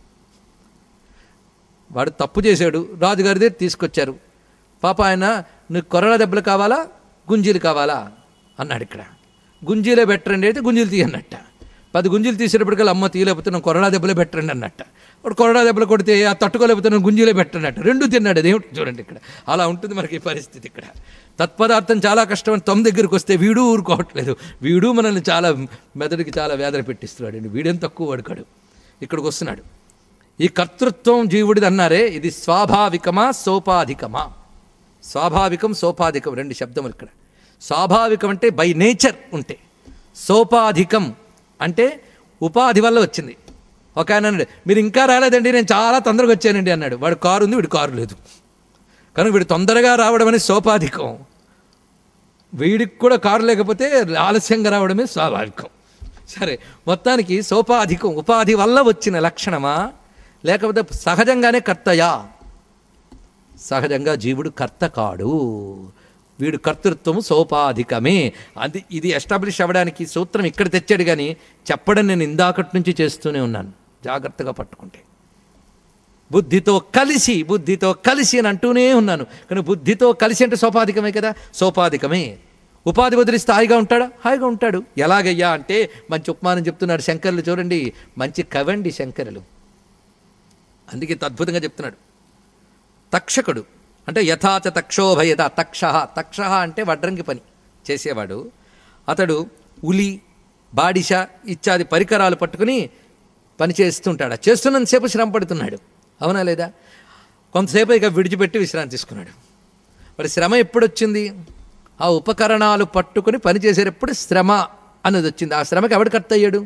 వాడు తప్పు చేశాడు రాజుగారి దగ్గర తీసుకొచ్చారు పాప ఆయన నీకు కొరడా దెబ్బలు కావాలా గుంజీలు కావాలా అన్నాడు ఇక్కడ గుంజీలే బెట్టరండి అయితే గుంజీలు తీయన్నట్ట పది గుంజీలు తీసేటప్పటికల్లా అమ్మ తీయలేకపోతే నేను కొరడా దెబ్బలే బెట్టరండి అన్నట్ట వాడు కొరడా దెబ్బలు కొడితే ఆ తట్టుకోలేకపోతే నేను గుంజీలే బెట్టనట్ట రెండు తిన్నాడు అదేమిటి చూడండి ఇక్కడ అలా ఉంటుంది మనకి ఈ పరిస్థితి ఇక్కడ తత్పదార్థం చాలా కష్టం అని తొమ్మిది దగ్గరికి వస్తే వీడు ఊరుకోవట్లేదు వీడు మనల్ని చాలా మెదడుకి చాలా వేదన పెట్టిస్తున్నాడు వీడేం తక్కువ వాడుకాడు ఇక్కడికి వస్తున్నాడు ఈ కర్తృత్వం జీవుడిది అన్నారే ఇది స్వాభావికమా సోపాధికమా స్వాభావికం సోపాధికం రెండు శబ్దములు ఇక్కడ స్వాభావికం అంటే బై నేచర్ ఉంటే సోపాధికం అంటే ఉపాధి వల్ల వచ్చింది ఒక ఆయన అన్నాడు మీరు ఇంకా రాలేదండి నేను చాలా తొందరగా వచ్చానండి అన్నాడు వాడు కారు ఉంది వీడు కారు లేదు కనుక వీడు తొందరగా రావడం అనేది సోపాధికం వీడికి కూడా కారు లేకపోతే ఆలస్యంగా రావడమే స్వాభావికం సరే మొత్తానికి సోపాధికం ఉపాధి వల్ల వచ్చిన లక్షణమా లేకపోతే సహజంగానే కర్తయా సహజంగా జీవుడు కర్త కాడు వీడు కర్తృత్వం సోపాధికమే అది ఇది ఎస్టాబ్లిష్ అవ్వడానికి సూత్రం ఇక్కడ తెచ్చాడు కానీ చెప్పడం నేను ఇందాకటి నుంచి చేస్తూనే ఉన్నాను జాగ్రత్తగా పట్టుకుంటే బుద్ధితో కలిసి బుద్ధితో కలిసి అని అంటూనే ఉన్నాను కానీ బుద్ధితో కలిసి అంటే సోపాధికమే కదా సోపాధికమే ఉపాధి వదిలిస్తే హాయిగా ఉంటాడా హాయిగా ఉంటాడు ఎలాగయ్యా అంటే మంచి ఉపమానం చెప్తున్నాడు శంకరులు చూడండి మంచి కవండి శంకరులు అందుకే ఇంత అద్భుతంగా చెప్తున్నాడు తక్షకుడు అంటే యథాచ తక్షోభయత తక్ష తక్ష అంటే వడ్రంగి పని చేసేవాడు అతడు ఉలి బాడిష ఇత్యాది పరికరాలు పట్టుకుని పని చేస్తుంటాడు ఆ చేస్తున్నంతసేపు శ్రమ పడుతున్నాడు అవునా లేదా కొంతసేపు ఇక విడిచిపెట్టి విశ్రాంతి తీసుకున్నాడు మరి శ్రమ ఎప్పుడొచ్చింది ఆ ఉపకరణాలు పట్టుకుని పని చేసేటప్పుడు శ్రమ అన్నది వచ్చింది ఆ శ్రమకి ఎవడు కర్త అయ్యాడు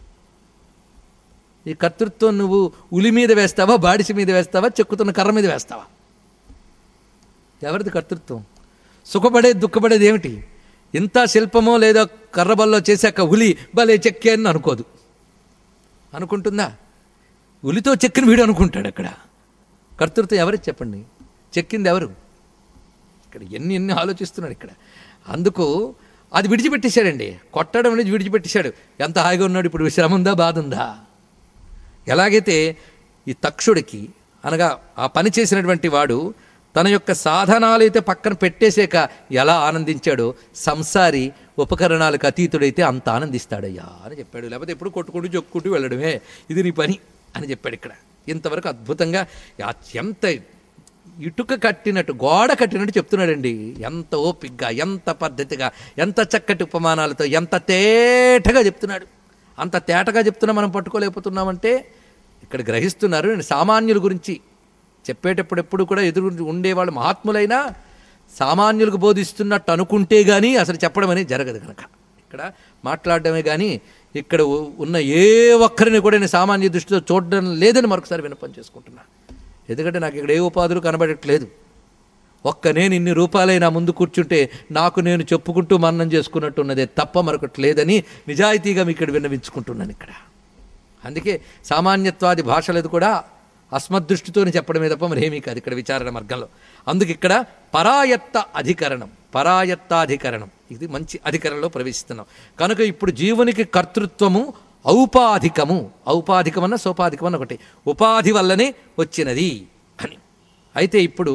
ఈ కర్తృత్వం నువ్వు ఉలి మీద వేస్తావా బాడిసి మీద వేస్తావా చెక్కుతున్న కర్ర మీద వేస్తావా ఎవరిది కర్తృత్వం సుఖపడేది దుఃఖపడేది ఏమిటి ఇంత శిల్పమో లేదా కర్రబల్లో చేశాక ఉలి భలే చెక్కి అని అనుకోదు అనుకుంటుందా ఉలితో చెక్కిన వీడు అనుకుంటాడు అక్కడ కర్తృత్వం ఎవరు చెప్పండి చెక్కింది ఎవరు ఇక్కడ ఎన్ని ఎన్ని ఆలోచిస్తున్నాడు ఇక్కడ అందుకు అది విడిచిపెట్టేశాడండి కొట్టడం అనేది విడిచిపెట్టేశాడు ఎంత హాయిగా ఉన్నాడు ఇప్పుడు శ్రమ ఉందా బాధ ఉందా ఎలాగైతే ఈ తక్షుడికి అనగా ఆ పని చేసినటువంటి వాడు తన యొక్క సాధనాలు అయితే పక్కన పెట్టేసాక ఎలా ఆనందించాడో సంసారి ఉపకరణాలకు అతీతుడైతే అంత ఆనందిస్తాడయ్యా అని చెప్పాడు లేకపోతే ఎప్పుడు కొట్టుకుంటూ జొక్కుంటూ వెళ్ళడమే ఇది నీ పని అని చెప్పాడు ఇక్కడ ఇంతవరకు అద్భుతంగా ఆ ఎంత ఇటుక కట్టినట్టు గోడ కట్టినట్టు చెప్తున్నాడండి ఎంత ఓపిగ్గా ఎంత పద్ధతిగా ఎంత చక్కటి ఉపమానాలతో ఎంత తేటగా చెప్తున్నాడు అంత తేటగా చెప్తున్నా మనం పట్టుకోలేకపోతున్నామంటే ఇక్కడ గ్రహిస్తున్నారు నేను సామాన్యుల గురించి చెప్పేటప్పుడు ఎప్పుడు కూడా ఎదురు ఉండేవాళ్ళు మహాత్ములైనా సామాన్యులకు బోధిస్తున్నట్టు అనుకుంటే కానీ అసలు చెప్పడం అనేది జరగదు కనుక ఇక్కడ మాట్లాడడమే కానీ ఇక్కడ ఉ- ఉన్న ఏ ఒక్కరిని కూడా నేను సామాన్య దృష్టితో చూడడం లేదని మరొకసారి వినపం చేసుకుంటున్నా ఎందుకంటే నాకు ఇక్కడ ఏ ఉపాధులు కనబడట్లేదు ఒక్క నేను ఇన్ని రూపాయలై నా ముందు కూర్చుంటే నాకు నేను చెప్పుకుంటూ మన్నం చేసుకున్నట్టు ఉన్నదే తప్ప మరొకటి లేదని నిజాయితీగా మీకు ఇక్కడ విన్నవించుకుంటున్నాను ఇక్కడ అందుకే సామాన్యత్వాది భాషలది కూడా అస్మదృష్టితోని చెప్పడమే తప్ప మరేమీ కాదు ఇక్కడ విచారణ మార్గంలో అందుకు ఇక్కడ పరాయత్త అధికరణం పరాయత్తాధికరణం ఇది మంచి అధికరణలో ప్రవేశిస్తున్నాం కనుక ఇప్పుడు జీవునికి కర్తృత్వము ఔపాధికము ఔపాధికమన్న సోపాధికమన్న ఒకటి ఉపాధి వల్లనే వచ్చినది అని అయితే ఇప్పుడు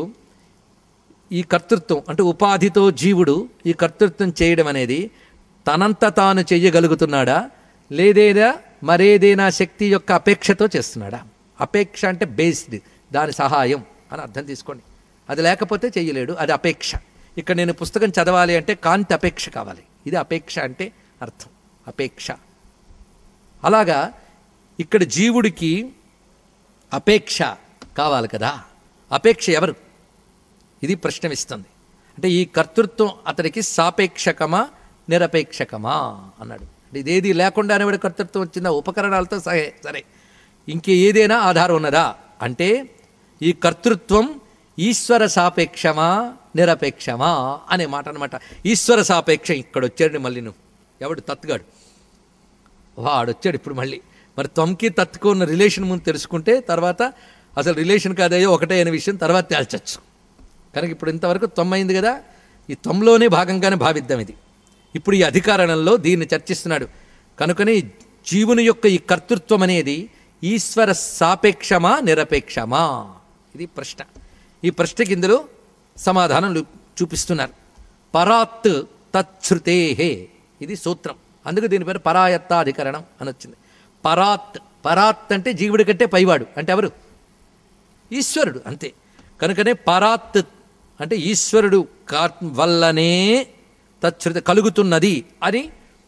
ఈ కర్తృత్వం అంటే ఉపాధితో జీవుడు ఈ కర్తృత్వం చేయడం అనేది తనంత తాను చెయ్యగలుగుతున్నాడా లేదేదా మరేదైనా శక్తి యొక్క అపేక్షతో చేస్తున్నాడా అపేక్ష అంటే బేస్డ్ దాని సహాయం అని అర్థం తీసుకోండి అది లేకపోతే చెయ్యలేడు అది అపేక్ష ఇక్కడ నేను పుస్తకం చదవాలి అంటే కాంతి అపేక్ష కావాలి ఇది అపేక్ష అంటే అర్థం అపేక్ష అలాగా ఇక్కడ జీవుడికి అపేక్ష కావాలి కదా అపేక్ష ఎవరు ఇది ప్రశ్న ఇస్తుంది అంటే ఈ కర్తృత్వం అతడికి సాపేక్షకమా నిరపేక్షకమా అన్నాడు అంటే ఇదేది లేకుండానే వాడి కర్తృత్వం వచ్చిందా ఉపకరణాలతో సరే సరే ఇంకే ఏదైనా ఆధారం ఉన్నదా అంటే ఈ కర్తృత్వం ఈశ్వర సాపేక్షమా నిరపేక్షమా అనే మాట అనమాట ఈశ్వర సాపేక్ష ఇక్కడ వచ్చాడు మళ్ళీ నువ్వు ఎవడు తత్తుగాడు వాడొచ్చాడు ఇప్పుడు మళ్ళీ మరి తొమ్కి తత్తుకు ఉన్న రిలేషన్ ముందు తెలుసుకుంటే తర్వాత అసలు రిలేషన్ కాదయ్యో ఒకటే అనే విషయం తర్వాత తేల్చచ్చు కనుక ఇప్పుడు ఇంతవరకు తొమ్మైంది కదా ఈ తొమ్లోనే భాగంగానే భావిద్దాం ఇది ఇప్పుడు ఈ అధికారణంలో దీన్ని చర్చిస్తున్నాడు కనుకనే జీవుని యొక్క ఈ కర్తృత్వం అనేది ఈశ్వర సాపేక్షమా నిరపేక్షమా ఇది ప్రశ్న ఈ ప్రశ్నకి ఇందులో సమాధానం లు- చూపిస్తున్నారు పరాత్ తచ్ఛృతేహే ఇది సూత్రం అందుకు దీని పేరు పరాయత్తాధికరణం అని వచ్చింది పరాత్ పరాత్ అంటే జీవుడి కంటే పైవాడు అంటే ఎవరు ఈశ్వరుడు అంతే కనుకనే పరాత్ అంటే ఈశ్వరుడు కా వల్లనే తచ్ఛృత కలుగుతున్నది అని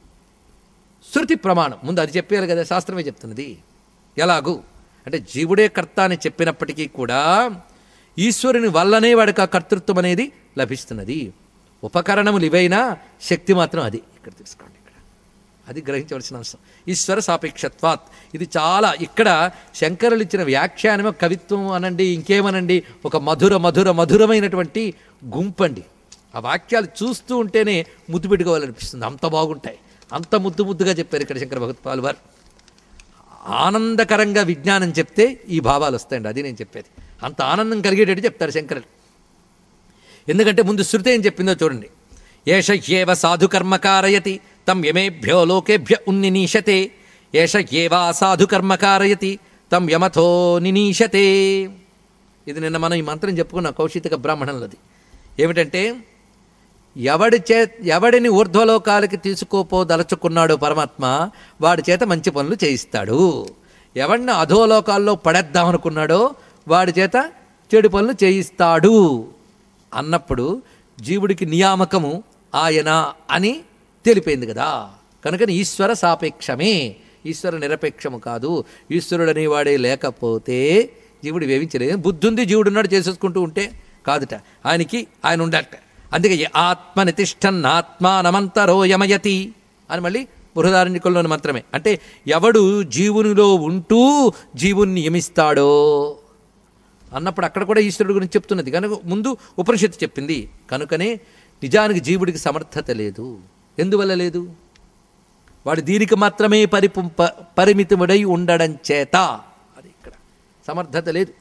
శృతి ప్రమాణం ముందు అది చెప్పారు కదా శాస్త్రమే చెప్తున్నది ఎలాగూ అంటే జీవుడే కర్త అని చెప్పినప్పటికీ కూడా ఈశ్వరుని వల్లనే వాడికి ఆ కర్తృత్వం అనేది లభిస్తున్నది ఉపకరణములు ఇవైనా శక్తి మాత్రం అది ఇక్కడ తీసుకోండి ఇక్కడ అది గ్రహించవలసిన అంశం ఈశ్వర సాపేక్షత్వాత్ ఇది చాలా ఇక్కడ శంకరులు ఇచ్చిన వ్యాఖ్యానమే కవిత్వం అనండి ఇంకేమనండి ఒక మధుర మధుర మధురమైనటువంటి గుంపండి ఆ వాక్యాలు చూస్తూ ఉంటేనే ముద్దు పెట్టుకోవాలనిపిస్తుంది అంత బాగుంటాయి అంత ముద్దు ముద్దుగా చెప్పారు ఇక్కడ శంకర భగవత్పాల్ వారు ఆనందకరంగా విజ్ఞానం చెప్తే ఈ భావాలు వస్తాయండి అది నేను చెప్పేది అంత ఆనందం కలిగేటట్టు చెప్తారు శంకరులు ఎందుకంటే ముందు శృతి ఏం చెప్పిందో చూడండి ఏష ఏవ సాధుకర్మ కారయతి తం యమేభ్యో లోకేభ్య ఉన్నినీశతే ఏష ఏవా సాధుకర్మ కారయతి తం యమథో నినీశతే ఇది నిన్న మనం ఈ మంత్రం చెప్పుకున్న కౌశిక బ్రాహ్మణులది ఏమిటంటే ఎవడి చే ఎవడిని ఊర్ధ్వలోకాలకి తీసుకోపోదలుచుకున్నాడు పరమాత్మ వాడి చేత మంచి పనులు చేయిస్తాడు ఎవడిని అధోలోకాల్లో పడేద్దామనుకున్నాడో వాడి చేత చెడు పనులు చేయిస్తాడు అన్నప్పుడు జీవుడికి నియామకము ఆయన అని తెలిపింది కదా కనుకని ఈశ్వర సాపేక్షమే ఈశ్వర నిరపేక్షము కాదు ఈశ్వరుడు అనేవాడే లేకపోతే జీవుడు వేవించలేదు బుద్ధుంది జీవుడు ఉన్నాడు చేసేసుకుంటూ ఉంటే కాదుట ఆయనకి ఆయన ఉండట అందుకే ఆత్మనితిష్టన్నాత్మానమంతరో యమయతి అని మళ్ళీ బృహదారణ్యకుల్లోని మంత్రమే అంటే ఎవడు జీవునిలో ఉంటూ జీవుణ్ణి యమిస్తాడో అన్నప్పుడు అక్కడ కూడా ఈశ్వరుడు గురించి చెప్తున్నది కనుక ముందు ఉపనిషత్తు చెప్పింది కనుకనే నిజానికి జీవుడికి సమర్థత లేదు ఎందువల్ల లేదు వాడు దీనికి మాత్రమే పరిపు ప- పరిమితముడై ఉండడం చేత అది ఇక్కడ సమర్థత లేదు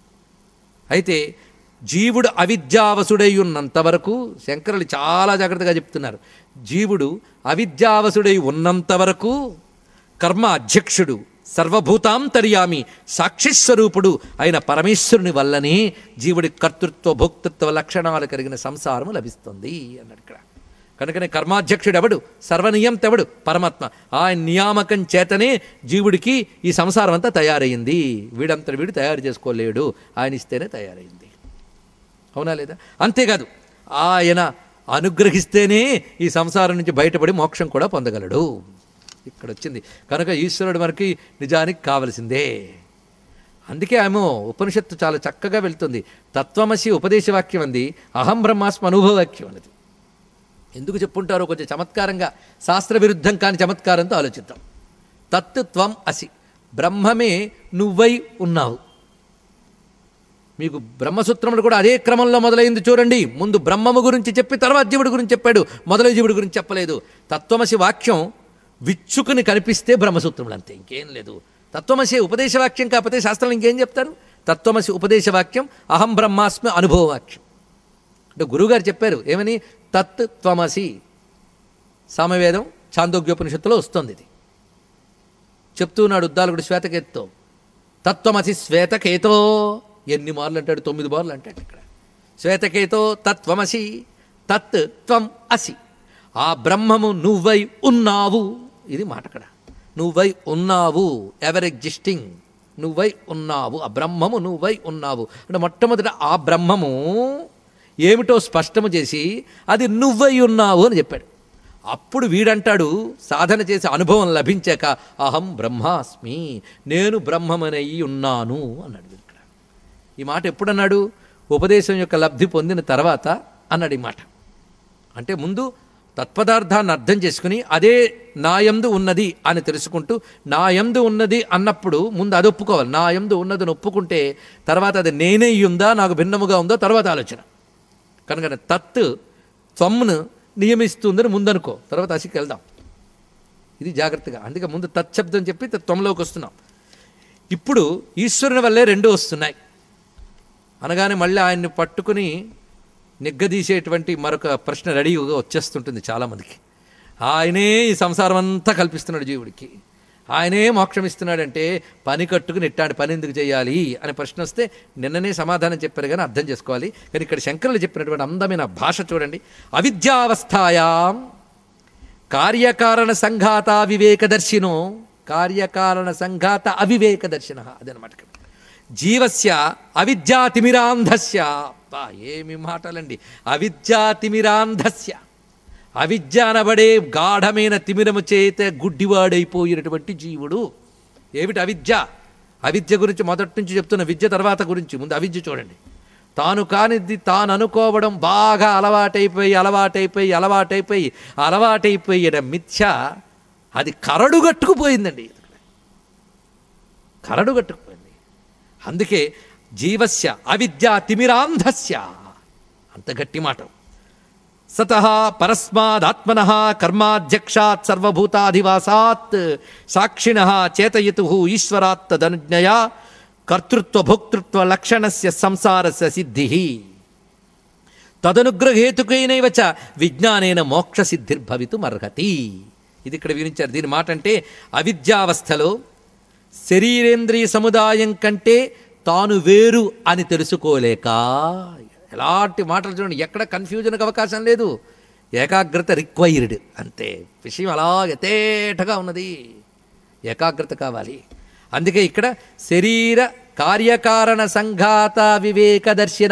అయితే జీవుడు అవిద్యావసుడై ఉన్నంత వరకు శంకరులు చాలా జాగ్రత్తగా చెప్తున్నారు జీవుడు అవిద్యావసుడై ఉన్నంత వరకు కర్మ అధ్యక్షుడు సర్వభూతాంతర్యామి సాక్షిస్వరూపుడు అయిన పరమేశ్వరుని వల్లనే జీవుడి కర్తృత్వ భోక్తృత్వ లక్షణాలు కలిగిన సంసారము లభిస్తుంది అన్నాడు ఇక్కడ కనుకనే కర్మాధ్యక్షుడు ఎవడు సర్వనియంతెవడు పరమాత్మ ఆయన నియామకం చేతనే జీవుడికి ఈ సంసారం అంతా తయారైంది వీడంతా వీడు తయారు చేసుకోలేడు ఆయన ఇస్తేనే తయారైంది అవునా లేదా అంతేకాదు ఆయన అనుగ్రహిస్తేనే ఈ సంసారం నుంచి బయటపడి మోక్షం కూడా పొందగలడు ఇక్కడ వచ్చింది కనుక ఈశ్వరుడు మనకి నిజానికి కావలసిందే అందుకే ఆమె ఉపనిషత్తు చాలా చక్కగా వెళ్తుంది తత్వమసి ఉపదేశవాక్యం అంది అహం బ్రహ్మాస్మ అనుభవవాక్యం అన్నది ఎందుకు చెప్పుంటారో కొంచెం చమత్కారంగా శాస్త్ర విరుద్ధం కాని చమత్కారంతో ఆలోచిద్దాం తత్ త్వం అసి బ్రహ్మమే నువ్వై ఉన్నావు మీకు బ్రహ్మసూత్రములు కూడా అదే క్రమంలో మొదలైంది చూడండి ముందు బ్రహ్మము గురించి చెప్పి తర్వాత జీవుడి గురించి చెప్పాడు మొదలు జీవుడి గురించి చెప్పలేదు తత్వమసి వాక్యం విచ్చుకుని కనిపిస్తే బ్రహ్మసూత్రములు అంతే ఇంకేం లేదు తత్వమసి ఉపదేశ వాక్యం కాకపోతే శాస్త్రం ఇంకేం చెప్తారు తత్వమసి ఉపదేశ వాక్యం అహం బ్రహ్మాస్మి అనుభవ వాక్యం అంటే గురువుగారు చెప్పారు ఏమని తత్ త్వమసి సామవేదం చాందోగ్యోపనిషత్తులో వస్తుంది ఇది చెప్తున్నాడు ఉద్దాలకుడు శ్వేతకేతుతో తత్వమసి శ్వేతకేతో ఎన్ని మార్లు అంటాడు తొమ్మిది మార్లు అంటాడు ఇక్కడ శ్వేతకేతో తత్వమసి తత్ త్వం అసి ఆ బ్రహ్మము నువ్వై ఉన్నావు ఇది మాట అక్కడ నువ్వై ఉన్నావు ఎవర్ ఎగ్జిస్టింగ్ నువ్వై ఉన్నావు ఆ బ్రహ్మము నువ్వై ఉన్నావు అంటే మొట్టమొదట ఆ బ్రహ్మము ఏమిటో స్పష్టము చేసి అది నువ్వై ఉన్నావు అని చెప్పాడు అప్పుడు వీడంటాడు సాధన చేసే అనుభవం లభించాక అహం బ్రహ్మాస్మి నేను బ్రహ్మమనయి ఉన్నాను అన్నాడు వీడు ఇక్కడ ఈ మాట ఎప్పుడన్నాడు ఉపదేశం యొక్క లబ్ధి పొందిన తర్వాత అన్నాడు ఈ మాట అంటే ముందు తత్పదార్థాన్ని అర్థం చేసుకుని అదే నాయందు ఉన్నది అని తెలుసుకుంటూ నాయందు ఉన్నది అన్నప్పుడు ముందు అది ఒప్పుకోవాలి నాయందు ఉన్నదని ఒప్పుకుంటే తర్వాత అది నేనే ఉందా నాకు భిన్నముగా ఉందో తర్వాత ఆలోచన కనుక తత్ త్వమ్ను నియమిస్తుందని ముందనుకో తర్వాత అసికి వెళ్దాం ఇది జాగ్రత్తగా అందుకే ముందు తత్శబ్దం చెప్పి త్వంలోకి వస్తున్నాం ఇప్పుడు ఈశ్వరుని వల్లే రెండు వస్తున్నాయి అనగానే మళ్ళీ ఆయన్ని పట్టుకుని నిగ్గదీసేటువంటి మరొక ప్రశ్న రెడీగా వచ్చేస్తుంటుంది చాలామందికి ఆయనే ఈ సంసారం అంతా కల్పిస్తున్నాడు జీవుడికి ఆయనే మోక్షం ఇస్తున్నాడంటే పని కట్టుకుని ఇట్టాంటి పని ఎందుకు చేయాలి అనే ప్రశ్న వస్తే నిన్ననే సమాధానం చెప్పారు కానీ అర్థం చేసుకోవాలి కానీ ఇక్కడ శంకరులు చెప్పినటువంటి అందమైన భాష చూడండి అవిద్యావస్థాయాం కార్యకారణ సంఘాత వివేకదర్శినో కార్యకారణ సంఘాత అవివేకదర్శిన అదనమాట ఇక్కడ జీవస్య అవిద్యాతిమిరాంధస్య అబ్బా ఏమి మాటలండి అవిద్యాతిమిరాంధస్య అవిద్య అనబడే గాఢమైన తిమిరము చేత గుడ్డివాడైపోయినటువంటి జీవుడు ఏమిటి అవిద్య అవిద్య గురించి మొదటి నుంచి చెప్తున్న విద్య తర్వాత గురించి ముందు అవిద్య చూడండి తాను కానిది తాను అనుకోవడం బాగా అలవాటైపోయి అలవాటైపోయి అలవాటైపోయి అలవాటైపోయిన మిథ్య అది కరడుగట్టుకుపోయిందండి కరడుగట్టుకుపోయింది అందుకే జీవస్య అవిద్యా తిమిరాంధస్య అంత గట్టి మాట సత పరస్మాదాత్మన కర్మాధ్యక్షాత్ సర్వభూతాధివాసాత్ సాక్షిణ చేతయతు ఈశ్వరాత్ తదనుజ్ఞయా కర్తృత్వ భోక్తృత్వ లక్షణస్య సంసారస్య సిద్ధి తదనుగ్రహేతుకైనైవ చ విజ్ఞానేన మోక్ష సిద్ధిర్భవితుమర్హతి ఇది ఇక్కడ వివరించారు దీని మాట అంటే అవిద్యావస్థలో శరీరేంద్రియ సముదాయం కంటే తాను వేరు అని తెలుసుకోలేక ఎలాంటి మాటలు చూడండి ఎక్కడ కన్ఫ్యూజన్కి అవకాశం లేదు ఏకాగ్రత రిక్వైర్డ్ అంతే విషయం అలా యథేటగా ఉన్నది ఏకాగ్రత కావాలి అందుకే ఇక్కడ శరీర కార్యకారణ సంఘాత వివేకదర్శిన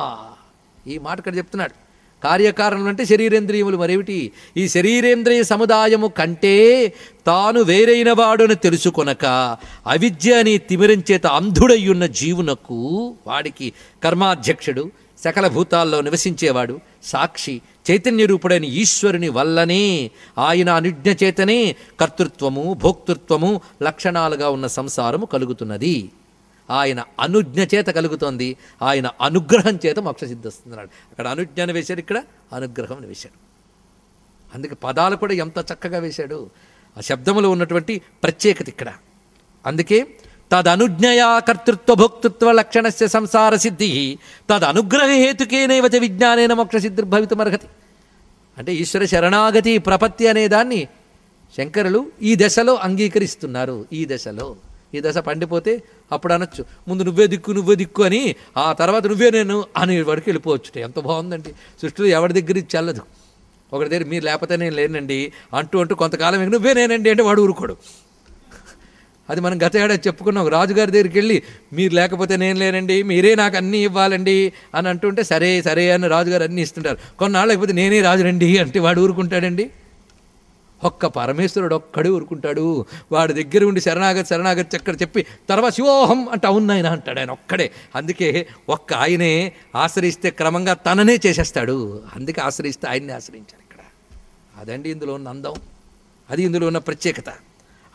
ఈ మాట ఇక్కడ చెప్తున్నాడు కార్యకారణం అంటే శరీరేంద్రియములు మరేమిటి ఈ శరీరేంద్రియ సముదాయము కంటే తాను వేరైన వాడుని తెలుసుకొనక అవిద్య అని తిమిరం చేత అంధుడయ్యున్న జీవునకు వాడికి కర్మాధ్యక్షుడు సకల భూతాల్లో నివసించేవాడు సాక్షి చైతన్య రూపుడైన ఈశ్వరుని వల్లనే ఆయన అనుజ్ఞ చేతనే కర్తృత్వము భోక్తృత్వము లక్షణాలుగా ఉన్న సంసారము కలుగుతున్నది ఆయన అనుజ్ఞ చేత కలుగుతోంది ఆయన అనుగ్రహం చేత మోక్ష సిద్ధిస్తున్నాడు అక్కడ అనుజ్ఞ అని వేశాడు ఇక్కడ అనుగ్రహం అని వేశాడు అందుకే పదాలు కూడా ఎంత చక్కగా వేశాడు ఆ శబ్దములో ఉన్నటువంటి ప్రత్యేకత ఇక్కడ అందుకే తదనుజ్ఞయా కర్తృత్వ భోక్తృత్వ లక్షణస్య సంసార సిద్ధి తదనుగ్రహ హేతుకేనైవ చ విజ్ఞానేన మోక్ష సిద్ధిర్భవితుమర్హతి అంటే ఈశ్వర శరణాగతి ప్రపత్తి అనే దాన్ని శంకరులు ఈ దశలో అంగీకరిస్తున్నారు ఈ దశలో ఈ దశ పండిపోతే అప్పుడు అనొచ్చు ముందు నువ్వే దిక్కు నువ్వే దిక్కు అని ఆ తర్వాత నువ్వే నేను అని వాడికి వెళ్ళిపోవచ్చు ఎంత బాగుందండి సృష్టిలో ఎవరి దగ్గర ఇది చెల్లదు ఒకటి దగ్గర మీరు లేకపోతే నేను లేనండి అంటూ అంటూ కొంతకాలం ఇక నువ్వే నేనండి అంటే వాడు ఊరుకోడు అది మనం గత ఏడాది చెప్పుకున్నాం రాజుగారి దగ్గరికి వెళ్ళి మీరు లేకపోతే నేను లేనండి మీరే నాకు అన్నీ ఇవ్వాలండి అని అంటుంటే సరే సరే అని రాజుగారు అన్నీ ఇస్తుంటారు కొన్నాళ్ళు లేకపోతే నేనే రాజురండి అంటే వాడు ఊరుకుంటాడండి ఒక్క పరమేశ్వరుడు ఒక్కడే ఊరుకుంటాడు వాడి దగ్గర ఉండి శరణాగతి శరణాగతి చక్కడ చెప్పి తర్వాత శివోహం అంటే అవును ఆయన అంటాడు ఆయన ఒక్కడే అందుకే ఒక్క ఆయనే ఆశ్రయిస్తే క్రమంగా తననే చేసేస్తాడు అందుకే ఆశ్రయిస్తే ఆయన్ని ఆశ్రయించాలి ఇక్కడ అదండి ఇందులో ఉన్న అందం అది ఇందులో ఉన్న ప్రత్యేకత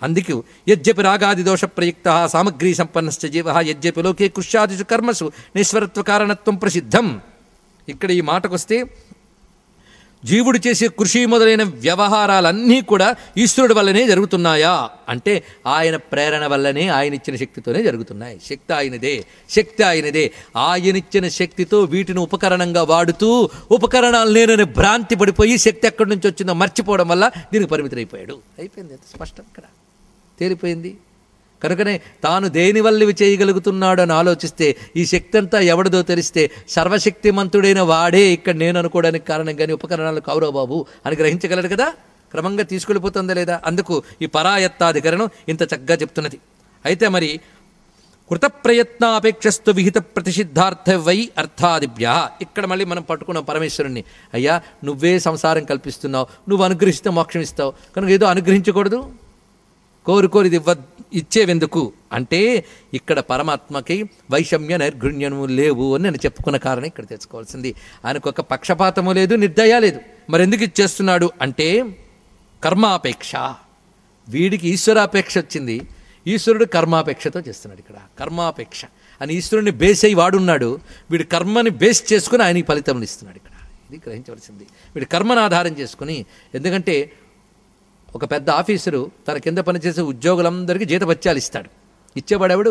అందుకు యజ్జపి రాగాది దోష ప్రయుక్త సామగ్రీ సంపన్నశ్చ జీవ యజ్జపి లోకే కృష్యాదిషు కర్మసు నిస్వరత్వ కారణత్వం ప్రసిద్ధం ఇక్కడ ఈ మాటకొస్తే జీవుడు చేసే కృషి మొదలైన వ్యవహారాలన్నీ కూడా ఈశ్వరుడి వల్లనే జరుగుతున్నాయా అంటే ఆయన ప్రేరణ వల్లనే ఆయన ఇచ్చిన శక్తితోనే జరుగుతున్నాయి శక్తి ఆయనదే శక్తి ఆయనదే ఆయనిచ్చిన శక్తితో వీటిని ఉపకరణంగా వాడుతూ ఉపకరణాలు లేనని భ్రాంతి పడిపోయి శక్తి ఎక్కడి నుంచి వచ్చిందో మర్చిపోవడం వల్ల దీనికి పరిమితులైపోయాడు అయిపోయింది ఎంత స్పష్టం ఇక్కడ తేలిపోయింది కనుకనే తాను దేనివల్ల ఇవి చేయగలుగుతున్నాడు అని ఆలోచిస్తే ఈ శక్తి అంతా ఎవడిదో తెలిస్తే సర్వశక్తిమంతుడైన వాడే ఇక్కడ నేను అనుకోవడానికి కారణం కానీ ఉపకరణాలు కావురా బాబు అని గ్రహించగలడు కదా క్రమంగా తీసుకెళ్ళిపోతుందా లేదా అందుకు ఈ పరాయత్తాధికరణం ఇంత చక్కగా చెప్తున్నది అయితే మరి కృత ప్రయత్నాపేక్షస్తు విహిత ప్రతిషిద్ధార్థ వై అర్థాదిభ్య ఇక్కడ మళ్ళీ మనం పట్టుకున్నాం పరమేశ్వరుణ్ణి అయ్యా నువ్వే సంసారం కల్పిస్తున్నావు నువ్వు అనుగ్రహిస్తే మోక్షం ఇస్తావు కనుక ఏదో అనుగ్రహించకూడదు కోరు కోరి ఇవ్వ ఇచ్చేవెందుకు అంటే ఇక్కడ పరమాత్మకి వైషమ్య నైర్ఘృణ్యము లేవు అని నేను చెప్పుకున్న కారణం ఇక్కడ తెచ్చుకోవాల్సింది ఆయనకు ఒక పక్షపాతము లేదు నిర్దయ లేదు మరి ఎందుకు ఇచ్చేస్తున్నాడు అంటే కర్మాపేక్ష వీడికి ఈశ్వరాపేక్ష వచ్చింది ఈశ్వరుడు కర్మాపేక్షతో చేస్తున్నాడు ఇక్కడ కర్మాపేక్ష అని ఈశ్వరుని బేస్ అయి వాడున్నాడు వీడి కర్మని బేస్ చేసుకుని ఆయనకి ఫలితం ఇస్తున్నాడు ఇక్కడ ఇది గ్రహించవలసింది వీడి కర్మను ఆధారం చేసుకుని ఎందుకంటే ఒక పెద్ద ఆఫీసరు తన కింద పనిచేసే ఉద్యోగులందరికీ జీతభత్యాలు ఇస్తాడు ఇచ్చేవాడెవడు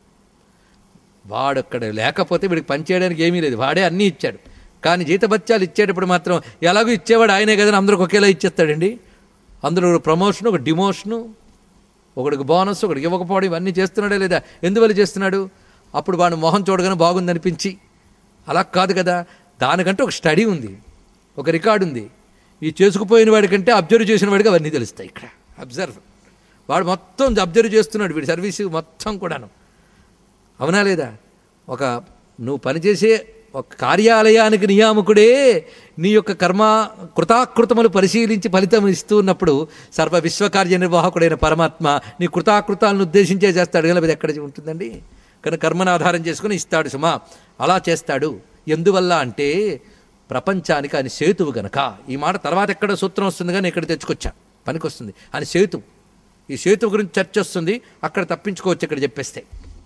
వాడు అక్కడ లేకపోతే వీడికి పనిచేయడానికి ఏమీ లేదు వాడే అన్నీ ఇచ్చాడు కానీ జీతభత్యాలు ఇచ్చేటప్పుడు మాత్రం ఎలాగో ఇచ్చేవాడు ఆయనే కదా అందరికి ఒకేలా ఇచ్చేస్తాడండి అందులో ఒక ప్రమోషన్ ఒక డిమోషను ఒకడికి బోనస్ ఒకడికి ఇవ్వకపోవడం ఇవన్నీ చేస్తున్నాడే లేదా ఎందువల్ల చేస్తున్నాడు అప్పుడు వాడు మొహం చూడగానే బాగుందనిపించి అలా కాదు కదా దానికంటే ఒక స్టడీ ఉంది ఒక రికార్డు ఉంది ఈ చేసుకుపోయిన వాడికంటే అబ్జర్వ్ చేసిన వాడికి అవన్నీ తెలుస్తాయి ఇక్కడ అబ్జర్వ్ వాడు మొత్తం అబ్జర్వ్ చేస్తున్నాడు వీడి సర్వీసు మొత్తం కూడాను అవునా లేదా ఒక నువ్వు పనిచేసే ఒక కార్యాలయానికి నియామకుడే నీ యొక్క కర్మ కృతాకృతములు పరిశీలించి ఫలితం ఇస్తూ ఉన్నప్పుడు సర్వ విశ్వకార్య నిర్వాహకుడైన పరమాత్మ నీ కృతాకృతాలను ఉద్దేశించే చేస్తాడు కదా అది ఎక్కడ ఉంటుందండి కానీ కర్మను ఆధారం చేసుకుని ఇస్తాడు సుమా అలా చేస్తాడు ఎందువల్ల అంటే ప్రపంచానికి ఆయన సేతువు గనక ఈ మాట తర్వాత ఎక్కడ సూత్రం వస్తుంది కానీ ఇక్కడ తెచ్చుకొచ్చా పనికి వస్తుంది ఆయన సేతు ఈ సేతువు గురించి చర్చ వస్తుంది అక్కడ తప్పించుకోవచ్చు ఇక్కడ చెప్పేస్తే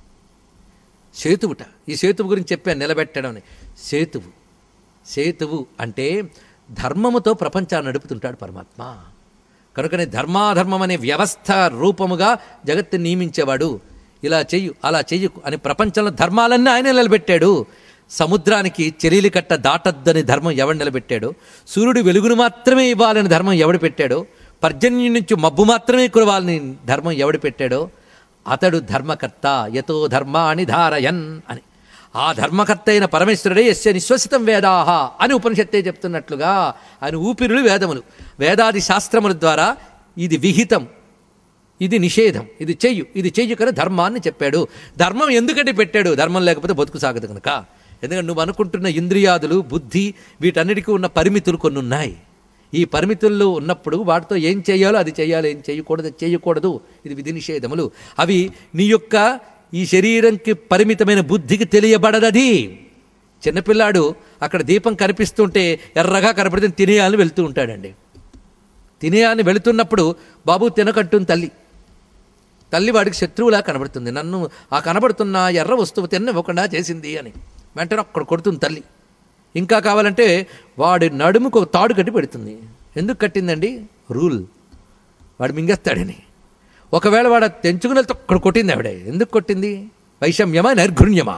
సేతువుట ఈ సేతువు గురించి చెప్పాను నిలబెట్టడం అని సేతువు సేతువు అంటే ధర్మముతో ప్రపంచాన్ని నడుపుతుంటాడు పరమాత్మ కనుకనే ధర్మాధర్మం అనే వ్యవస్థ రూపముగా జగత్తుని నియమించేవాడు ఇలా చెయ్యు అలా చెయ్యు అని ప్రపంచంలో ధర్మాలన్నీ ఆయన నిలబెట్టాడు సముద్రానికి చెరీలి కట్ట దాటద్దని ధర్మం ఎవడు నిలబెట్టాడు సూర్యుడు వెలుగును మాత్రమే ఇవ్వాలని ధర్మం ఎవడు పెట్టాడో పర్జన్యం నుంచి మబ్బు మాత్రమే కురవాలని ధర్మం ఎవడు పెట్టాడో అతడు ధర్మకర్త యతో ధర్మాని ధారయన్ అని ఆ ధర్మకర్త అయిన పరమేశ్వరుడే ఎస్య నిశ్వసితం వేదాహ అని ఉపనిషత్తే చెప్తున్నట్లుగా ఆయన ఊపిరులు వేదములు వేదాది శాస్త్రముల ద్వారా ఇది విహితం ఇది నిషేధం ఇది చెయ్యు ఇది చెయ్యు కానీ ధర్మాన్ని చెప్పాడు ధర్మం ఎందుకంటే పెట్టాడు ధర్మం లేకపోతే బతుకు సాగదు కనుక ఎందుకంటే నువ్వు అనుకుంటున్న ఇంద్రియాదులు బుద్ధి వీటన్నిటికీ ఉన్న పరిమితులు కొన్ని ఉన్నాయి ఈ పరిమితుల్లో ఉన్నప్పుడు వాటితో ఏం చేయాలో అది చేయాలి ఏం చేయకూడదు అది చేయకూడదు ఇది విధి నిషేధములు అవి నీ యొక్క ఈ శరీరంకి పరిమితమైన బుద్ధికి తెలియబడదది చిన్నపిల్లాడు అక్కడ దీపం కనిపిస్తుంటే ఎర్రగా కనపడితే తినేయాలని వెళ్తూ ఉంటాడండి తినేయాలని వెళుతున్నప్పుడు బాబు తినకట్టుంది తల్లి తల్లి వాడికి శత్రువులా కనబడుతుంది నన్ను ఆ కనబడుతున్న ఎర్ర వస్తువు తిన్నవ్వకుండా చేసింది అని వెంటనే అక్కడ కొడుతుంది తల్లి ఇంకా కావాలంటే వాడి నడుముకు ఒక తాడు కట్టి పెడుతుంది ఎందుకు కట్టిందండి రూల్ వాడు మింగేస్తాడని ఒకవేళ వాడు అది తెంచుకుని వెళ్తే అక్కడ కొట్టింది ఆవిడ ఎందుకు కొట్టింది వైషమ్యమా నైర్ఘృణ్యమా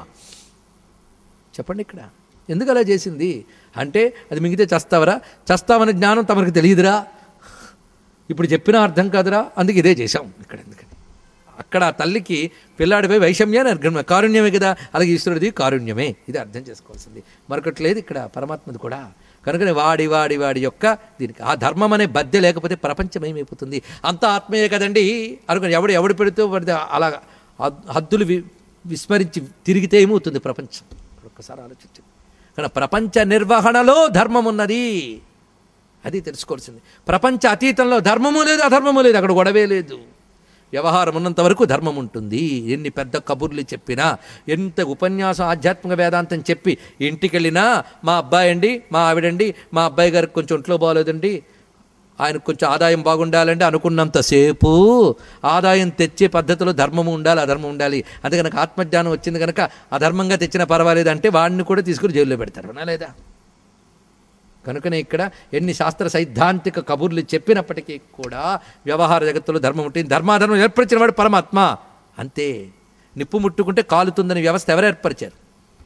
చెప్పండి ఇక్కడ ఎందుకు అలా చేసింది అంటే అది మింగితే చస్తావరా చస్తావనే జ్ఞానం తమకు తెలియదురా ఇప్పుడు చెప్పిన అర్థం కాదురా అందుకు ఇదే చేశాం ఇక్కడ ఎందుకని అక్కడ ఆ తల్లికి పిల్లాడిపై వైషమ్య నిర్గమ కారుణ్యమే కదా అలాగే ఈశ్వరుడిది కారుణ్యమే ఇది అర్థం చేసుకోవాల్సింది మరొకటి లేదు ఇక్కడ పరమాత్మది కూడా కనుకనే వాడి వాడి వాడి యొక్క దీనికి ఆ ధర్మం అనే బద్దె లేకపోతే ప్రపంచం ఏమైపోతుంది అంత ఆత్మీయే కదండి అనుకుని ఎవడు ఎవడు పెడితే వాడిది అలా హద్- హద్దులు వి- విస్మరించి తిరిగితే ఏమవుతుంది ప్రపంచం ఒక్కసారి ఆలోచించండి కానీ ప్రపంచ నిర్వహణలో ధర్మం ఉన్నది అది తెలుసుకోవాల్సింది ప్రపంచ అతీతంలో ధర్మము లేదు అధర్మము లేదు అక్కడ గొడవే లేదు వ్యవహారం ఉన్నంత వరకు ధర్మం ఉంటుంది ఎన్ని పెద్ద కబుర్లు చెప్పినా ఎంత ఉపన్యాసం ఆధ్యాత్మిక వేదాంతం చెప్పి ఇంటికి వెళ్ళినా మా అబ్బాయి అండి మా ఆవిడండి మా అబ్బాయి గారికి కొంచెం ఒంట్లో బాగోలేదండి ఆయనకు కొంచెం ఆదాయం బాగుండాలంటే అనుకున్నంతసేపు ఆదాయం తెచ్చే పద్ధతిలో ధర్మము ఉండాలి అధర్మం ఉండాలి అందుకే నాకు ఆత్మజ్ఞానం వచ్చింది కనుక అధర్మంగా తెచ్చినా పర్వాలేదు అంటే వాడిని కూడా తీసుకుని జైల్లో పెడతారు అవునా లేదా కనుకనే ఇక్కడ ఎన్ని శాస్త్ర సైద్ధాంతిక కబుర్లు చెప్పినప్పటికీ కూడా వ్యవహార జగత్తులో ధర్మం ఉంటుంది ధర్మాధర్మం ఏర్పరిచిన వాడు పరమాత్మ అంతే నిప్పు ముట్టుకుంటే కాలుతుందని వ్యవస్థ ఎవరు ఏర్పరిచారు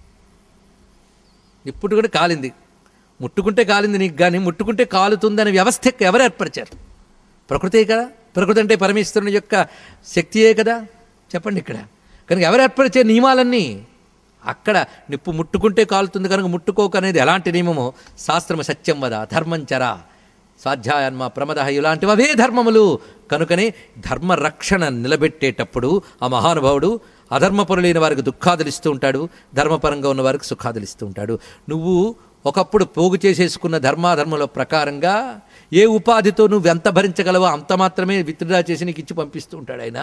నిప్పుడు కూడా కాలింది ముట్టుకుంటే కాలింది నీకు కానీ ముట్టుకుంటే కాలుతుందనే వ్యవస్థ ఎవరు ఏర్పరిచారు ప్రకృతే కదా ప్రకృతి అంటే పరమేశ్వరుని యొక్క శక్తియే కదా చెప్పండి ఇక్కడ కనుక ఎవరు ఏర్పరిచే నియమాలన్నీ అక్కడ నిప్పు ముట్టుకుంటే కాలుతుంది కనుక ముట్టుకోక అనేది ఎలాంటి నియమమో శాస్త్రము సత్యం వద ధర్మం చరా స్వాధ్యాయన్మ ప్రమద ఇలాంటివి అవే ధర్మములు కనుకనే ధర్మ రక్షణ నిలబెట్టేటప్పుడు ఆ మహానుభావుడు అధర్మపరులైన వారికి దుఃఖాదులు ఇస్తూ ఉంటాడు ధర్మపరంగా ఉన్న వారికి సుఖాదులు ఇస్తూ ఉంటాడు నువ్వు ఒకప్పుడు పోగు చేసేసుకున్న ధర్మాధర్మల ప్రకారంగా ఏ ఉపాధితో నువ్వు ఎంత భరించగలవో అంత మాత్రమే విత్డ్రా చేసి నీకు ఇచ్చి పంపిస్తూ ఉంటాడు ఆయన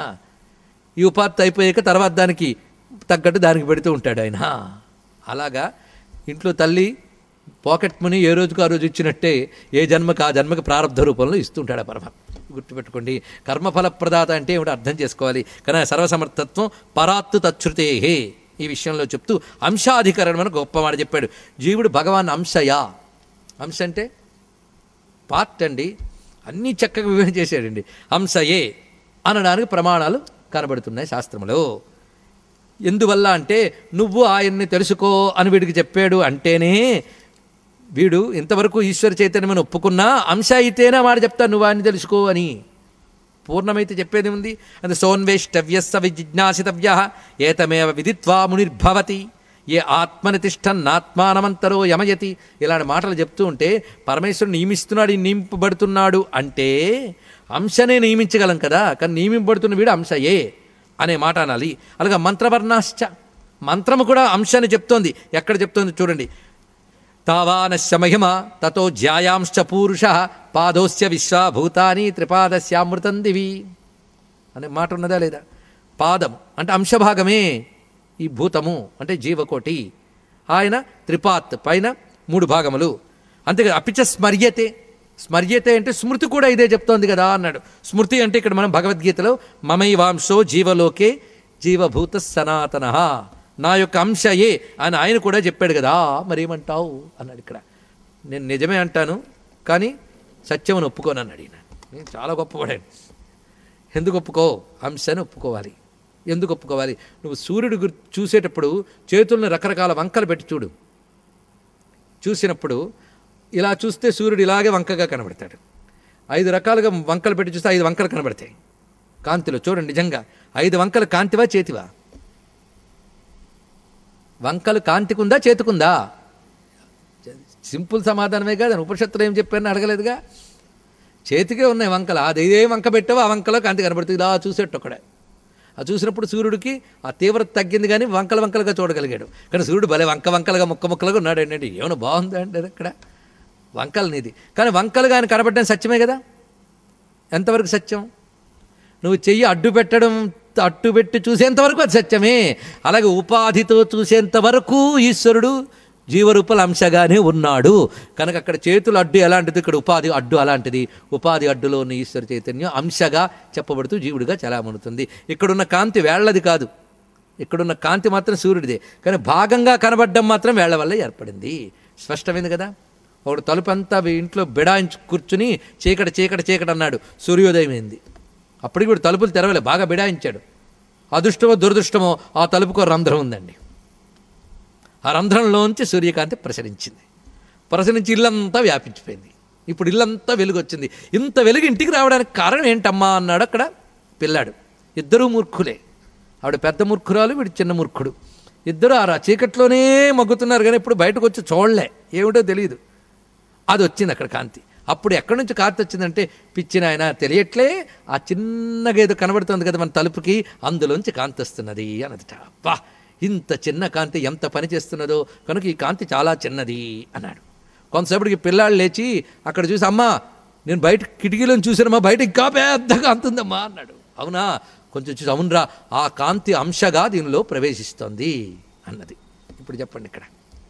ఈ ఉపాధి అయిపోయాక తర్వాత దానికి తగ్గట్టు దానికి పెడుతూ ఉంటాడు ఆయన అలాగా ఇంట్లో తల్లి పాకెట్ మనీ ఏ రోజుకు ఆ రోజు ఇచ్చినట్టే ఏ జన్మకు ఆ జన్మకి ప్రారంభ రూపంలో ఇస్తుంటాడు ఆ పరమాత్మ గుర్తుపెట్టుకోండి కర్మఫల ప్రదాత అంటే ఏమిటో అర్థం చేసుకోవాలి కానీ ఆ సర్వసమర్థత్వం పరాత్తు తచ్చుతే ఈ విషయంలో చెప్తూ అంశాధికరణం అని గొప్ప మాట చెప్పాడు జీవుడు భగవాన్ అంశయా అంశ అంటే పార్ట్ అండి అన్నీ చక్కగా వివరణ చేశాడండి అంశయే అనడానికి ప్రమాణాలు కనబడుతున్నాయి శాస్త్రంలో ఎందువల్ల అంటే నువ్వు ఆయన్ని తెలుసుకో అని వీడికి చెప్పాడు అంటేనే వీడు ఇంతవరకు ఈశ్వర చైతన్యమని ఒప్పుకున్నా అంశ అయితేనే వాడు చెప్తాను నువ్వు ఆయన్ని తెలుసుకో అని పూర్ణమైతే చెప్పేది ఉంది అది సోన్వేష్టవ్యస్స విజిజ్ఞాసితవ్య ఏతమేవ విదిత్వా మునిర్భవతి ఏ ఆత్మని తిష్టన్నాత్మానమంతరో యమయతి ఇలాంటి మాటలు చెప్తూ ఉంటే పరమేశ్వరుడు నియమిస్తున్నాడు ఈ నియమింపబడుతున్నాడు అంటే అంశనే నియమించగలం కదా కానీ నియమింపబడుతున్న వీడు అంశయే అనే మాట అనాలి అలాగే మంత్రవర్ణాశ్చ మంత్రము కూడా అంశాన్ని చెప్తోంది ఎక్కడ చెప్తోంది చూడండి తావానశ్య మహిమ తతో జ్యాయాంశ్చ పూరుష పాదోస్య విశ్వాభూతాని త్రిపాదస్యామృతం దివి అనే మాట ఉన్నదా లేదా పాదము అంటే అంశభాగమే ఈ భూతము అంటే జీవకోటి ఆయన త్రిపాత్ పైన మూడు భాగములు అంతేకాదు అపిచ స్మర్యతే స్మర్యతే అంటే స్మృతి కూడా ఇదే చెప్తోంది కదా అన్నాడు స్మృతి అంటే ఇక్కడ మనం భగవద్గీతలో మమైవాంశో జీవలోకే జీవభూత సనాతన నా యొక్క అంశయే అని ఆయన కూడా చెప్పాడు కదా మరేమంటావు అన్నాడు ఇక్కడ నేను నిజమే అంటాను కానీ సత్యమని ఒప్పుకోను అన్నాడు ఈయన నేను చాలా గొప్పవాడాను ఎందుకు ఒప్పుకో అంశాన్ని ఒప్పుకోవాలి ఎందుకు ఒప్పుకోవాలి నువ్వు సూర్యుడు గుర్ చూసేటప్పుడు చేతులను రకరకాల వంకలు పెట్టి చూడు చూసినప్పుడు ఇలా చూస్తే సూర్యుడు ఇలాగే వంకగా కనబడతాడు ఐదు రకాలుగా వంకలు పెట్టి చూస్తే ఐదు వంకలు కనబడతాయి కాంతిలో చూడండి నిజంగా ఐదు వంకలు కాంతివా చేతివా వంకలు కాంతికుందా చేతికుందా సింపుల్ సమాధానమే కాదు ఉపనిషత్తులు ఏం చెప్పారని అడగలేదుగా చేతికే ఉన్నాయి వంకలు అది ఏ వంక పెట్టావో ఆ వంకలో కాంతి కనబడుతుంది ఇలా చూసేట్టు ఒకడే ఆ చూసినప్పుడు సూర్యుడికి ఆ తీవ్రత తగ్గింది కానీ వంకల వంకలుగా చూడగలిగాడు కానీ సూర్యుడు భలే వంక వంకలుగా ముక్క ముక్కలుగా ఉన్నాడు ఏంటంటే ఏమైనా బాగుందా అంటే అక్కడ వంకలు నీది కానీ వంకలు కానీ కనబడడం సత్యమే కదా ఎంతవరకు సత్యం నువ్వు చెయ్యి అడ్డు పెట్టడం అడ్డు పెట్టి చూసేంతవరకు అది సత్యమే అలాగే ఉపాధితో చూసేంత వరకు ఈశ్వరుడు జీవరూపల అంశగానే ఉన్నాడు కనుక అక్కడ చేతులు అడ్డు ఎలాంటిది ఇక్కడ ఉపాధి అడ్డు అలాంటిది ఉపాధి అడ్డులో ఉన్న ఈశ్వర చైతన్యం అంశగా చెప్పబడుతూ జీవుడిగా చలామణుతుంది ఇక్కడున్న కాంతి వేళ్లది కాదు ఇక్కడున్న కాంతి మాత్రం సూర్యుడిదే కానీ భాగంగా కనబడడం మాత్రం వేళ్ల వల్ల ఏర్పడింది స్పష్టమైంది కదా ఒకడు తలుపంతా ఇంట్లో బిడాయించి కూర్చుని చీకటి చీకటి చీకటి అన్నాడు సూర్యోదయం అయింది అప్పటికి వీడు తలుపులు తెరవలే బాగా బిడాయించాడు అదృష్టమో దురదృష్టమో ఆ తలుపుకో రంధ్రం ఉందండి ఆ రంధ్రంలోంచి సూర్యకాంతి ప్రసరించింది ప్రసరించి ఇల్లంతా వ్యాపించిపోయింది ఇప్పుడు ఇల్లంతా వెలుగు వచ్చింది ఇంత వెలుగు ఇంటికి రావడానికి కారణం ఏంటమ్మా అన్నాడు అక్కడ పిల్లాడు ఇద్దరూ మూర్ఖులే ఆవిడ పెద్ద మూర్ఖురాలు వీడు చిన్న మూర్ఖుడు ఇద్దరు ఆ చీకట్లోనే మగ్గుతున్నారు కానీ ఇప్పుడు బయటకు వచ్చి చూడలే ఏమిటో తెలియదు అది వచ్చింది అక్కడ కాంతి అప్పుడు ఎక్కడి నుంచి కాంతి వచ్చిందంటే పిచ్చిన ఆయన తెలియట్లే ఆ చిన్నగా ఏదో కనబడుతుంది కదా మన తలుపుకి అందులోంచి కాంతి వస్తున్నది అన్నదిట అబ్బా ఇంత చిన్న కాంతి ఎంత పని చేస్తున్నదో కనుక ఈ కాంతి చాలా చిన్నది అన్నాడు కొంతసేపటికి పిల్లాళ్ళు లేచి అక్కడ చూసి అమ్మా నేను బయట కిటికీలను చూసానమ్మా బయట ఇంకా పెద్ద కాంతి ఉందమ్మా అన్నాడు అవునా కొంచెం చూసి అవునరా ఆ కాంతి అంశగా దీనిలో ప్రవేశిస్తోంది అన్నది ఇప్పుడు చెప్పండి ఇక్కడ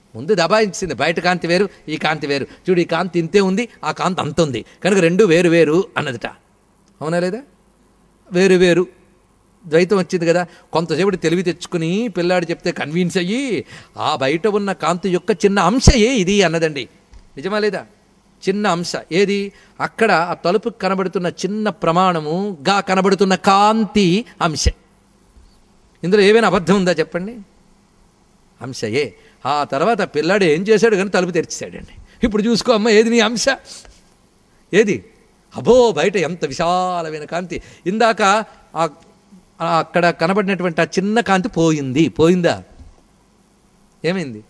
ముందు దబాయించింది బయట కాంతి వేరు ఈ కాంతి వేరు చూడు ఈ కాంతి ఇంతే ఉంది ఆ కాంతి అంత ఉంది కనుక రెండు వేరు వేరు అన్నదిట అవునా లేదా వేరు వేరు ద్వైతం వచ్చింది కదా కొంతసేపు తెలివి తెచ్చుకుని పిల్లాడు చెప్తే కన్విన్స్ అయ్యి ఆ బయట ఉన్న కాంతి యొక్క చిన్న అంశయే ఇది అన్నదండి నిజమా లేదా చిన్న అంశ ఏది అక్కడ ఆ తలుపుకి కనబడుతున్న చిన్న ప్రమాణము గా కనబడుతున్న కాంతి అంశ ఇందులో ఏమైనా అబద్ధం ఉందా చెప్పండి అంశయే ఆ తర్వాత పిల్లాడు ఏం చేశాడు కానీ తలుపు తెరిచాడండి ఇప్పుడు చూసుకో అమ్మ ఏది నీ అంశ ఏది అబో బయట ఎంత విశాలమైన కాంతి ఇందాక ఆ ఆ అక్కడ కనబడినటువంటి ఆ చిన్న కాంతి పోయింది పోయిందా ఏమైంది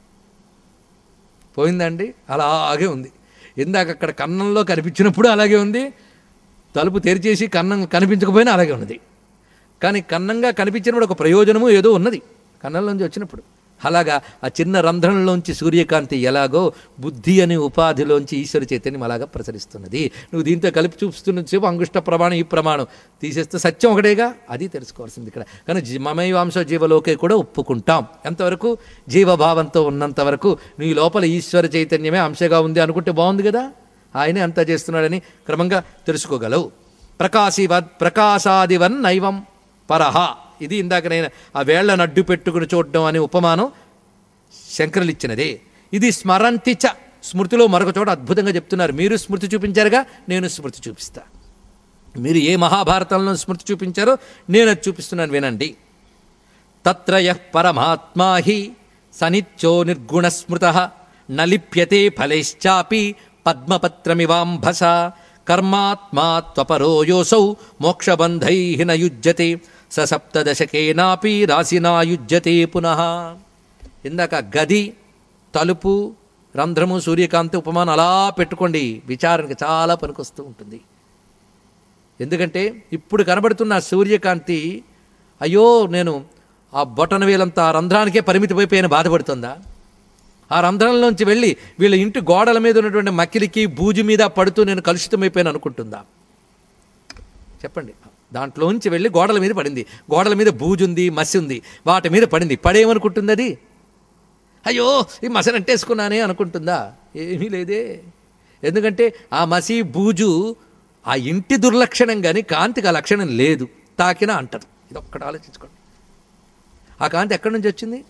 పోయిందండి అలాగే ఉంది ఇందాక అక్కడ కన్నంలో కనిపించినప్పుడు అలాగే ఉంది తలుపు తెరిచేసి కన్నం కనిపించకపోయినా అలాగే ఉన్నది కానీ కన్నంగా కనిపించినప్పుడు ఒక ప్రయోజనము ఏదో ఉన్నది కన్నంలోంచి వచ్చినప్పుడు అలాగా ఆ చిన్న రంధ్రంలోంచి సూర్యకాంతి ఎలాగో బుద్ధి అనే ఉపాధిలోంచి ఈశ్వర చైతన్యం అలాగా ప్రసరిస్తున్నది నువ్వు దీంతో కలిపి చూపుతున్న సేపు అంగుష్ట ప్రమాణం ఈ ప్రమాణం తీసేస్తే సత్యం ఒకటేగా అది తెలుసుకోవాల్సింది ఇక్కడ కానీ జీ- మమైవాంశ జీవలోకే కూడా ఒప్పుకుంటాం ఎంతవరకు జీవభావంతో ఉన్నంత వరకు నీ లోపల ఈశ్వర చైతన్యమే అంశగా ఉంది అనుకుంటే బాగుంది కదా ఆయనే అంతా చేస్తున్నాడని క్రమంగా తెలుసుకోగలవు ప్రకాశివద్ ప్రకాశాదివన్ నైవం పరహ ఇది ఇందాక నేను ఆ వేళ్లను అడ్డు పెట్టుకుని చూడడం అనే ఉపమానం శంకరులు ఇచ్చినదే ఇది స్మరంతిచ స్మృతిలో మరొక చోట అద్భుతంగా చెప్తున్నారు మీరు స్మృతి చూపించారుగా నేను స్మృతి చూపిస్తా మీరు ఏ మహాభారతంలో స్మృతి చూపించారో నేను అది చూపిస్తున్నాను వినండి తత్రయ పరమాత్మా హి సనిత్యో నిర్గుణస్మృత నలిప్యతే ఫలైశ్చాపి పద్మపత్రమివాంభస కర్మాత్మా త్వపరో యోసౌ మోక్షబంధై న యుజ్యతే స సప్తదశకేనాపి రాశినా యుజ్యతే పునః ఇందాక గది తలుపు రంధ్రము సూర్యకాంతి ఉపమానం అలా పెట్టుకోండి విచారణకి చాలా పనికొస్తూ ఉంటుంది ఎందుకంటే ఇప్పుడు కనబడుతున్న ఆ సూర్యకాంతి అయ్యో నేను ఆ బొటన వేలంతా ఆ రంధ్రానికే పరిమితమైపోయిన బాధపడుతుందా ఆ రంధ్రంలోంచి వెళ్ళి వీళ్ళ ఇంటి గోడల మీద ఉన్నటువంటి మకిలికి బూజు మీద పడుతూ నేను కలుషితమైపోయాను అనుకుంటుందా చెప్పండి దాంట్లోంచి వెళ్ళి గోడల మీద పడింది గోడల మీద బూజు ఉంది మసి ఉంది వాటి మీద పడింది పడేమనుకుంటుంది అది అయ్యో ఈ మసని అంటేసుకున్నానే అనుకుంటుందా ఏమీ లేదే ఎందుకంటే ఆ మసి బూజు ఆ ఇంటి దుర్లక్షణం కానీ కాంతికి ఆ లక్షణం లేదు తాకినా అంటదు ఇది ఒక్కటి ఆలోచించుకోండి ఆ కాంతి ఎక్కడి నుంచి వచ్చింది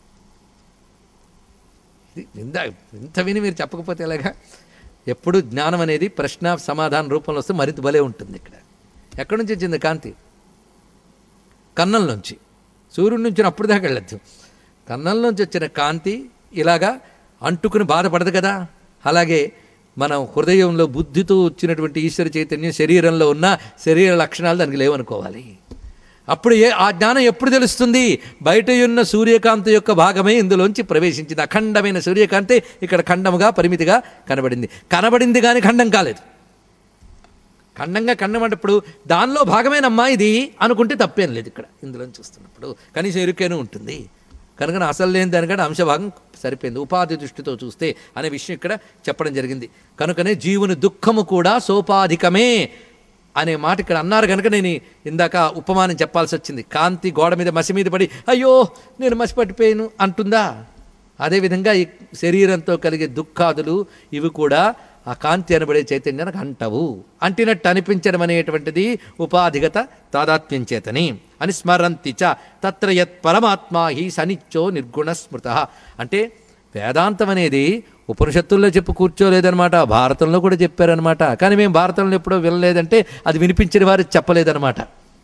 ఇది ఇంత ఇంత విని మీరు చెప్పకపోతే ఎలాగా ఎప్పుడు జ్ఞానం అనేది ప్రశ్న సమాధాన రూపంలో వస్తే మరింత భలే ఉంటుంది ఇక్కడ ఎక్కడి నుంచి వచ్చింది కాంతి కన్నంలోంచి సూర్యుడి నుంచి అప్పుడు దాకా వెళ్ళొద్దు కన్నంలోంచి వచ్చిన కాంతి ఇలాగా అంటుకుని బాధపడదు కదా అలాగే మనం హృదయంలో బుద్ధితో వచ్చినటువంటి ఈశ్వర చైతన్యం శరీరంలో ఉన్న శరీర లక్షణాలు దానికి లేవనుకోవాలి అప్పుడు ఏ ఆ జ్ఞానం ఎప్పుడు తెలుస్తుంది బయట ఉన్న సూర్యకాంతి యొక్క భాగమే ఇందులోంచి ప్రవేశించింది అఖండమైన సూర్యకాంతి ఇక్కడ ఖండముగా పరిమితిగా కనబడింది కనబడింది కానీ ఖండం కాలేదు ఖండంగా ఖండమంటప్పుడు దానిలో భాగమేనమ్మా ఇది అనుకుంటే తప్పేం లేదు ఇక్కడ ఇందులో చూస్తున్నప్పుడు కనీసం ఎరుకేనూ ఉంటుంది కనుక అసలు లేని దానికంటే అంశభాగం సరిపోయింది ఉపాధి దృష్టితో చూస్తే అనే విషయం ఇక్కడ చెప్పడం జరిగింది కనుకనే జీవుని దుఃఖము కూడా సోపాధికమే అనే మాట ఇక్కడ అన్నారు కనుక నేను ఇందాక ఉపమానం చెప్పాల్సి వచ్చింది కాంతి గోడ మీద మసి మీద పడి అయ్యో నేను మసి పట్టిపోయాను అంటుందా అదేవిధంగా ఈ శరీరంతో కలిగే దుఃఖాదులు ఇవి కూడా ఆ కాంతి అనబడే చైతన్యానికి అంటవు అంటినట్టు అనిపించడం అనేటువంటిది ఉపాధిగత తాదాత్మ్యం చేతని అని స్మరంతి చ తత్ర యత్ పరమాత్మా హి సనిత్యో నిర్గుణ స్మృత అంటే వేదాంతం అనేది ఉపనిషత్తుల్లో చెప్పి కూర్చోలేదనమాట భారతంలో కూడా చెప్పారనమాట కానీ మేము భారతంలో ఎప్పుడో వినలేదంటే అది వినిపించిన వారు చెప్పలేదనమాట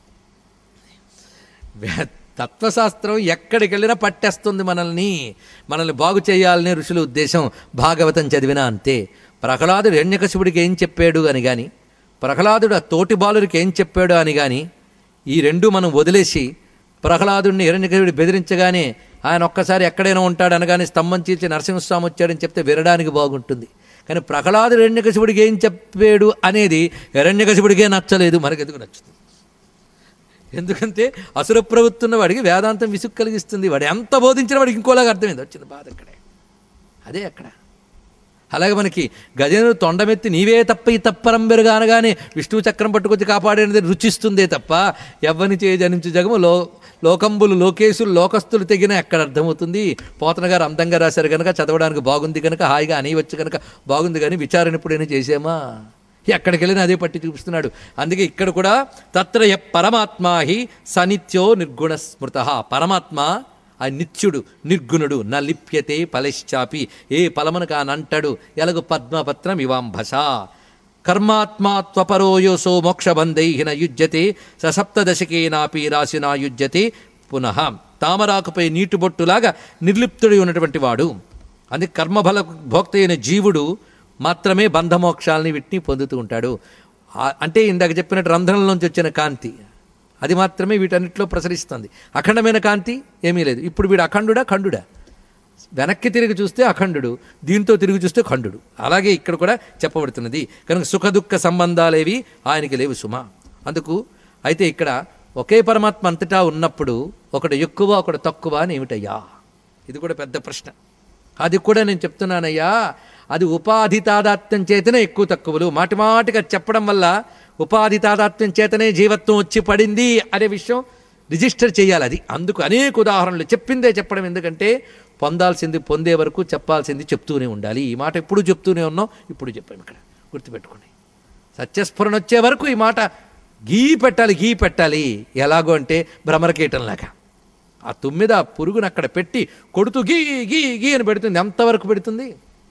వే- తత్వశాస్త్రం ఎక్కడికి వెళ్ళినా పట్టేస్తుంది మనల్ని మనల్ని బాగు చేయాలనే ఋషుల ఉద్దేశం భాగవతం చదివినా అంతే ప్రహ్లాదుడు హిరణ్యకశిపుడికి ఏం చెప్పాడు అని కానీ ప్రహ్లాదుడు ఆ తోటి బాలుడికి ఏం చెప్పాడు అని కానీ ఈ రెండు మనం వదిలేసి ప్రహ్లాదుడిని హిరణ్యకశిపుడి బెదిరించగానే ఆయన ఒక్కసారి ఎక్కడైనా ఉంటాడు అనగానే స్తంభం చీల్చి నరసింహస్వామి వచ్చాడని చెప్తే వినడానికి బాగుంటుంది కానీ ప్రహ్లాదుడు హిరణ్యకశిపుడికి ఏం చెప్పాడు అనేది హిరణ్యకశిపుడికే నచ్చలేదు మనకెందుకు నచ్చుతుంది ఎందుకంటే అసుర ప్రవృత్తున్న వాడికి వేదాంతం విసుగు కలిగిస్తుంది వాడు ఎంత బోధించిన వాడికి ఇంకోలాగా అర్థమైంది వచ్చింది బాధ అక్కడే అదే అక్కడ అలాగే మనకి గజేంద్రుడు తొండమెత్తి నీవే తప్ప ఈ తప్పరం బెరుగా అనగానే విష్ణువు చక్రం పట్టుకొచ్చి కాపాడేది రుచిస్తుందే తప్ప ఎవ్వని చేయ జనించు జగము లో లోకంబులు లోకేశులు లోకస్తులు తెగిన ఎక్కడ అర్థమవుతుంది పోతన గారు అందంగా రాశారు కనుక చదవడానికి బాగుంది కనుక హాయిగా అనేవచ్చు కనుక బాగుంది కానీ విచారణ ఎప్పుడైనా చేసామా ఎక్కడికి వెళ్ళినా అదే పట్టి చూపిస్తున్నాడు అందుకే ఇక్కడ కూడా తత్ర య పరమాత్మా హి సనిత్యో నిర్గుణ స్మృత పరమాత్మ ఆ నిత్యుడు నిర్గుణుడు న లిప్యతే ఫలశ్చాపి ఏ ఫలమును కానంటాడు ఎలగు పద్మపత్రం ఇవాంభస కర్మాత్మా త్వపరోయోసో మోక్షబంధైహిన యుజ్యతే ససప్తదశకేనాపి రాశినా యుజ్యతే పునః తామరాకుపై నీటి బొట్టులాగా నిర్లిప్తుడి ఉన్నటువంటి వాడు అందుకే కర్మఫల భోక్త అయిన జీవుడు మాత్రమే బంధమోక్షాలని వీటిని పొందుతూ ఉంటాడు ఆ- అంటే ఇందాక చెప్పినట్టు రంధ్రంలోంచి వచ్చిన కాంతి అది మాత్రమే వీటన్నిటిలో ప్రసరిస్తుంది అఖండమైన కాంతి ఏమీ లేదు ఇప్పుడు వీడు అఖండుడా ఖండుడా వెనక్కి తిరిగి చూస్తే అఖండుడు దీంతో తిరిగి చూస్తే ఖండుడు అలాగే ఇక్కడ కూడా చెప్పబడుతున్నది కనుక సుఖ దుఃఖ సంబంధాలేవి ఆయనకి లేవు సుమా అందుకు అయితే ఇక్కడ ఒకే పరమాత్మ అంతటా ఉన్నప్పుడు ఒకడు ఎక్కువ ఒకడు తక్కువ అని ఏమిటయ్యా ఇది కూడా పెద్ద ప్రశ్న అది కూడా నేను చెప్తున్నానయ్యా అది ఉపాధి తాదాత్మ్యం చేతనే ఎక్కువ తక్కువలు మాటి మాటిగా చెప్పడం వల్ల ఉపాధి తాదాత్మ్యం చేతనే జీవత్వం వచ్చి పడింది అనే విషయం రిజిస్టర్ చేయాలి అది అందుకు అనేక ఉదాహరణలు చెప్పిందే చెప్పడం ఎందుకంటే పొందాల్సింది పొందే వరకు చెప్పాల్సింది చెప్తూనే ఉండాలి ఈ మాట ఎప్పుడు చెప్తూనే ఉన్నాం ఇప్పుడు చెప్పాము ఇక్కడ గుర్తుపెట్టుకోండి సత్యస్ఫురణ వచ్చే వరకు ఈ మాట గీ పెట్టాలి గీ పెట్టాలి ఎలాగో అంటే భ్రమరకీటంలాగా ఆ తుమ్మిద ఆ పురుగును అక్కడ పెట్టి కొడుతూ గీ గీ గీ అని పెడుతుంది ఎంతవరకు పెడుతుంది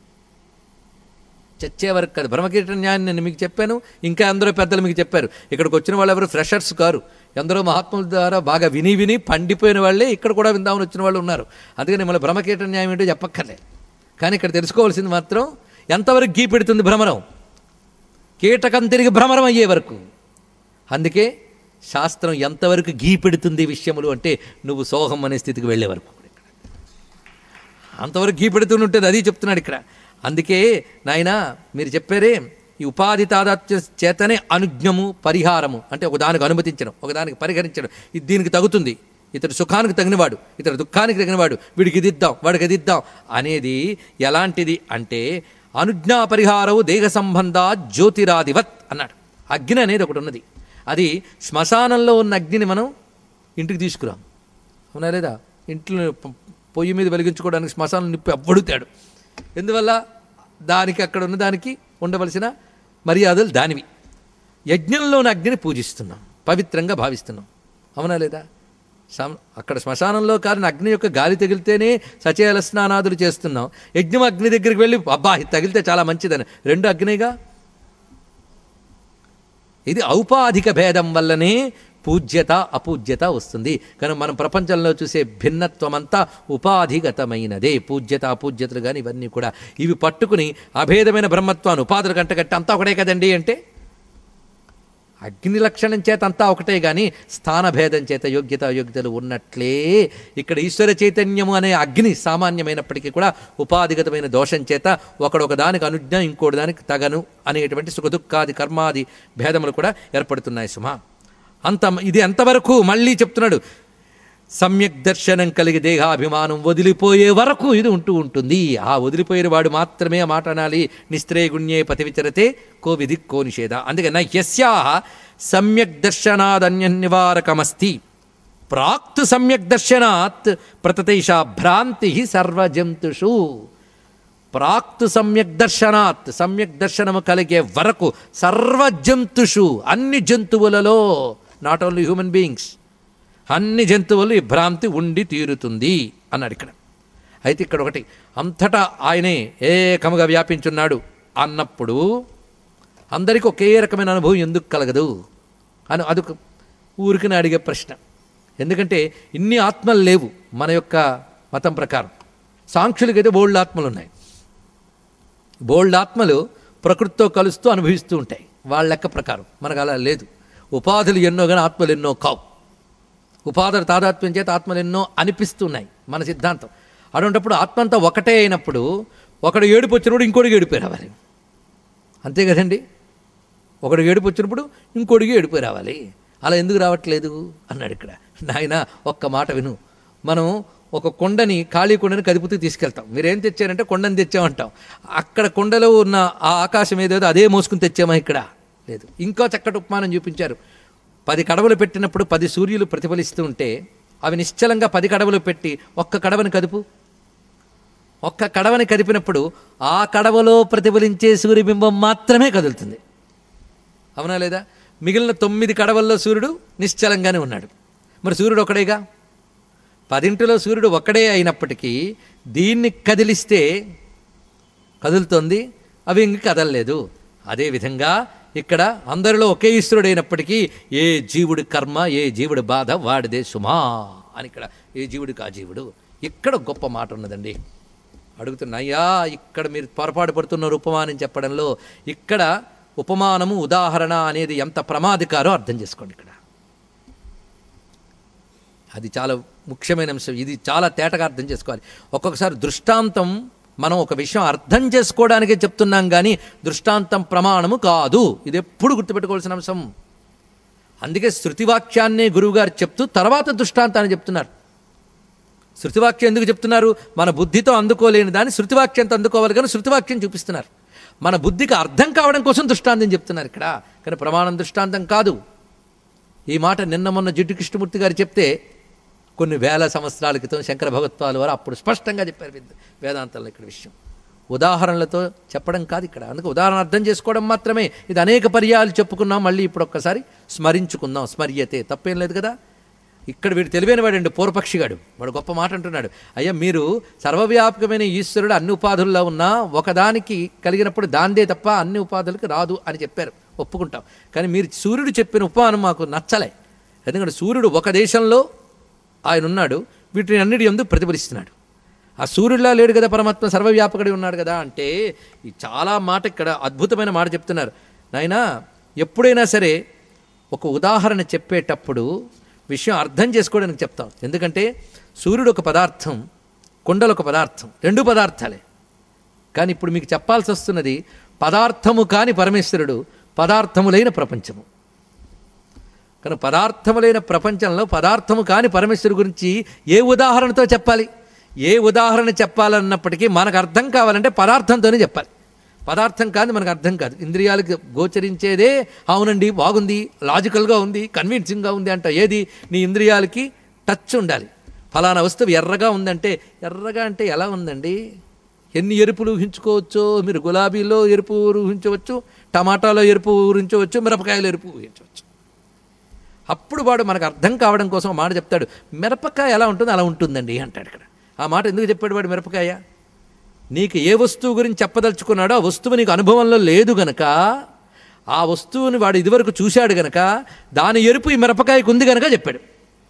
చచ్చే వరకు కాదు బ్రహ్మకీట న్యాయం నేను మీకు చెప్పాను ఇంకా ఎందరో పెద్దలు మీకు చెప్పారు ఇక్కడికి వచ్చిన వాళ్ళు ఎవరు ఫ్రెషర్స్ కారు ఎందరో మహాత్ముల ద్వారా బాగా విని విని పండిపోయిన వాళ్ళే ఇక్కడ కూడా విందామని వచ్చిన వాళ్ళు ఉన్నారు అందుకని మళ్ళీ బ్రహ్మకీట న్యాయం ఏంటో చెప్పక్కర్లేదు కానీ ఇక్కడ తెలుసుకోవాల్సింది మాత్రం ఎంతవరకు గీ పెడుతుంది భ్రమరం కీటకం తిరిగి భ్రమరం అయ్యే వరకు అందుకే శాస్త్రం ఎంతవరకు గీ పెడుతుంది విషయములు అంటే నువ్వు సోహం అనే స్థితికి వెళ్ళే వరకు అంతవరకు గీ పెడుతూనే ఉంటుంది అది చెప్తున్నాడు ఇక్కడ అందుకే నాయనా మీరు చెప్పారే ఈ ఉపాధి తాదాత్య చేతనే అనుజ్ఞము పరిహారము అంటే ఒకదానికి అనుమతించడం ఒకదానికి పరిహరించడం ఇది దీనికి తగుతుంది ఇతడు సుఖానికి తగినవాడు ఇతడు దుఃఖానికి తగినవాడు వీడికి ఇది ఇద్దాం వాడికి ఇది ఇద్దాం అనేది ఎలాంటిది అంటే అనుజ్ఞా పరిహారవు దేహ సంబంధ జ్యోతిరాదివత్ అన్నాడు అగ్ని అనేది ఒకటి ఉన్నది అది శ్మశానంలో ఉన్న అగ్నిని మనం ఇంటికి తీసుకురాం అవునా లేదా ఇంట్లో పొ- పొయ్యి మీద వెలిగించుకోవడానికి శ్మశానం నిప్పు ఎవ్వడుతాడు ఎందువల్ల దానికి అక్కడ ఉన్న దానికి ఉండవలసిన మర్యాదలు దానివి యజ్ఞంలోని అగ్నిని పూజిస్తున్నాం పవిత్రంగా భావిస్తున్నాం అవునా లేదా సం- అక్కడ శ్మశానంలో కారిన అగ్ని యొక్క గాలి తగిలితేనే సచేల స్నానాదులు చేస్తున్నాం యజ్ఞం అగ్ని దగ్గరికి వెళ్ళి అబ్బా ఇది తగిలితే చాలా మంచిదని రెండు అగ్నిగా ఇది ఔపాధిక భేదం వల్లనే పూజ్యత అపూజ్యత వస్తుంది కానీ మనం ప్రపంచంలో చూసే భిన్నత్వం అంతా ఉపాధిగతమైనదే పూజ్యత అపూజ్యతలు కానీ ఇవన్నీ కూడా ఇవి పట్టుకుని అభేదమైన బ్రహ్మత్వాన్ని ఉపాధులు గంటగట్టి అంతా ఒకటే కదండి అంటే అగ్ని లక్షణం చేత అంతా ఒకటే గాని స్థానభేదం చేత యోగ్యత అయోగ్యతలు ఉన్నట్లే ఇక్కడ ఈశ్వర చైతన్యము అనే అగ్ని సామాన్యమైనప్పటికీ కూడా ఉపాధిగతమైన దోషం చేత ఒకడొక దానికి అనుజ్ఞ ఇంకోటి దానికి తగను అనేటువంటి సుఖదుఖాది కర్మాది భేదములు కూడా ఏర్పడుతున్నాయి సుమా అంత ఇది ఎంతవరకు మళ్ళీ చెప్తున్నాడు సమ్యక్ దర్శనం కలిగి దేహాభిమానం వదిలిపోయే వరకు ఇది ఉంటూ ఉంటుంది ఆ వదిలిపోయిన వాడు మాత్రమే ఆ మాట అనాలి నిస్త్రేగుణ్యే పతి విచరతే కో విధి కో నిషేధ అందుకే నా యస్యా సమ్యక్ దర్శనాదన్య నివారకమస్తి ప్రాక్తు సమ్యక్ దర్శనాత్ ప్రతతైషా భ్రాంతి సర్వజంతుషు ప్రాక్తు సమ్యక్ దర్శనాత్ సమ్యక్ దర్శనము కలిగే వరకు సర్వజంతుషు అన్ని జంతువులలో నాట్ ఓన్లీ హ్యూమన్ బీయింగ్స్ అన్ని జంతువులు ఈ భ్రాంతి ఉండి తీరుతుంది అన్నాడు ఇక్కడ అయితే ఇక్కడ ఒకటి అంతటా ఆయనే ఏకముగా వ్యాపించున్నాడు అన్నప్పుడు అందరికీ ఒకే రకమైన అనుభవం ఎందుకు కలగదు అని అదొక ఊరికి అడిగే ప్రశ్న ఎందుకంటే ఇన్ని ఆత్మలు లేవు మన యొక్క మతం ప్రకారం సాంఖ్యులకైతే బోల్డ్ ఆత్మలు ఉన్నాయి బోల్డ్ ఆత్మలు ప్రకృతితో కలుస్తూ అనుభవిస్తూ ఉంటాయి వాళ్ళ లెక్క ప్రకారం మనకు అలా లేదు ఉపాధులు ఎన్నో కానీ ఆత్మలు ఎన్నో కావు ఉపాధుల తాదాత్మ్యం చేత ఆత్మలు ఎన్నో అనిపిస్తున్నాయి మన సిద్ధాంతం అటువంటిప్పుడు ఆత్మ అంతా ఒకటే అయినప్పుడు ఒకడు ఏడుపు వచ్చినప్పుడు ఇంకోటికి ఏడిపోయి రావాలి అంతే కదండి ఒకడు ఏడుపు వచ్చినప్పుడు ఇంకోటికి ఏడిపోయి రావాలి అలా ఎందుకు రావట్లేదు అన్నాడు ఇక్కడ నాయన ఒక్క మాట విను మనం ఒక కొండని ఖాళీ కొండని కదుపుతూ తీసుకెళ్తాం మీరేం తెచ్చారంటే కొండని తెచ్చామంటాం అక్కడ కొండలో ఉన్న ఆ ఆకాశం ఏదేదో అదే మోసుకుని తెచ్చామా ఇక్కడ లేదు ఇంకో చక్కటి ఉపమానం చూపించారు పది కడవలు పెట్టినప్పుడు పది సూర్యులు ప్రతిఫలిస్తూ ఉంటే అవి నిశ్చలంగా పది కడవలు పెట్టి ఒక్క కడవని కదుపు ఒక్క కడవని కదిపినప్పుడు ఆ కడవలో ప్రతిఫలించే సూర్యబింబం మాత్రమే కదులుతుంది అవునా లేదా మిగిలిన తొమ్మిది కడవల్లో సూర్యుడు నిశ్చలంగానే ఉన్నాడు మరి సూర్యుడు ఒకడేగా పదింటిలో సూర్యుడు ఒక్కడే అయినప్పటికీ దీన్ని కదిలిస్తే కదులుతోంది అవి ఇంక కదలలేదు అదేవిధంగా ఇక్కడ అందరిలో ఒకే ఈశ్వరుడైనప్పటికీ ఏ జీవుడి కర్మ ఏ జీవుడి బాధ వాడిదే సుమా అని ఇక్కడ ఏ జీవుడికి ఆ జీవుడు ఇక్కడ గొప్ప మాట ఉన్నదండి అడుగుతున్నా అయ్యా ఇక్కడ మీరు పొరపాటు పడుతున్నారు ఉపమానం చెప్పడంలో ఇక్కడ ఉపమానము ఉదాహరణ అనేది ఎంత ప్రమాదకారో అర్థం చేసుకోండి ఇక్కడ అది చాలా ముఖ్యమైన అంశం ఇది చాలా తేటగా అర్థం చేసుకోవాలి ఒక్కొక్కసారి దృష్టాంతం మనం ఒక విషయం అర్థం చేసుకోవడానికే చెప్తున్నాం కానీ దృష్టాంతం ప్రమాణము కాదు ఇది ఎప్పుడు గుర్తుపెట్టుకోవాల్సిన అంశం అందుకే శృతివాక్యాన్నే గురువుగారు చెప్తూ తర్వాత దృష్టాంతాన్ని చెప్తున్నారు శృతివాక్యం ఎందుకు చెప్తున్నారు మన బుద్ధితో అందుకోలేని దాన్ని శృతివాక్యంతో అందుకోవాలి కానీ శృతివాక్యం చూపిస్తున్నారు మన బుద్ధికి అర్థం కావడం కోసం దృష్టాంతం చెప్తున్నారు ఇక్కడ కానీ ప్రమాణం దృష్టాంతం కాదు ఈ మాట నిన్న మొన్న జిడ్డు కృష్ణమూర్తి గారు చెప్తే కొన్ని వేల సంవత్సరాల క్రితం శంకర భగవత్వాలు వారు అప్పుడు స్పష్టంగా చెప్పారు వేద- వేదాంతంలో ఇక్కడ విషయం ఉదాహరణలతో చెప్పడం కాదు ఇక్కడ అందుకే ఉదాహరణ అర్థం చేసుకోవడం మాత్రమే ఇది అనేక పర్యాలు చెప్పుకున్నాం మళ్ళీ ఇప్పుడు ఒక్కసారి స్మరించుకుందాం స్మర్యతే తప్పేం లేదు కదా ఇక్కడ వీడు తెలివైన వాడండి పూర్వపక్షిగాడు వాడు గొప్ప మాట అంటున్నాడు అయ్యా మీరు సర్వవ్యాపకమైన ఈశ్వరుడు అన్ని ఉపాధుల్లో ఉన్నా ఒకదానికి కలిగినప్పుడు దాందే తప్ప అన్ని ఉపాధులకు రాదు అని చెప్పారు ఒప్పుకుంటాం కానీ మీరు సూర్యుడు చెప్పిన ఉపమానం మాకు నచ్చలే ఎందుకంటే సూర్యుడు ఒక దేశంలో ఆయన ఉన్నాడు వీటిని అన్నిటి ఎందుకు ప్రతిఫలిస్తున్నాడు ఆ సూర్యుడిలా లేడు కదా పరమాత్మ సర్వవ్యాపకుడి ఉన్నాడు కదా అంటే ఈ చాలా మాట ఇక్కడ అద్భుతమైన మాట చెప్తున్నారు నాయనా ఎప్పుడైనా సరే ఒక ఉదాహరణ చెప్పేటప్పుడు విషయం అర్థం చేసుకోవడానికి చెప్తాం ఎందుకంటే సూర్యుడు ఒక పదార్థం కొండలు ఒక పదార్థం రెండు పదార్థాలే కానీ ఇప్పుడు మీకు చెప్పాల్సి వస్తున్నది పదార్థము కాని పరమేశ్వరుడు పదార్థములైన ప్రపంచము కానీ పదార్థములైన ప్రపంచంలో పదార్థము కాని పరమేశ్వరు గురించి ఏ ఉదాహరణతో చెప్పాలి ఏ ఉదాహరణ చెప్పాలన్నప్పటికీ మనకు అర్థం కావాలంటే పదార్థంతోనే చెప్పాలి పదార్థం కాదు మనకు అర్థం కాదు ఇంద్రియాలకు గోచరించేదే అవునండి బాగుంది లాజికల్గా ఉంది కన్విన్సింగ్గా ఉంది అంట ఏది నీ ఇంద్రియాలకి టచ్ ఉండాలి ఫలానా వస్తువు ఎర్రగా ఉందంటే ఎర్రగా అంటే ఎలా ఉందండి ఎన్ని ఎరుపులు ఊహించుకోవచ్చో మీరు గులాబీలో ఎరుపు ఊహించవచ్చు టమాటాలో ఎరుపు ఊహించవచ్చు మిరపకాయలో ఎరుపు ఊహించవచ్చు అప్పుడు వాడు మనకు అర్థం కావడం కోసం ఒక మాట చెప్తాడు మిరపకాయ ఎలా ఉంటుందో అలా ఉంటుందండి అంటాడు ఇక్కడ ఆ మాట ఎందుకు చెప్పాడు వాడు మిరపకాయ నీకు ఏ వస్తువు గురించి చెప్పదలుచుకున్నాడో ఆ వస్తువు నీకు అనుభవంలో లేదు గనక ఆ వస్తువుని వాడు ఇదివరకు చూశాడు గనక దాని ఎరుపు ఈ మిరపకాయకు ఉంది గనక చెప్పాడు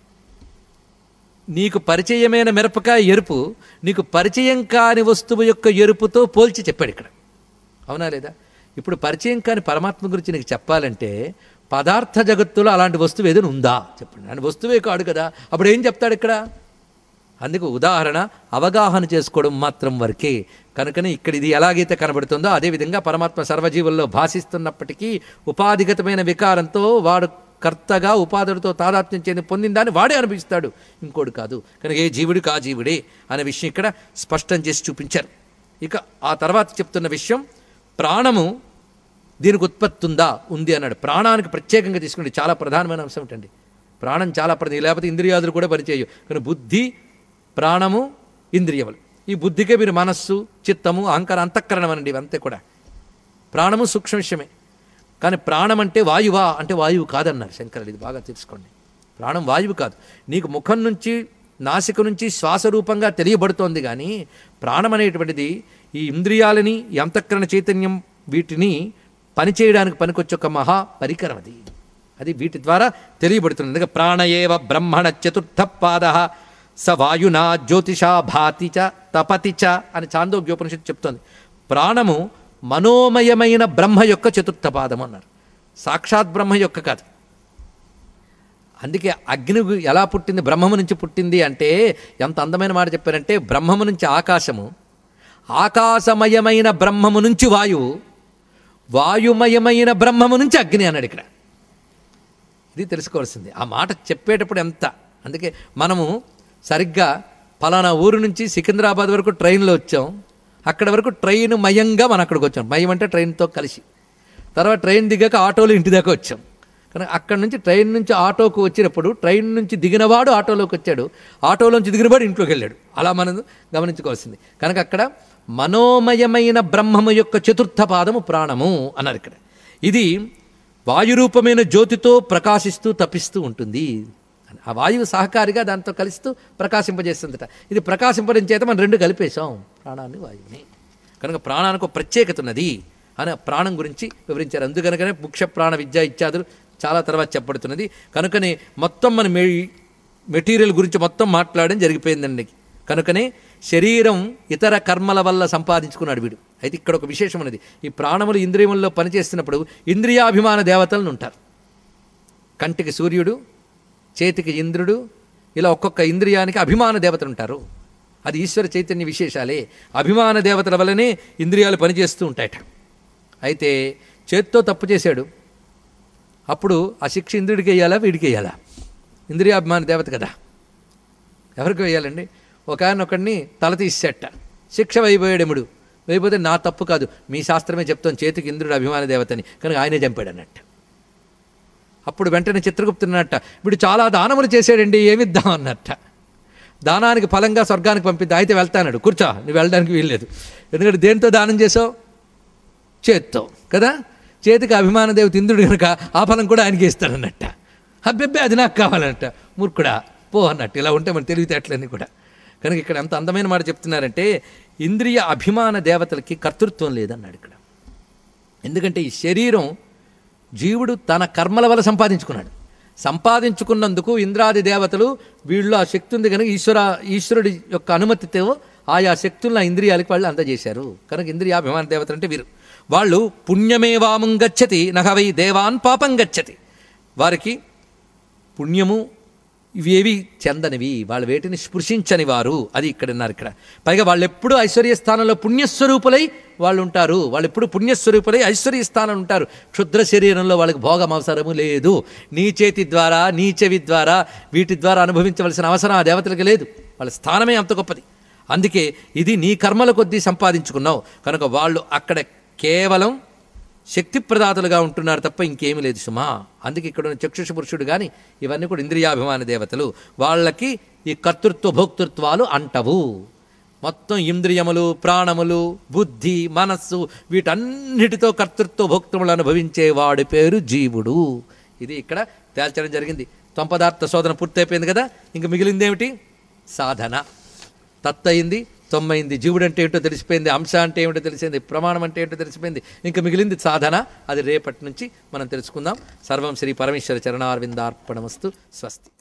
నీకు పరిచయమైన మిరపకాయ ఎరుపు నీకు పరిచయం కాని వస్తువు యొక్క ఎరుపుతో పోల్చి చెప్పాడు ఇక్కడ అవునా లేదా ఇప్పుడు పరిచయం కాని పరమాత్మ గురించి నీకు చెప్పాలంటే పదార్థ జగత్తులో అలాంటి వస్తువు ఏదైనా ఉందా చెప్పండి అలాంటి వస్తువే కాడు కదా అప్పుడు ఏం చెప్తాడు ఇక్కడ అందుకు ఉదాహరణ అవగాహన చేసుకోవడం మాత్రం వరకే కనుకనే ఇక్కడ ఇది ఎలాగైతే కనబడుతుందో అదేవిధంగా పరమాత్మ సర్వజీవుల్లో భాషిస్తున్నప్పటికీ ఉపాధిగతమైన వికారంతో వాడు కర్తగా ఉపాధులతో తాదాత్మ్యం చెంది పొందిన దాన్ని వాడే అనుభవిస్తాడు ఇంకోడు కాదు కనుక ఏ జీవుడికి ఆ జీవుడే అనే విషయం ఇక్కడ స్పష్టం చేసి చూపించారు ఇక ఆ తర్వాత చెప్తున్న విషయం ప్రాణము దీనికి ఉత్పత్తి ఉందా ఉంది అన్నాడు ప్రాణానికి ప్రత్యేకంగా తీసుకుంటే చాలా ప్రధానమైన అంశం ఏంటండి ప్రాణం చాలా ప్రధానం లేకపోతే ఇంద్రియాదులు కూడా పనిచేయవు కానీ బుద్ధి ప్రాణము ఇంద్రియములు ఈ బుద్ధికే మీరు మనస్సు చిత్తము అహంకారం అంతఃకరణం అనండి ఇవంతే కూడా ప్రాణము సూక్ష్మ విషయమే కానీ ప్రాణం అంటే వాయువా అంటే వాయువు కాదన్నారు శంకరుడు ఇది బాగా తెలుసుకోండి ప్రాణం వాయువు కాదు నీకు ముఖం నుంచి నాసిక నుంచి శ్వాస రూపంగా తెలియబడుతోంది కానీ ప్రాణం అనేటువంటిది ఈ ఇంద్రియాలని ఈ అంతఃకరణ చైతన్యం వీటిని పనిచేయడానికి పనికొచ్చే ఒక మహా పరికరం అది అది వీటి ద్వారా తెలియబడుతుంది అందుకే ప్రాణయేవ బ్రహ్మణ చతుర్థ పాద స వాయునా జ్యోతిషా భాతి చ తపతి చ అని చాందోగ్యోపనిషత్తు చెప్తోంది ప్రాణము మనోమయమైన బ్రహ్మ యొక్క చతుర్థ పాదం అన్నారు సాక్షాత్ బ్రహ్మ యొక్క కాదు అందుకే అగ్ని ఎలా పుట్టింది బ్రహ్మము నుంచి పుట్టింది అంటే ఎంత అందమైన మాట చెప్పారంటే బ్రహ్మము నుంచి ఆకాశము ఆకాశమయమైన బ్రహ్మము నుంచి వాయువు వాయుమయమైన బ్రహ్మము నుంచి అగ్ని అన్నాడు ఇక్కడ ఇది తెలుసుకోవాల్సింది ఆ మాట చెప్పేటప్పుడు ఎంత అందుకే మనము సరిగ్గా పలానా ఊరు నుంచి సికింద్రాబాద్ వరకు ట్రైన్లో వచ్చాం అక్కడ వరకు ట్రైన్ మయంగా మనం అక్కడికి వచ్చాం మయం అంటే ట్రైన్తో కలిసి తర్వాత ట్రైన్ దిగాక ఆటోలో ఇంటి దాకా వచ్చాం కానీ అక్కడ నుంచి ట్రైన్ నుంచి ఆటోకు వచ్చినప్పుడు ట్రైన్ నుంచి దిగినవాడు ఆటోలోకి వచ్చాడు ఆటోలోంచి దిగినవాడు ఇంట్లోకి వెళ్ళాడు అలా మనం గమనించుకోవాల్సింది కనుక అక్కడ మనోమయమైన బ్రహ్మము యొక్క చతుర్థ పాదము ప్రాణము అన్నారు ఇక్కడ ఇది వాయురూపమైన జ్యోతితో ప్రకాశిస్తూ తప్పిస్తూ ఉంటుంది ఆ వాయువు సహకారిగా దాంతో కలుస్తూ ప్రకాశింపజేస్తుందట ఇది ప్రకాశింపడం చేత మనం రెండు కలిపేశాం ప్రాణాన్ని వాయువుని కనుక ప్రాణానికి ఒక ప్రత్యేకత ఉన్నది అని ప్రాణం గురించి వివరించారు అందుకనుకనే ముఖ్య ప్రాణ విద్య ఇత్యాదులు చాలా తర్వాత చెప్పబడుతున్నది కనుకనే మొత్తం మన మె మెటీరియల్ గురించి మొత్తం మాట్లాడడం జరిగిపోయిందండి కనుకనే శరీరం ఇతర కర్మల వల్ల సంపాదించుకున్నాడు వీడు అయితే ఇక్కడ ఒక విశేషం ఉన్నది ఈ ప్రాణములు ఇంద్రియముల్లో పనిచేస్తున్నప్పుడు ఇంద్రియాభిమాన దేవతలను ఉంటారు కంటికి సూర్యుడు చేతికి ఇంద్రుడు ఇలా ఒక్కొక్క ఇంద్రియానికి అభిమాన దేవతలు ఉంటారు అది ఈశ్వర చైతన్య విశేషాలే అభిమాన దేవతల వల్లనే ఇంద్రియాలు పనిచేస్తూ ఉంటాయట అయితే చేత్తో తప్పు చేశాడు అప్పుడు ఆ శిక్ష ఇంద్రుడికి వేయాలా వీడికి వేయాలా ఇంద్రియాభిమాన దేవత కదా ఎవరికి వేయాలండి ఒక ఆయన ఒకడిని తల తీసేట శిక్ష వైపోయాడెముడు వేయపోతే నా తప్పు కాదు మీ శాస్త్రమే చెప్తాం చేతికి ఇంద్రుడు అభిమాన దేవతని కనుక ఆయనే చంపాడు అన్నట్టు అప్పుడు వెంటనే చిత్రగుప్తున్నట్ట వీడు చాలా దానములు చేశాడండి ఏమిద్దాం అన్నట్ట దానానికి ఫలంగా స్వర్గానికి పంపిద్దా అయితే వెళ్తానాడు కూర్చో నువ్వు వెళ్ళడానికి వీల్లేదు ఎందుకంటే దేంతో దానం చేసావు చేత్తో కదా చేతికి అభిమాన దేవత ఇంద్రుడు కనుక ఆ ఫలం కూడా ఆయనకి ఇస్తాడన్నట్ట అబ్బెబ్బే అది నాకు కావాలన్నట్ట మూర్ఖుడా పో అన్నట్టు ఇలా ఉంటే మన తెలివితేటలన్నీ కూడా కనుక ఇక్కడ ఎంత అందమైన మాట చెప్తున్నారంటే ఇంద్రియ అభిమాన దేవతలకి కర్తృత్వం లేదన్నాడు ఇక్కడ ఎందుకంటే ఈ శరీరం జీవుడు తన కర్మల వల్ల సంపాదించుకున్నాడు సంపాదించుకున్నందుకు ఇంద్రాది దేవతలు వీళ్ళు ఆ శక్తి ఉంది కనుక ఈశ్వర ఈశ్వరుడి యొక్క అనుమతితో ఆయా శక్తులను ఆ ఇంద్రియాలకు వాళ్ళు అందజేశారు కనుక ఇంద్రియాభిమాన దేవతలు అంటే వీరు వాళ్ళు పుణ్యమేవాముం గచ్చతి నహవై దేవాన్ పాపం గచ్చతి వారికి పుణ్యము ఇవేవి చెందనివి వాళ్ళు వేటిని స్పృశించని వారు అది ఇక్కడ ఉన్నారు ఇక్కడ పైగా వాళ్ళు ఎప్పుడు ఐశ్వర్య స్థానంలో పుణ్యస్వరూపులై వాళ్ళు ఉంటారు వాళ్ళు ఎప్పుడు పుణ్యస్వరూపులై ఐశ్వర్య స్థానం ఉంటారు క్షుద్ర శరీరంలో వాళ్ళకి భోగం అవసరము లేదు నీ చేతి ద్వారా నీ చెవి ద్వారా వీటి ద్వారా అనుభవించవలసిన అవసరం ఆ దేవతలకు లేదు వాళ్ళ స్థానమే అంత గొప్పది అందుకే ఇది నీ కర్మల కొద్దీ సంపాదించుకున్నావు కనుక వాళ్ళు అక్కడ కేవలం శక్తి ప్రదాతలుగా ఉంటున్నారు తప్ప ఇంకేమీ లేదు సుమా అందుకే ఇక్కడ ఉన్న చక్షుష పురుషుడు కానీ ఇవన్నీ కూడా ఇంద్రియాభిమాన దేవతలు వాళ్ళకి ఈ కర్తృత్వ భోక్తృత్వాలు అంటవు మొత్తం ఇంద్రియములు ప్రాణములు బుద్ధి మనస్సు వీటన్నిటితో కర్తృత్వ భోక్తములు అనుభవించే వాడి పేరు జీవుడు ఇది ఇక్కడ తేల్చడం జరిగింది త్వంపదార్థ శోధన పూర్తయిపోయింది కదా ఇంక మిగిలిందేమిటి సాధన తత్తయింది తొమ్మైంది జీవుడు అంటే ఏంటో తెలిసిపోయింది అంశ అంటే ఏమిటో తెలిసింది ప్రమాణం అంటే ఏంటో తెలిసిపోయింది ఇంకా మిగిలింది సాధన అది రేపటి నుంచి మనం తెలుసుకుందాం సర్వం శ్రీ పరమేశ్వర చరణారవిందార్పణమస్తు స్వస్తి